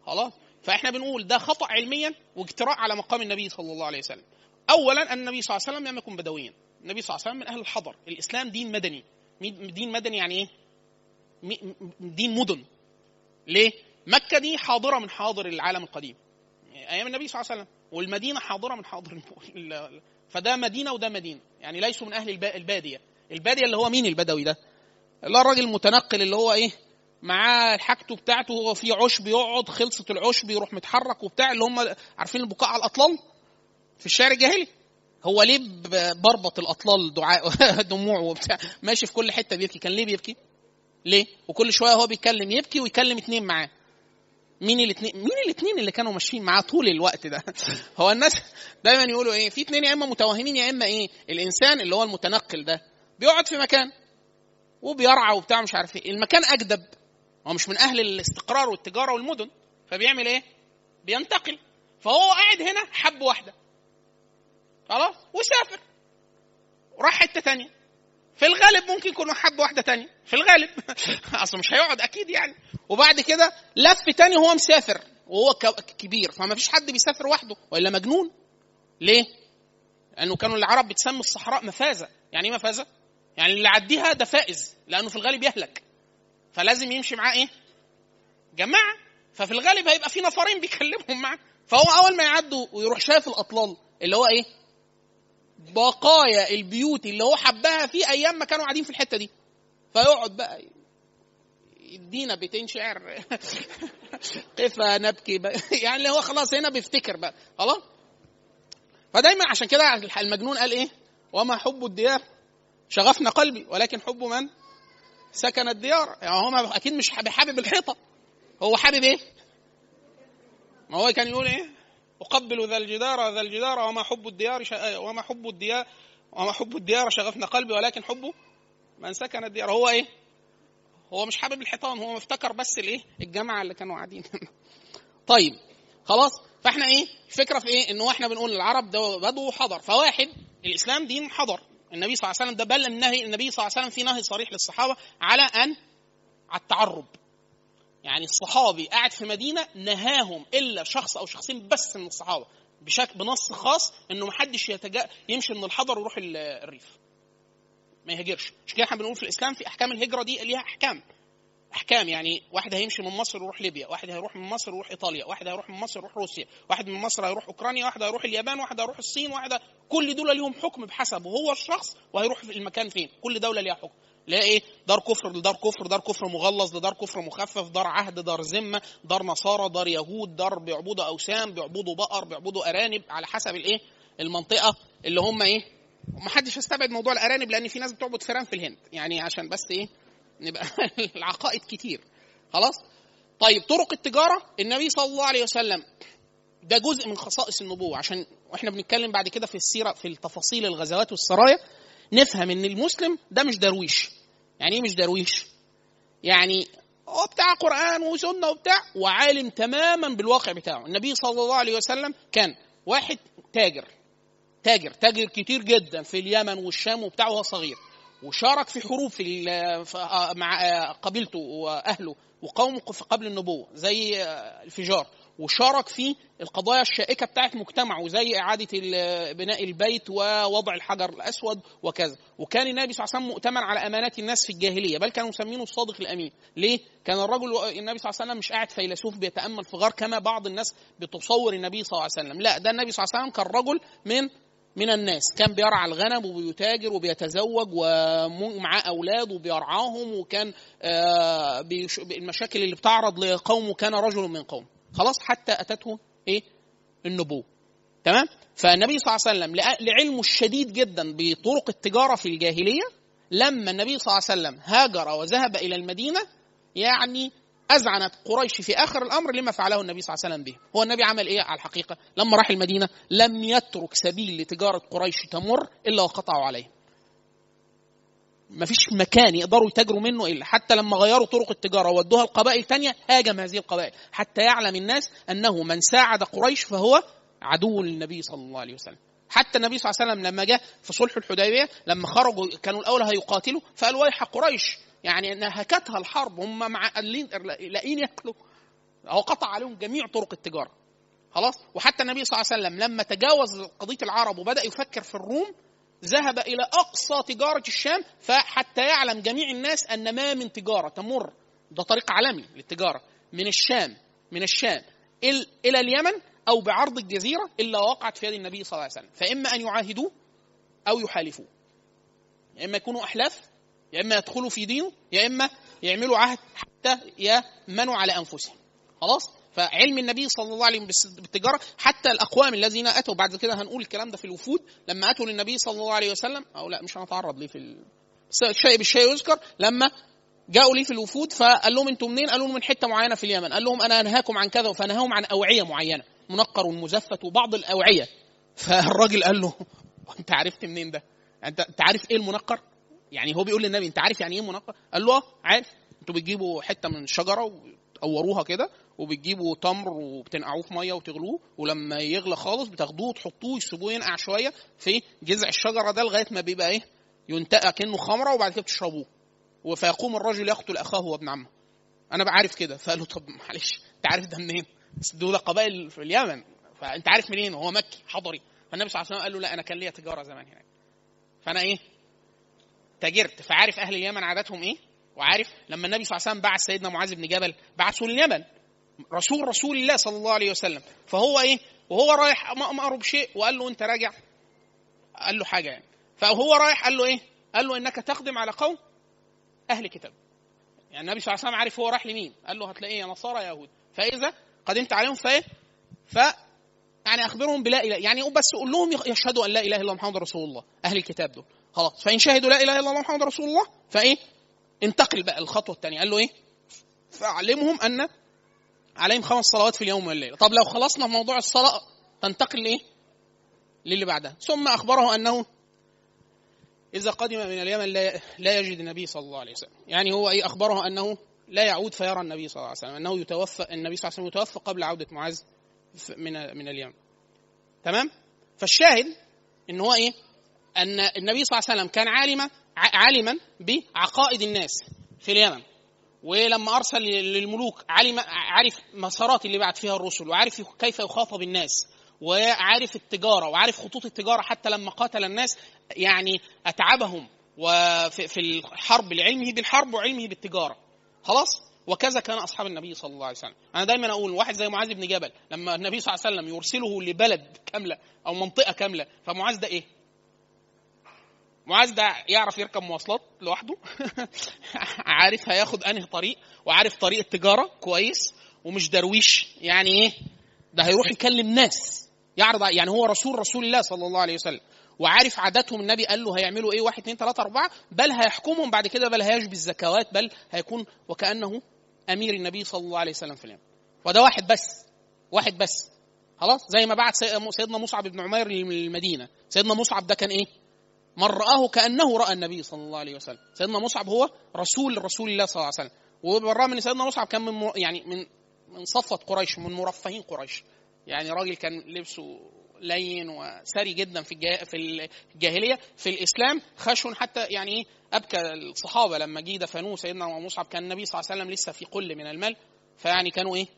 خلاص فاحنا بنقول ده خطا علميا واجتراء على مقام النبي صلى الله عليه وسلم اولا ان النبي صلى الله عليه وسلم لم يكن بدويا النبي صلى الله عليه وسلم من اهل الحضر الاسلام دين مدني دين مدني يعني ايه دين مدن ليه مكه دي حاضره من حاضر العالم القديم ايام النبي صلى الله عليه وسلم والمدينه حاضره من حاضر فده مدينه وده مدينه يعني ليسوا من اهل الباديه الباديه اللي هو مين البدوي ده اللي هو الراجل المتنقل اللي هو ايه معاه حاجته بتاعته هو في عشب يقعد خلصت العشب يروح متحرك وبتاع اللي هم عارفين البكاء على الاطلال في الشعر الجاهلي هو ليه بربط الاطلال دعاء دموع وبتاع ماشي في كل حته بيبكي كان ليه بيبكي ليه وكل شويه هو بيتكلم يبكي ويكلم اتنين معاه مين الاثنين مين الاثنين اللي كانوا ماشيين معاه طول الوقت ده هو الناس دايما يقولوا ايه في اثنين يا اما متوهمين يا اما ايه الانسان اللي هو المتنقل ده بيقعد في مكان وبيرعى وبتاع مش عارف ايه المكان اجدب هو مش من اهل الاستقرار والتجاره والمدن فبيعمل ايه بينتقل فهو قاعد هنا حب واحده خلاص وسافر وراح حته تانية في الغالب ممكن يكون حب واحده تانية في الغالب اصل مش هيقعد اكيد يعني وبعد كده لف تاني وهو مسافر وهو كبير فما فيش حد بيسافر وحده والا مجنون ليه لانه كانوا العرب بتسمي الصحراء مفازه يعني ايه مفازه يعني اللي عديها ده فائز لانه في الغالب يهلك فلازم يمشي معاه ايه جماعه ففي الغالب هيبقى في نفرين بيكلمهم معاه فهو اول ما يعدوا ويروح شايف الاطلال اللي هو ايه بقايا البيوت اللي هو حبها في ايام ما كانوا قاعدين في الحته دي فيقعد بقى يدينا بيتين شعر قفا نبكي بقى. يعني اللي هو خلاص هنا بيفتكر بقى خلاص فدايما عشان كده المجنون قال ايه وما حب الديار شغفنا قلبي ولكن حب من سكن الديار يعني هو اكيد مش حابب الحيطه هو حابب ايه ما هو كان يقول ايه اقبل ذا الجدار ذا الجدار وما حب الديار وما حب الديار وما حب الديار شغفنا قلبي ولكن حبه من سكن الديار هو ايه هو مش حابب الحيطان هو مفتكر بس الايه الجماعه اللي كانوا قاعدين طيب خلاص فاحنا ايه الفكره في ايه انه احنا بنقول العرب ده بدو حضر فواحد الاسلام دين حضر النبي صلى الله عليه وسلم ده بل النهي النبي صلى الله عليه وسلم في نهي صريح للصحابه على ان على التعرب يعني الصحابي قاعد في مدينه نهاهم الا شخص او شخصين بس من الصحابه بشكل بنص خاص انه ما حدش يتجا يمشي من الحضر ويروح الريف ما يهاجرش مش كده احنا بنقول في الاسلام في احكام الهجره دي ليها احكام احكام يعني واحد هيمشي من مصر يروح ليبيا واحد هيروح من مصر يروح ايطاليا واحد هيروح من مصر يروح روسيا واحد من مصر هيروح اوكرانيا واحد هيروح اليابان واحد هيروح الصين واحد كل دول ليهم حكم بحسب هو الشخص وهيروح في المكان فين كل دوله ليها حكم لا ايه دار كفر لدار كفر دار كفر مغلظ لدار كفر مخفف دار عهد دار ذمه دار نصارى دار يهود دار بيعبدوا اوثان بيعبدوا بقر بيعبدوا ارانب على حسب الايه المنطقه اللي هم ايه ومحدش يستبعد موضوع الارانب لان في ناس بتعبد فيران في الهند يعني عشان بس ايه نبقى العقائد كتير خلاص طيب طرق التجاره النبي صلى الله عليه وسلم ده جزء من خصائص النبوه عشان واحنا بنتكلم بعد كده في السيره في التفاصيل الغزوات والسرايا نفهم ان المسلم ده مش درويش يعني ايه مش درويش يعني هو بتاع قران وسنه وبتاع وعالم تماما بالواقع بتاعه النبي صلى الله عليه وسلم كان واحد تاجر تاجر تاجر كتير جدا في اليمن والشام وبتاع وهو صغير وشارك في حروب في مع قبيلته واهله وقومه قبل النبوه زي الفجار وشارك في القضايا الشائكه بتاعت مجتمعه زي اعاده بناء البيت ووضع الحجر الاسود وكذا وكان النبي صلى الله عليه وسلم مؤتمن على امانات الناس في الجاهليه بل كانوا مسمينه الصادق الامين ليه كان الرجل النبي صلى الله عليه وسلم مش قاعد فيلسوف بيتامل في غار كما بعض الناس بتصور النبي صلى الله عليه وسلم لا ده النبي صلى الله عليه وسلم كان رجل من من الناس كان بيرعى الغنم وبيتاجر وبيتزوج ومعاه اولاد وبيرعاهم وكان المشاكل اللي بتعرض لقومه كان رجل من قوم خلاص حتى اتته ايه النبوه تمام فالنبي صلى الله عليه وسلم لعلمه الشديد جدا بطرق التجاره في الجاهليه لما النبي صلى الله عليه وسلم هاجر وذهب الى المدينه يعني أذعنت قريش في آخر الأمر لما فعله النبي صلى الله عليه وسلم به هو النبي عمل إيه على الحقيقة لما راح المدينة لم يترك سبيل لتجارة قريش تمر إلا وقطعوا عليه ما فيش مكان يقدروا يتاجروا منه إلا حتى لما غيروا طرق التجارة وودوها القبائل تانية هاجم هذه القبائل حتى يعلم الناس أنه من ساعد قريش فهو عدو للنبي صلى الله عليه وسلم حتى النبي صلى الله عليه وسلم لما جاء في صلح الحديبيه لما خرجوا كانوا الاول هيقاتلوا فقال ويح قريش يعني نهكتها الحرب هم مع لاقين ياكلوا هو قطع عليهم جميع طرق التجاره خلاص وحتى النبي صلى الله عليه وسلم لما تجاوز قضيه العرب وبدا يفكر في الروم ذهب الى اقصى تجاره الشام فحتى يعلم جميع الناس ان ما من تجاره تمر ده طريق عالمي للتجاره من الشام من الشام ال- الى اليمن او بعرض الجزيره الا وقعت في يد النبي صلى الله عليه وسلم فاما ان يعاهدوه او يحالفوه يا اما يكونوا احلاف يا اما يدخلوا في دينه يا اما يعملوا عهد حتى يامنوا على انفسهم خلاص فعلم النبي صلى الله عليه وسلم بالتجاره حتى الاقوام الذين اتوا بعد كده هنقول الكلام ده في الوفود لما اتوا للنبي صلى الله عليه وسلم او لا مش هنتعرض ليه في ال... بس الشيء بالشيء يذكر لما جاءوا ليه في الوفود فقال لهم انتم منين؟ قالوا لهم من حته معينه في اليمن، قال لهم انا انهاكم عن كذا فنهاهم عن اوعيه معينه، منقر ومزفت وبعض الاوعيه. فالراجل قال له انت عرفت منين ده؟ انت انت عارف ايه المنقر؟ يعني هو بيقول للنبي انت عارف يعني ايه منقر؟ قال له اه عارف انتوا بتجيبوا حته من الشجره وتقوروها كده وبتجيبوا تمر وبتنقعوه في ميه وتغلوه ولما يغلى خالص بتاخدوه وتحطوه يسيبوه ينقع شويه في جذع الشجره ده لغايه ما بيبقى ايه؟ ينتقى كانه خمره وبعد كده بتشربوه. فيقوم الرجل يقتل اخاه وابن عمه انا بعرف كده فقال له طب معلش انت عارف ده منين؟ بس دول قبائل في اليمن فانت عارف منين؟ هو مكي حضري فالنبي صلى الله عليه وسلم قال له لا انا كان ليا تجاره زمان هناك فانا ايه؟ تاجرت فعارف اهل اليمن عاداتهم ايه؟ وعارف لما النبي صلى الله عليه وسلم بعث سيدنا معاذ بن جبل بعثه لليمن رسول رسول الله صلى الله عليه وسلم فهو ايه؟ وهو رايح مأمر بشيء وقال له انت راجع قال له حاجه يعني فهو رايح قال له ايه؟ قال ه انك تقدم على قوم اهل كتاب يعني النبي صلى الله عليه وسلم عارف هو راح لمين قال له هتلاقيه يا نصارى يا يهود فاذا قدمت عليهم فايه ف يعني اخبرهم بلا اله يعني بس قول لهم يشهدوا ان لا اله الا الله محمد رسول الله اهل الكتاب دول خلاص فان شهدوا لا اله الا الله محمد رسول الله فايه انتقل بقى الخطوه الثانيه قال له ايه فاعلمهم ان عليهم خمس صلوات في اليوم والليله طب لو خلصنا في موضوع الصلاه تنتقل لايه للي بعدها ثم اخبره انه إذا قدم من اليمن لا لا يجد النبي صلى الله عليه وسلم، يعني هو أي أخبره أنه لا يعود فيرى النبي صلى الله عليه وسلم، أنه يتوفى النبي صلى الله عليه وسلم يتوفى قبل عودة معاذ من من اليمن. تمام؟ فالشاهد إن هو إيه؟ أن النبي صلى الله عليه وسلم كان عالما عالما بعقائد الناس في اليمن. ولما أرسل للملوك علم عارف مسارات اللي بعد فيها الرسل وعارف كيف يخاطب الناس وعارف التجارة وعارف خطوط التجارة حتى لما قاتل الناس يعني أتعبهم وفي في الحرب لعلمه بالحرب وعلمه بالتجارة خلاص وكذا كان أصحاب النبي صلى الله عليه وسلم أنا دايما أقول واحد زي معاذ بن جبل لما النبي صلى الله عليه وسلم يرسله لبلد كاملة أو منطقة كاملة فمعاذ ده إيه معاذ ده يعرف يركب مواصلات لوحده عارف هياخد انهي طريق وعارف طريق التجاره كويس ومش درويش يعني ايه ده هيروح يكلم ناس يعرض يعني هو رسول رسول الله صلى الله عليه وسلم وعارف عاداتهم النبي قال له هيعملوا ايه واحد اثنين ثلاثة أربعة بل هيحكمهم بعد كده بل هيجبي الزكوات بل هيكون وكأنه أمير النبي صلى الله عليه وسلم في اليمن وده واحد بس واحد بس خلاص زي ما بعت سيدنا مصعب بن عمير للمدينة سيدنا مصعب ده كان ايه من رآه كأنه رأى النبي صلى الله عليه وسلم سيدنا مصعب هو رسول رسول الله صلى الله عليه وسلم وبالرغم من سيدنا مصعب كان من يعني من من صفوة قريش من مرفهين قريش يعني راجل كان لبسه لين وسري جدا في في الجاهليه في الاسلام خشن حتى يعني ايه ابكى الصحابه لما جه دفنوه سيدنا مصعب كان النبي صلى الله عليه وسلم لسه في قل من المال فيعني كانوا ايه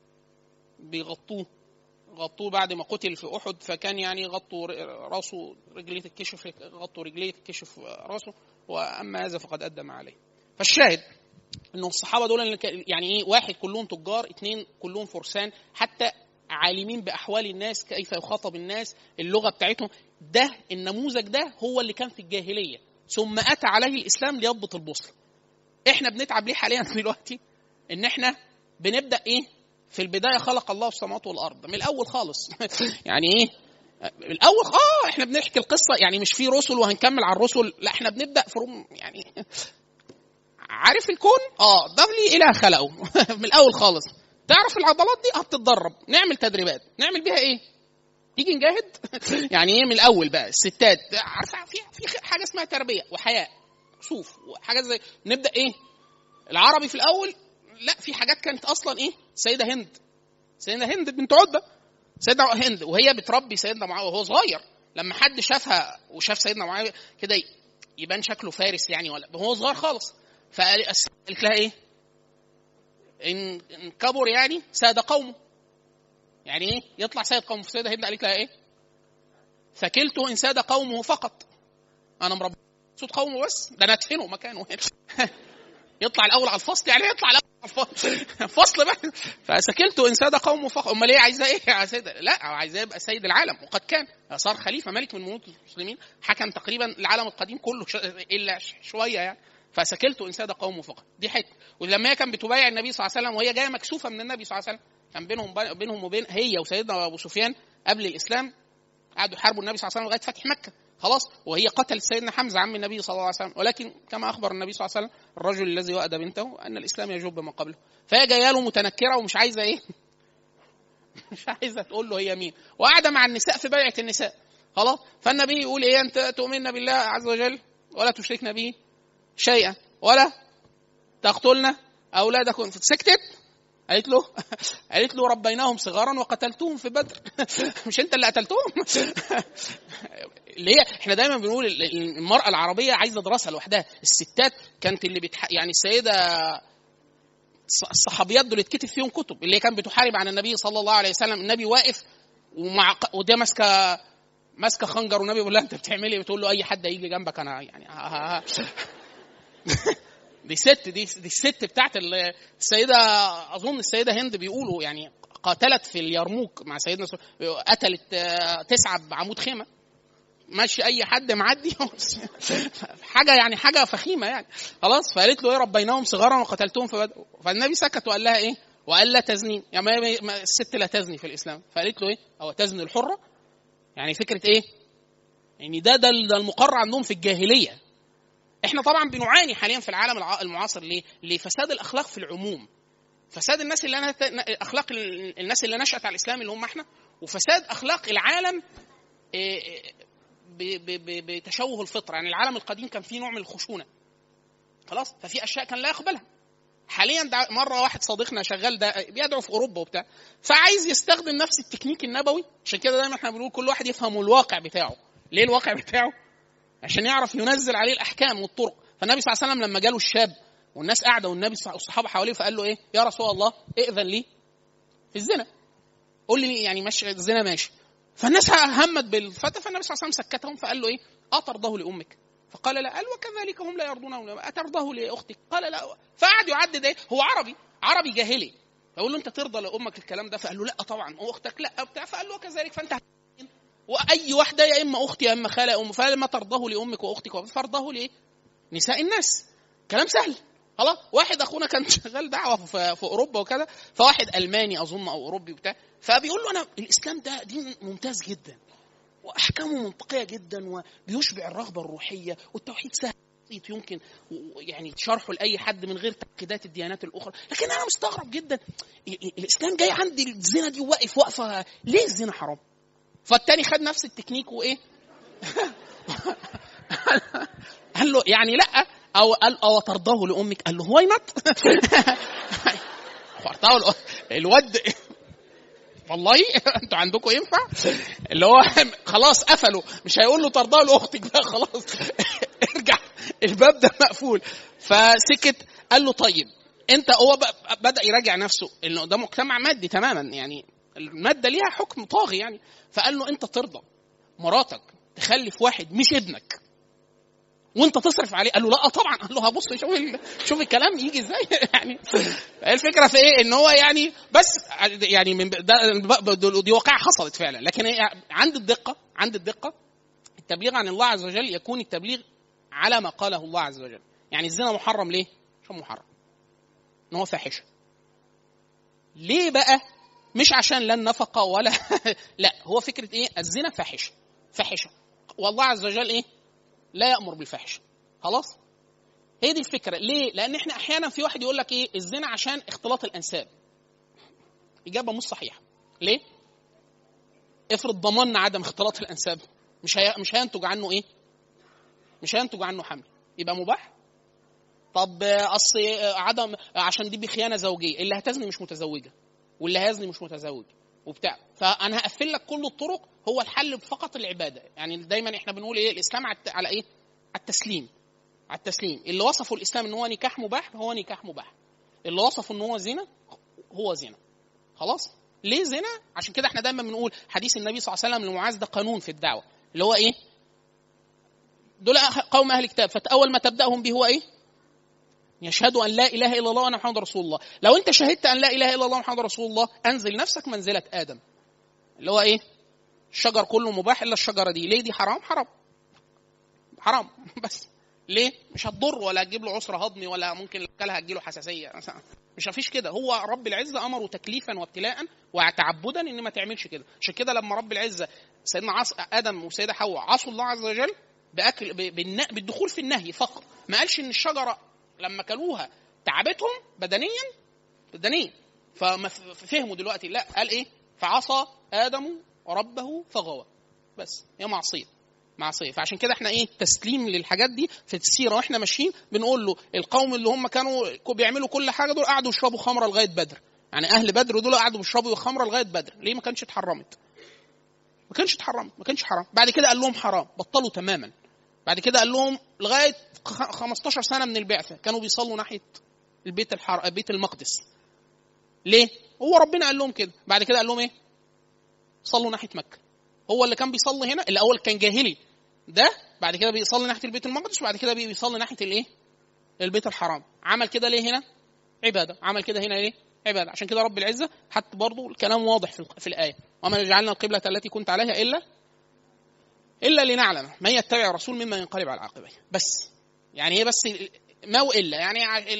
بيغطوه غطوه بعد ما قتل في احد فكان يعني غطوا راسه رجليه تتكشف غطوا رجليه تتكشف راسه واما هذا فقد ادى ما عليه فالشاهد انه الصحابه دول يعني ايه واحد كلهم تجار اثنين كلهم فرسان حتى عالمين باحوال الناس كيف يخاطب الناس اللغه بتاعتهم ده النموذج ده هو اللي كان في الجاهليه ثم اتى عليه الاسلام ليضبط البوصله احنا بنتعب ليه حاليا دلوقتي ان احنا بنبدا ايه في البدايه خلق الله السماوات والارض من الاول خالص يعني ايه من الاول اه احنا بنحكي القصه يعني مش في رسل وهنكمل على الرسل لا احنا بنبدا في روم يعني عارف الكون اه ده لي اله خلقه من الاول خالص تعرف العضلات دي هتتدرب نعمل تدريبات نعمل بيها ايه تيجي نجاهد يعني ايه من الاول بقى الستات عارفه في في حاجه اسمها تربيه وحياء شوف وحاجات زي نبدا ايه العربي في الاول لا في حاجات كانت اصلا ايه سيده هند سيده هند بنت عتبه سيدة هند وهي بتربي سيدنا معاويه وهو صغير لما حد شافها وشاف سيدنا معاويه كده يبان شكله فارس يعني ولا هو صغير خالص فقالت لها ايه ان إن كبر يعني ساد قومه يعني ايه يطلع سيد قومه فسيدة هند قالت لها ايه ثكلته ان ساد قومه فقط انا مربي صوت قومه بس ده انا ادفنه مكانه يطلع الاول على الفصل يعني يطلع الاول على الفصل فصل بقى فسكلته ان ساد قومه فقط امال ايه عايزاه ايه عايزاه لا عايزاه يبقى سيد العالم وقد كان صار خليفه ملك من ملوك المسلمين حكم تقريبا العالم القديم كله ش... الا ش- شويه يعني فسكلته ان ساد قومه فقط دي حته ولما هي كانت بتبايع النبي صلى الله عليه وسلم وهي جايه مكسوفه من النبي صلى الله عليه وسلم كان بينهم بينهم وبين هي وسيدنا ابو سفيان قبل الاسلام قعدوا يحاربوا النبي صلى الله عليه وسلم لغايه فتح مكه خلاص وهي قتلت سيدنا حمزه عم النبي صلى الله عليه وسلم ولكن كما اخبر النبي صلى الله عليه وسلم الرجل الذي وأد بنته ان الاسلام يجب ما قبله فهي جايه له متنكره ومش عايزه ايه مش عايزه تقول له هي مين وقاعده مع النساء في بيعه النساء خلاص فالنبي يقول ايه انت تؤمن بالله عز وجل ولا تشركن به شيئا ولا تقتلن اولادكم سكتت قالت له قالت له ربيناهم صغارا وقتلتهم في بدر مش انت اللي قتلتهم اللي هي احنا دايما بنقول ال- ال- المراه العربيه عايزه دراسه لوحدها الستات كانت اللي بتح... يعني السيده الص- الصحابيات دول اتكتب فيهم كتب اللي هي كانت بتحارب عن النبي صلى الله عليه وسلم النبي واقف ومع ق- وده ماسكه ماسكه خنجر والنبي بيقول لها انت بتعملي إيه؟ بتقول له اي حد هيجي جنبك انا يعني ها ها ها. دي ست دي دي الست بتاعت ال- السيده اظن السيده هند بيقولوا يعني قاتلت في اليرموك مع سيدنا سو- قتلت آه، تسعه بعمود خيمه ماشي اي حد معدي حاجه يعني حاجه فخيمه يعني خلاص فقالت له ايه ربيناهم صغارا وقتلتهم في بدر فالنبي سكت وقال لها ايه وقال لا تزنين يعني ما- ما- الست لا تزني في الاسلام فقالت له ايه او تزني الحره يعني فكره ايه يعني ده ده ده المقرر عندهم في الجاهليه احنا طبعا بنعاني حاليا في العالم الع- المعاصر ليه؟ لفساد الاخلاق في العموم. فساد الناس اللي أنا اخلاق ال- الناس اللي نشات على الاسلام اللي هم احنا وفساد اخلاق العالم إيه، إيه، ب- ب- ب- بتشوه الفطره، يعني العالم القديم كان فيه نوع من الخشونه. خلاص؟ ففي اشياء كان لا يقبلها. حاليا دع- مره واحد صديقنا شغال ده بيدعو في اوروبا وبتاع فعايز يستخدم نفس التكنيك النبوي عشان كده دايما احنا بنقول كل واحد يفهم الواقع بتاعه ليه الواقع بتاعه عشان يعرف ينزل عليه الاحكام والطرق فالنبي صلى الله عليه وسلم لما جاله الشاب والناس قاعده والنبي صلى- والصحابه حواليه فقال له ايه يا رسول الله ائذن لي في الزنا قول لي يعني ماشي الزنا ماشي فالناس همت بالفتى فالنبي صلى الله عليه وسلم سكتهم فقال له ايه اترضاه لامك فقال لا قال وكذلك هم لا يرضونه اترضاه لاختك قال لا فقعد يعدد ايه هو عربي عربي جاهلي فيقول له انت ترضى لامك الكلام ده فقال له لا طبعا واختك لا بتاع فقال له كذلك فانت واي واحده يا اما اختي يا اما خاله يا ام فلما ترضاه لامك واختك فارضاه لايه؟ نساء الناس كلام سهل خلاص واحد اخونا كان شغال دعوه في, في اوروبا وكذا فواحد الماني اظن او اوروبي وبتاع فبيقول له انا الاسلام ده دين ممتاز جدا واحكامه منطقيه جدا وبيشبع الرغبه الروحيه والتوحيد سهل بسيط يمكن و- يعني شرحه لاي حد من غير تعقيدات الديانات الاخرى لكن انا مستغرب جدا ال- ال- الاسلام جاي عندي الزنا دي واقف واقفه ليه الزنا حرام فالتاني خد نفس التكنيك وايه قال له يعني لا او قال او ترضاه لامك قال له واي نوت الواد والله انتوا عندكم ينفع اللي هو خلاص قفلوا مش هيقول له ترضاه لاختك بقى خلاص ارجع الباب ده مقفول فسكت قال له طيب انت هو بقى بدا يراجع نفسه انه ده مجتمع مادي تماما يعني الماده ليها حكم طاغي يعني فقال له انت ترضى مراتك تخلف واحد مش ابنك وانت تصرف عليه قال له لا طبعا قال له هبص شوف ال... شوف الكلام يجي ازاي يعني الفكره في ايه ان هو يعني بس يعني من ده دي واقعه حصلت فعلا لكن هي عند الدقه عند الدقه التبليغ عن الله عز وجل يكون التبليغ على ما قاله الله عز وجل يعني الزنا محرم ليه عشان محرم ان هو فاحشه ليه بقى مش عشان لا النفقه ولا لا هو فكره ايه الزنا فاحشه فاحشه والله عز وجل ايه لا يامر بالفاحشه خلاص هي دي الفكره ليه لان احنا احيانا في واحد يقول لك ايه الزنا عشان اختلاط الانساب اجابه مش صحيحه ليه افرض ضمننا عدم اختلاط الانساب مش هي... مش هينتج عنه ايه مش هينتج عنه حمل يبقى مباح طب اصل عدم عشان دي بخيانه زوجيه اللي هتزني مش متزوجه واللي هيزني مش متزوج وبتاع فانا هقفل لك كل الطرق هو الحل فقط العباده يعني دايما احنا بنقول ايه الاسلام على على ايه على التسليم على التسليم اللي وصفوا الاسلام ان هو نكاح مباح هو نكاح مباح اللي وصفه ان هو زنا هو زنا خلاص ليه زنا عشان كده احنا دايما بنقول حديث النبي صلى الله عليه وسلم لمعاذ ده قانون في الدعوه اللي هو ايه دول قوم اهل الكتاب فاول ما تبداهم به هو ايه يشهدوا ان لا اله الا الله وان محمد رسول الله لو انت شهدت ان لا اله الا الله محمد رسول الله انزل نفسك منزله ادم اللي هو ايه الشجر كله مباح الا الشجره دي ليه دي حرام حرام حرام بس ليه مش هتضر ولا هتجيب له عسر هضمي ولا ممكن لو كلها هتجيله حساسيه مش مفيش كده هو رب العزه امره تكليفا وابتلاء وتعبدا ان ما تعملش كده عشان كده لما رب العزه سيدنا عص... ادم وسيده حواء عصوا الله عز وجل باكل ب... بالن... بالدخول في النهي فقط ما قالش ان الشجره لما كلوها تعبتهم بدنيا بدنيا ففهموا دلوقتي لا قال ايه فعصى ادم ربه فغوى بس هي معصيه معصيه فعشان كده احنا ايه تسليم للحاجات دي في السيره واحنا ماشيين بنقول له القوم اللي هم كانوا بيعملوا كل حاجه دول قعدوا يشربوا خمره لغايه بدر يعني اهل بدر دول قعدوا بيشربوا خمره لغايه بدر ليه ما كانش اتحرمت ما كانش اتحرمت ما كانش حرام بعد كده قال لهم حرام بطلوا تماما بعد كده قال لهم لغايه 15 سنه من البعثه كانوا بيصلوا ناحيه البيت الحر... بيت المقدس ليه هو ربنا قال لهم كده بعد كده قال لهم ايه صلوا ناحيه مكه هو اللي كان بيصلي هنا الاول كان جاهلي ده بعد كده بيصلي ناحيه البيت المقدس وبعد كده بيصلي ناحيه الايه البيت الحرام عمل كده ليه هنا عباده عمل كده هنا ليه عباده عشان كده رب العزه حتى برضه الكلام واضح في, في الايه وما جعلنا القبله التي كنت عليها الا الا لنعلم من يتبع الرسول مما ينقلب على عقبيه بس يعني هي بس ما والا يعني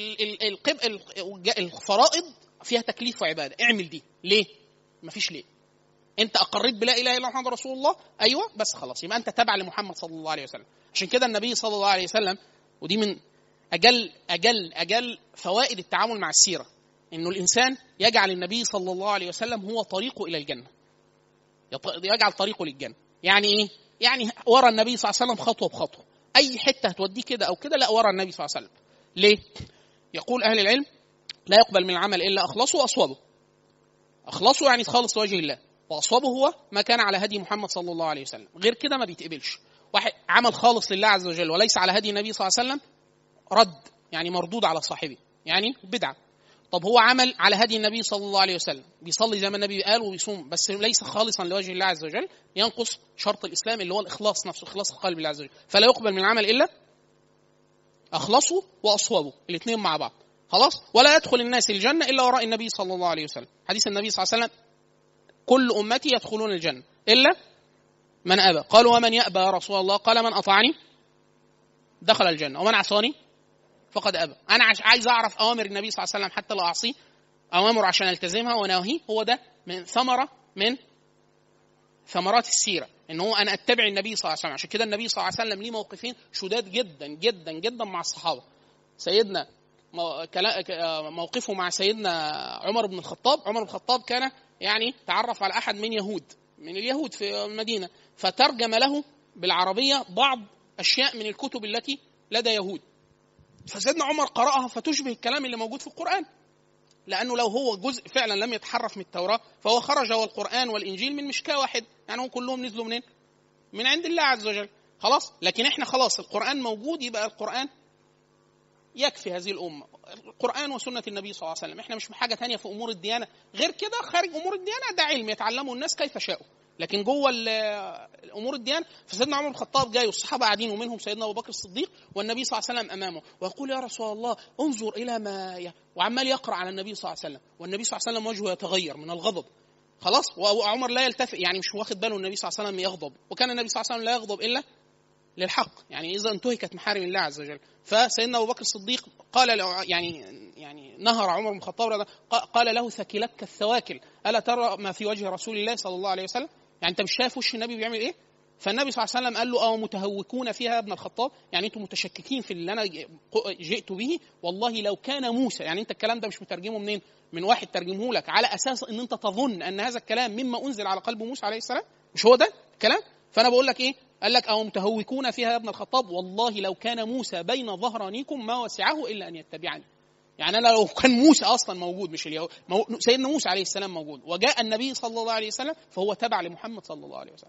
الفرائض فيها تكليف وعباده اعمل دي ليه مفيش ليه انت اقريت بلا اله الا الله محمد رسول الله ايوه بس خلاص يبقى انت تابع لمحمد صلى الله عليه وسلم عشان كده النبي صلى الله عليه وسلم ودي من اجل اجل اجل فوائد التعامل مع السيره انه الانسان يجعل النبي صلى الله عليه وسلم هو طريقه الى الجنه يجعل طريقه للجنه يعني ايه يعني ورا النبي صلى الله عليه وسلم خطوه بخطوه اي حته هتوديه كده او كده لا ورا النبي صلى الله عليه وسلم ليه يقول اهل العلم لا يقبل من العمل الا اخلصه واصوبه اخلصه يعني خالص لوجه الله واصوبه هو ما كان على هدي محمد صلى الله عليه وسلم غير كده ما بيتقبلش واحد عمل خالص لله عز وجل وليس على هدي النبي صلى الله عليه وسلم رد يعني مردود على صاحبه يعني بدعه طب هو عمل على هدي النبي صلى الله عليه وسلم بيصلي زي ما النبي قال وبيصوم بس ليس خالصا لوجه الله عز وجل ينقص شرط الاسلام اللي هو الاخلاص نفسه اخلاص القلب لله عز وجل فلا يقبل من العمل الا اخلصه واصوبه الاثنين مع بعض خلاص ولا يدخل الناس الجنه الا وراء النبي صلى الله عليه وسلم حديث النبي صلى الله عليه وسلم كل امتي يدخلون الجنه الا من ابى قالوا ومن يابى يا رسول الله قال من اطاعني دخل الجنه ومن عصاني فقد ابى انا عايز اعرف اوامر النبي صلى الله عليه وسلم حتى لا اعصيه اوامره عشان التزمها ونواهيه هو ده من ثمره من ثمرات السيره ان هو انا اتبع النبي صلى الله عليه وسلم عشان كده النبي صلى الله عليه وسلم ليه موقفين شداد جدا جدا جدا مع الصحابه سيدنا موقفه مع سيدنا عمر بن الخطاب عمر بن الخطاب كان يعني تعرف على احد من يهود من اليهود في المدينه فترجم له بالعربيه بعض اشياء من الكتب التي لدى يهود فسيدنا عمر قرأها فتشبه الكلام اللي موجود في القرآن لأنه لو هو جزء فعلا لم يتحرف من التوراة فهو خرج والقرآن والإنجيل من مشكاة واحد يعني هم كلهم نزلوا منين؟ من عند الله عز وجل خلاص لكن احنا خلاص القرآن موجود يبقى القرآن يكفي هذه الأمة القرآن وسنة النبي صلى الله عليه وسلم احنا مش بحاجة تانية في أمور الديانة غير كده خارج أمور الديانة ده علم يتعلمه الناس كيف شاءوا لكن جوه الامور الديان فسيدنا عمر بن الخطاب جاي والصحابه قاعدين ومنهم سيدنا ابو بكر الصديق والنبي صلى الله عليه وسلم امامه ويقول يا رسول الله انظر الى ما ي... وعمال يقرا على النبي صلى الله عليه وسلم والنبي صلى الله عليه وسلم وجهه يتغير من الغضب خلاص وعمر لا يلتفت يعني مش واخد باله النبي صلى الله عليه وسلم يغضب وكان النبي صلى الله عليه وسلم لا يغضب الا للحق يعني اذا انتهكت محارم الله عز وجل فسيدنا ابو بكر الصديق قال له يعني يعني نهر عمر بن الخطاب قال له ثكلتك الثواكل الا ترى ما في وجه رسول الله صلى الله عليه وسلم يعني انت مش شايف وش النبي بيعمل ايه فالنبي صلى الله عليه وسلم قال له اه متهوكون فيها يا ابن الخطاب يعني انتم متشككين في اللي انا جئت به والله لو كان موسى يعني انت الكلام ده مش مترجمه منين من واحد ترجمه لك على اساس ان انت تظن ان هذا الكلام مما انزل على قلب موسى عليه السلام مش هو ده الكلام فانا بقول لك ايه قال لك او متهوكون فيها يا ابن الخطاب والله لو كان موسى بين ظهرانيكم ما وسعه الا ان يتبعني يعني انا لو كان موسى اصلا موجود مش اليهود مو... سيدنا موسى عليه السلام موجود وجاء النبي صلى الله عليه وسلم فهو تبع لمحمد صلى الله عليه وسلم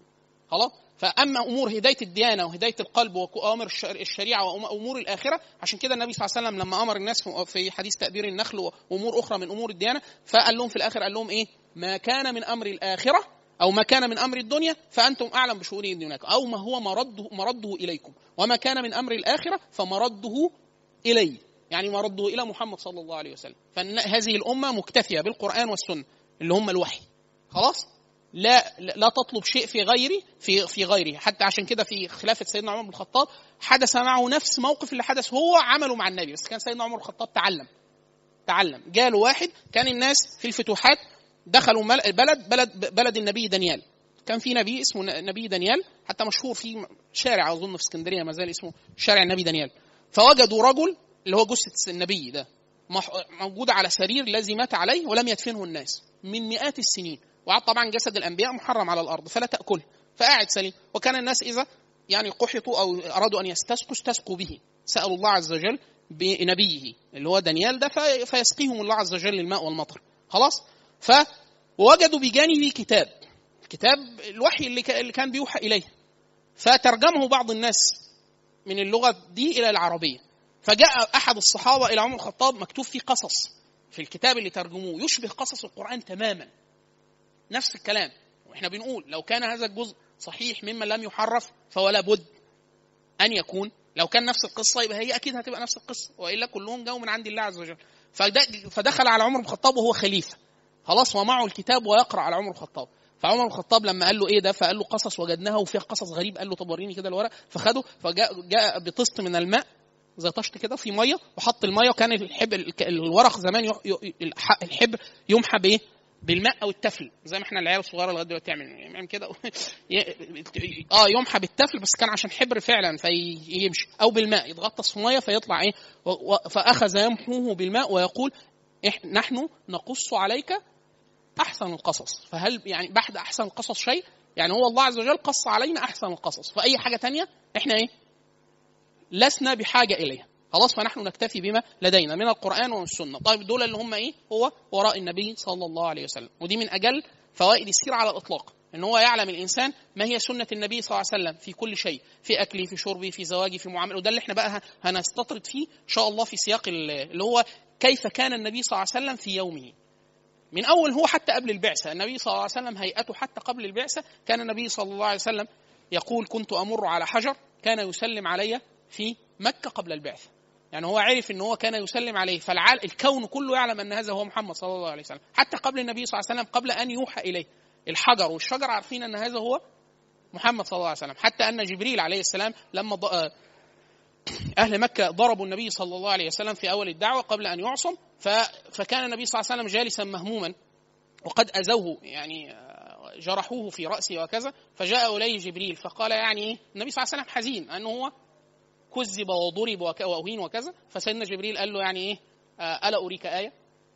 خلاص فاما امور هدايه الديانه وهدايه القلب واوامر الش- الشريعه وامور الاخره عشان كده النبي صلى الله عليه وسلم لما امر الناس في- في حديث تادير النخل وامور اخرى من امور الديانه فقال لهم في الاخر قال لهم ايه ما كان من امر الاخره او ما كان من امر الدنيا فانتم اعلم بشؤون دينكم او ما هو مرده مرده اليكم وما كان من امر الاخره فمرده الي يعني مرده الى محمد صلى الله عليه وسلم فهذه الامه مكتفيه بالقران والسنه اللي هم الوحي خلاص لا لا تطلب شيء في غيري في في غيره حتى عشان كده في خلافه سيدنا عمر بن الخطاب حدث معه نفس موقف اللي حدث هو عمله مع النبي بس كان سيدنا عمر بن الخطاب تعلم تعلم جاله واحد كان الناس في الفتوحات دخلوا مل- بلد بلد بلد النبي دانيال كان في نبي اسمه ن- نبي دانيال حتى مشهور في شارع اظن في اسكندريه ما زال اسمه شارع النبي دانيال فوجدوا رجل اللي هو جثه النبي ده مح- موجود على سرير الذي مات عليه ولم يدفنه الناس من مئات السنين وقعد طبعا جسد الانبياء محرم على الارض فلا تاكله فقاعد سليم وكان الناس اذا يعني قحطوا او ارادوا ان يستسقوا استسقوا به سالوا الله عز وجل بنبيه اللي هو دانيال ده في- فيسقيهم الله عز وجل الماء والمطر خلاص فوجدوا بجانبه كتاب كتاب الوحي اللي كا- اللي كان بيوحى اليه فترجمه بعض الناس من اللغه دي الى العربيه فجاء احد الصحابه الى عمر الخطاب مكتوب فيه قصص في الكتاب اللي ترجموه يشبه قصص القران تماما نفس الكلام واحنا بنقول لو كان هذا الجزء صحيح مما لم يحرف فهو لابد ان يكون لو كان نفس القصه يبقى هي اكيد هتبقى نفس القصه والا كلهم جاوا من عند الله عز وجل فد- فدخل على عمر بن الخطاب وهو خليفه خلاص ومعه الكتاب ويقرا على عمر بن الخطاب فعمر بن الخطاب لما قال له ايه ده فقال له قصص وجدناها وفيها قصص غريب قال له طب وريني كده الورق فخده فجاء جاء بطست من الماء زي طشت كده في ميه وحط الميه وكان الحبر الك- الورق زمان ي- ي- الح- الحبر يمحى بايه؟ بالماء او التفل زي ما احنا العيال الصغيره لغايه دلوقتي تعمل يعمل كده ي- اه يمحى بالتفل بس كان عشان حبر فعلا فيمشي او بالماء يتغطس في ميه فيطلع ايه و- و- فاخذ يمحوه بالماء ويقول إح- نحن نقص عليك احسن القصص فهل يعني بعد احسن القصص شيء يعني هو الله عز وجل قص علينا احسن القصص فاي حاجه تانية احنا ايه لسنا بحاجه اليها خلاص فنحن نكتفي بما لدينا من القران ومن السنه طيب دول اللي هم ايه هو وراء النبي صلى الله عليه وسلم ودي من اجل فوائد السيره على الاطلاق ان هو يعلم الانسان ما هي سنه النبي صلى الله عليه وسلم في كل شيء في اكلي في شربي في زواجي في معاملة وده اللي احنا بقى هنستطرد فيه ان شاء الله في سياق ال- اللي هو كيف كان النبي صلى الله عليه وسلم في يومه من اول هو حتى قبل البعثه النبي صلى الله عليه وسلم هيئته حتى قبل البعثه كان النبي صلى الله عليه وسلم يقول كنت امر على حجر كان يسلم علي في مكه قبل البعثه يعني هو عرف ان هو كان يسلم عليه فالعال الكون كله يعلم ان هذا هو محمد صلى الله عليه وسلم حتى قبل النبي صلى الله عليه وسلم قبل ان يوحى اليه الحجر والشجر عارفين ان هذا هو محمد صلى الله عليه وسلم حتى ان جبريل عليه السلام لما ض- آه، اهل مكه ضربوا النبي صلى الله عليه وسلم في اول الدعوه قبل ان يعصم ف... فكان النبي صلى الله عليه وسلم جالسا مهموما وقد اذوه يعني آه، جرحوه في راسه وكذا فجاء اليه جبريل فقال يعني ايه النبي صلى الله عليه وسلم حزين انه هو كذب وضرب وك- واهين وكذا فسيدنا جبريل قال له يعني ايه آه، الا اريك ايه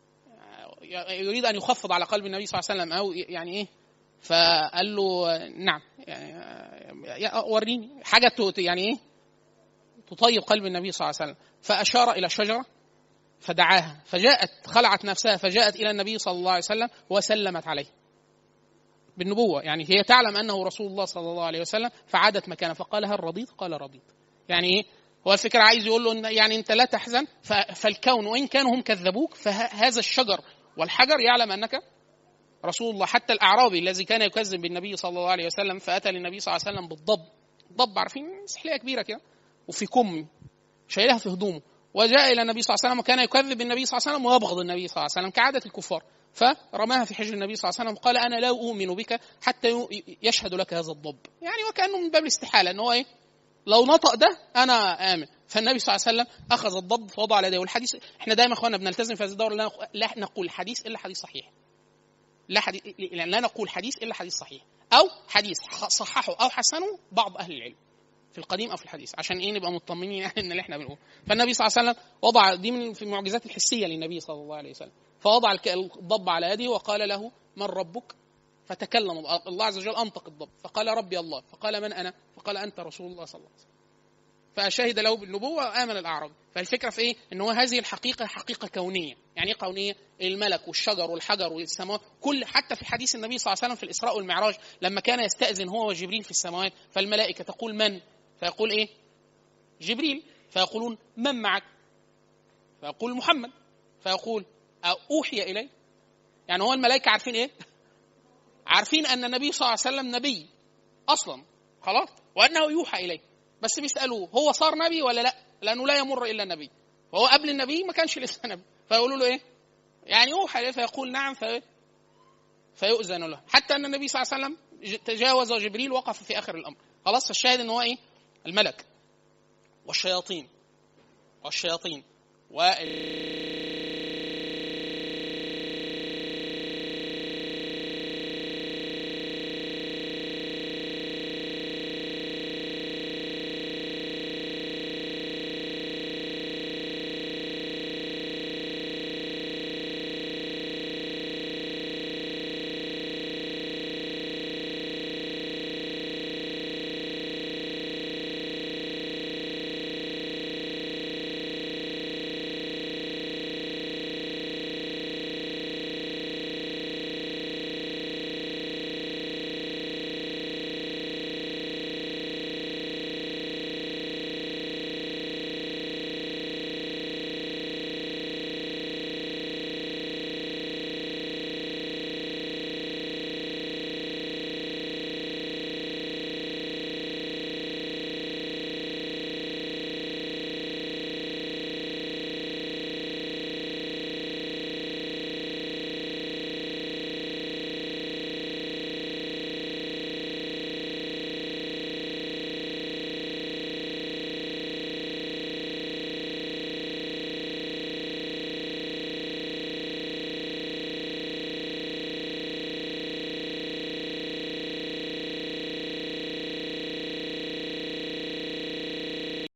آه، يريد ان يخفض على قلب النبي صلى الله عليه وسلم او يعني ايه فقال له آه، نعم يعني آه، يا- وريني حاجه ت- يعني ايه تطيب قلب النبي صلى الله عليه وسلم فاشار الى شجره فدعاها فجاءت خلعت نفسها فجاءت الى النبي صلى الله عليه وسلم وسلمت عليه بالنبوه يعني هي تعلم انه رسول الله صلى الله عليه وسلم فعادت مكانه فقال هل رضيت؟ قال رضيت. يعني ايه؟ هو الفكره عايز يقول له إن يعني انت لا تحزن ف- فالكون وان كانوا هم كذبوك فهذا الشجر والحجر يعلم انك رسول الله حتى الاعرابي الذي كان يكذب بالنبي صلى الله عليه وسلم فاتى للنبي صلى الله عليه وسلم بالضب ضب عارفين سحليه كبيره كده وفي كم شايلها في هدومه وجاء الى النبي صلى الله عليه وسلم وكان يكذب بالنبي صلى الله عليه وسلم ويبغض النبي صلى الله عليه وسلم كعاده الكفار فرماها في حجر النبي صلى الله عليه وسلم قال انا لا اؤمن بك حتى ي- يشهد لك هذا الضب يعني وكانه من باب الاستحاله ان هو ايه لو نطق ده انا امن فالنبي صلى الله عليه وسلم اخذ الضب فوضع على يديه والحديث احنا دايما اخوانا بنلتزم في هذه الدوره لا نق- لا نقول حديث الا حديث صحيح لا حديث لا نقول حديث الا حديث صحيح او حديث ح- صححه او حسنه بعض اهل العلم في القديم او في الحديث عشان ايه نبقى مطمنين يعني ان اللي احنا بنقول فالنبي صلى الله عليه وسلم وضع دي من في المعجزات الحسيه للنبي صلى الله عليه وسلم فوضع الك- الضب على يده وقال له من ربك فتكلم الله عز وجل انطق الضب فقال ربي الله فقال من انا فقال انت رسول الله صلى الله عليه وسلم فشهد له بالنبوه وامن الاعرابي فالفكره في ايه ان هو هذه الحقيقه حقيقه كونيه يعني ايه كونيه الملك والشجر والحجر والسماوات كل حتى في حديث النبي صلى الله عليه وسلم في الاسراء والمعراج لما كان يستاذن هو وجبريل في السماوات فالملائكه تقول من فيقول ايه جبريل فيقولون من معك فيقول محمد فيقول اوحي الي يعني هو الملائكه عارفين ايه عارفين ان النبي صلى الله عليه وسلم نبي اصلا خلاص وانه يوحى اليه بس بيسالوه هو صار نبي ولا لا لانه لا يمر الا النبي فهو قبل النبي ما كانش لسه نبي فيقولوا له ايه يعني اوحى اليه فيقول نعم في فيؤذن له حتى ان النبي صلى الله عليه وسلم تجاوز جبريل وقف في اخر الامر خلاص فالشاهد ان هو ايه الملك والشياطين والشياطين وال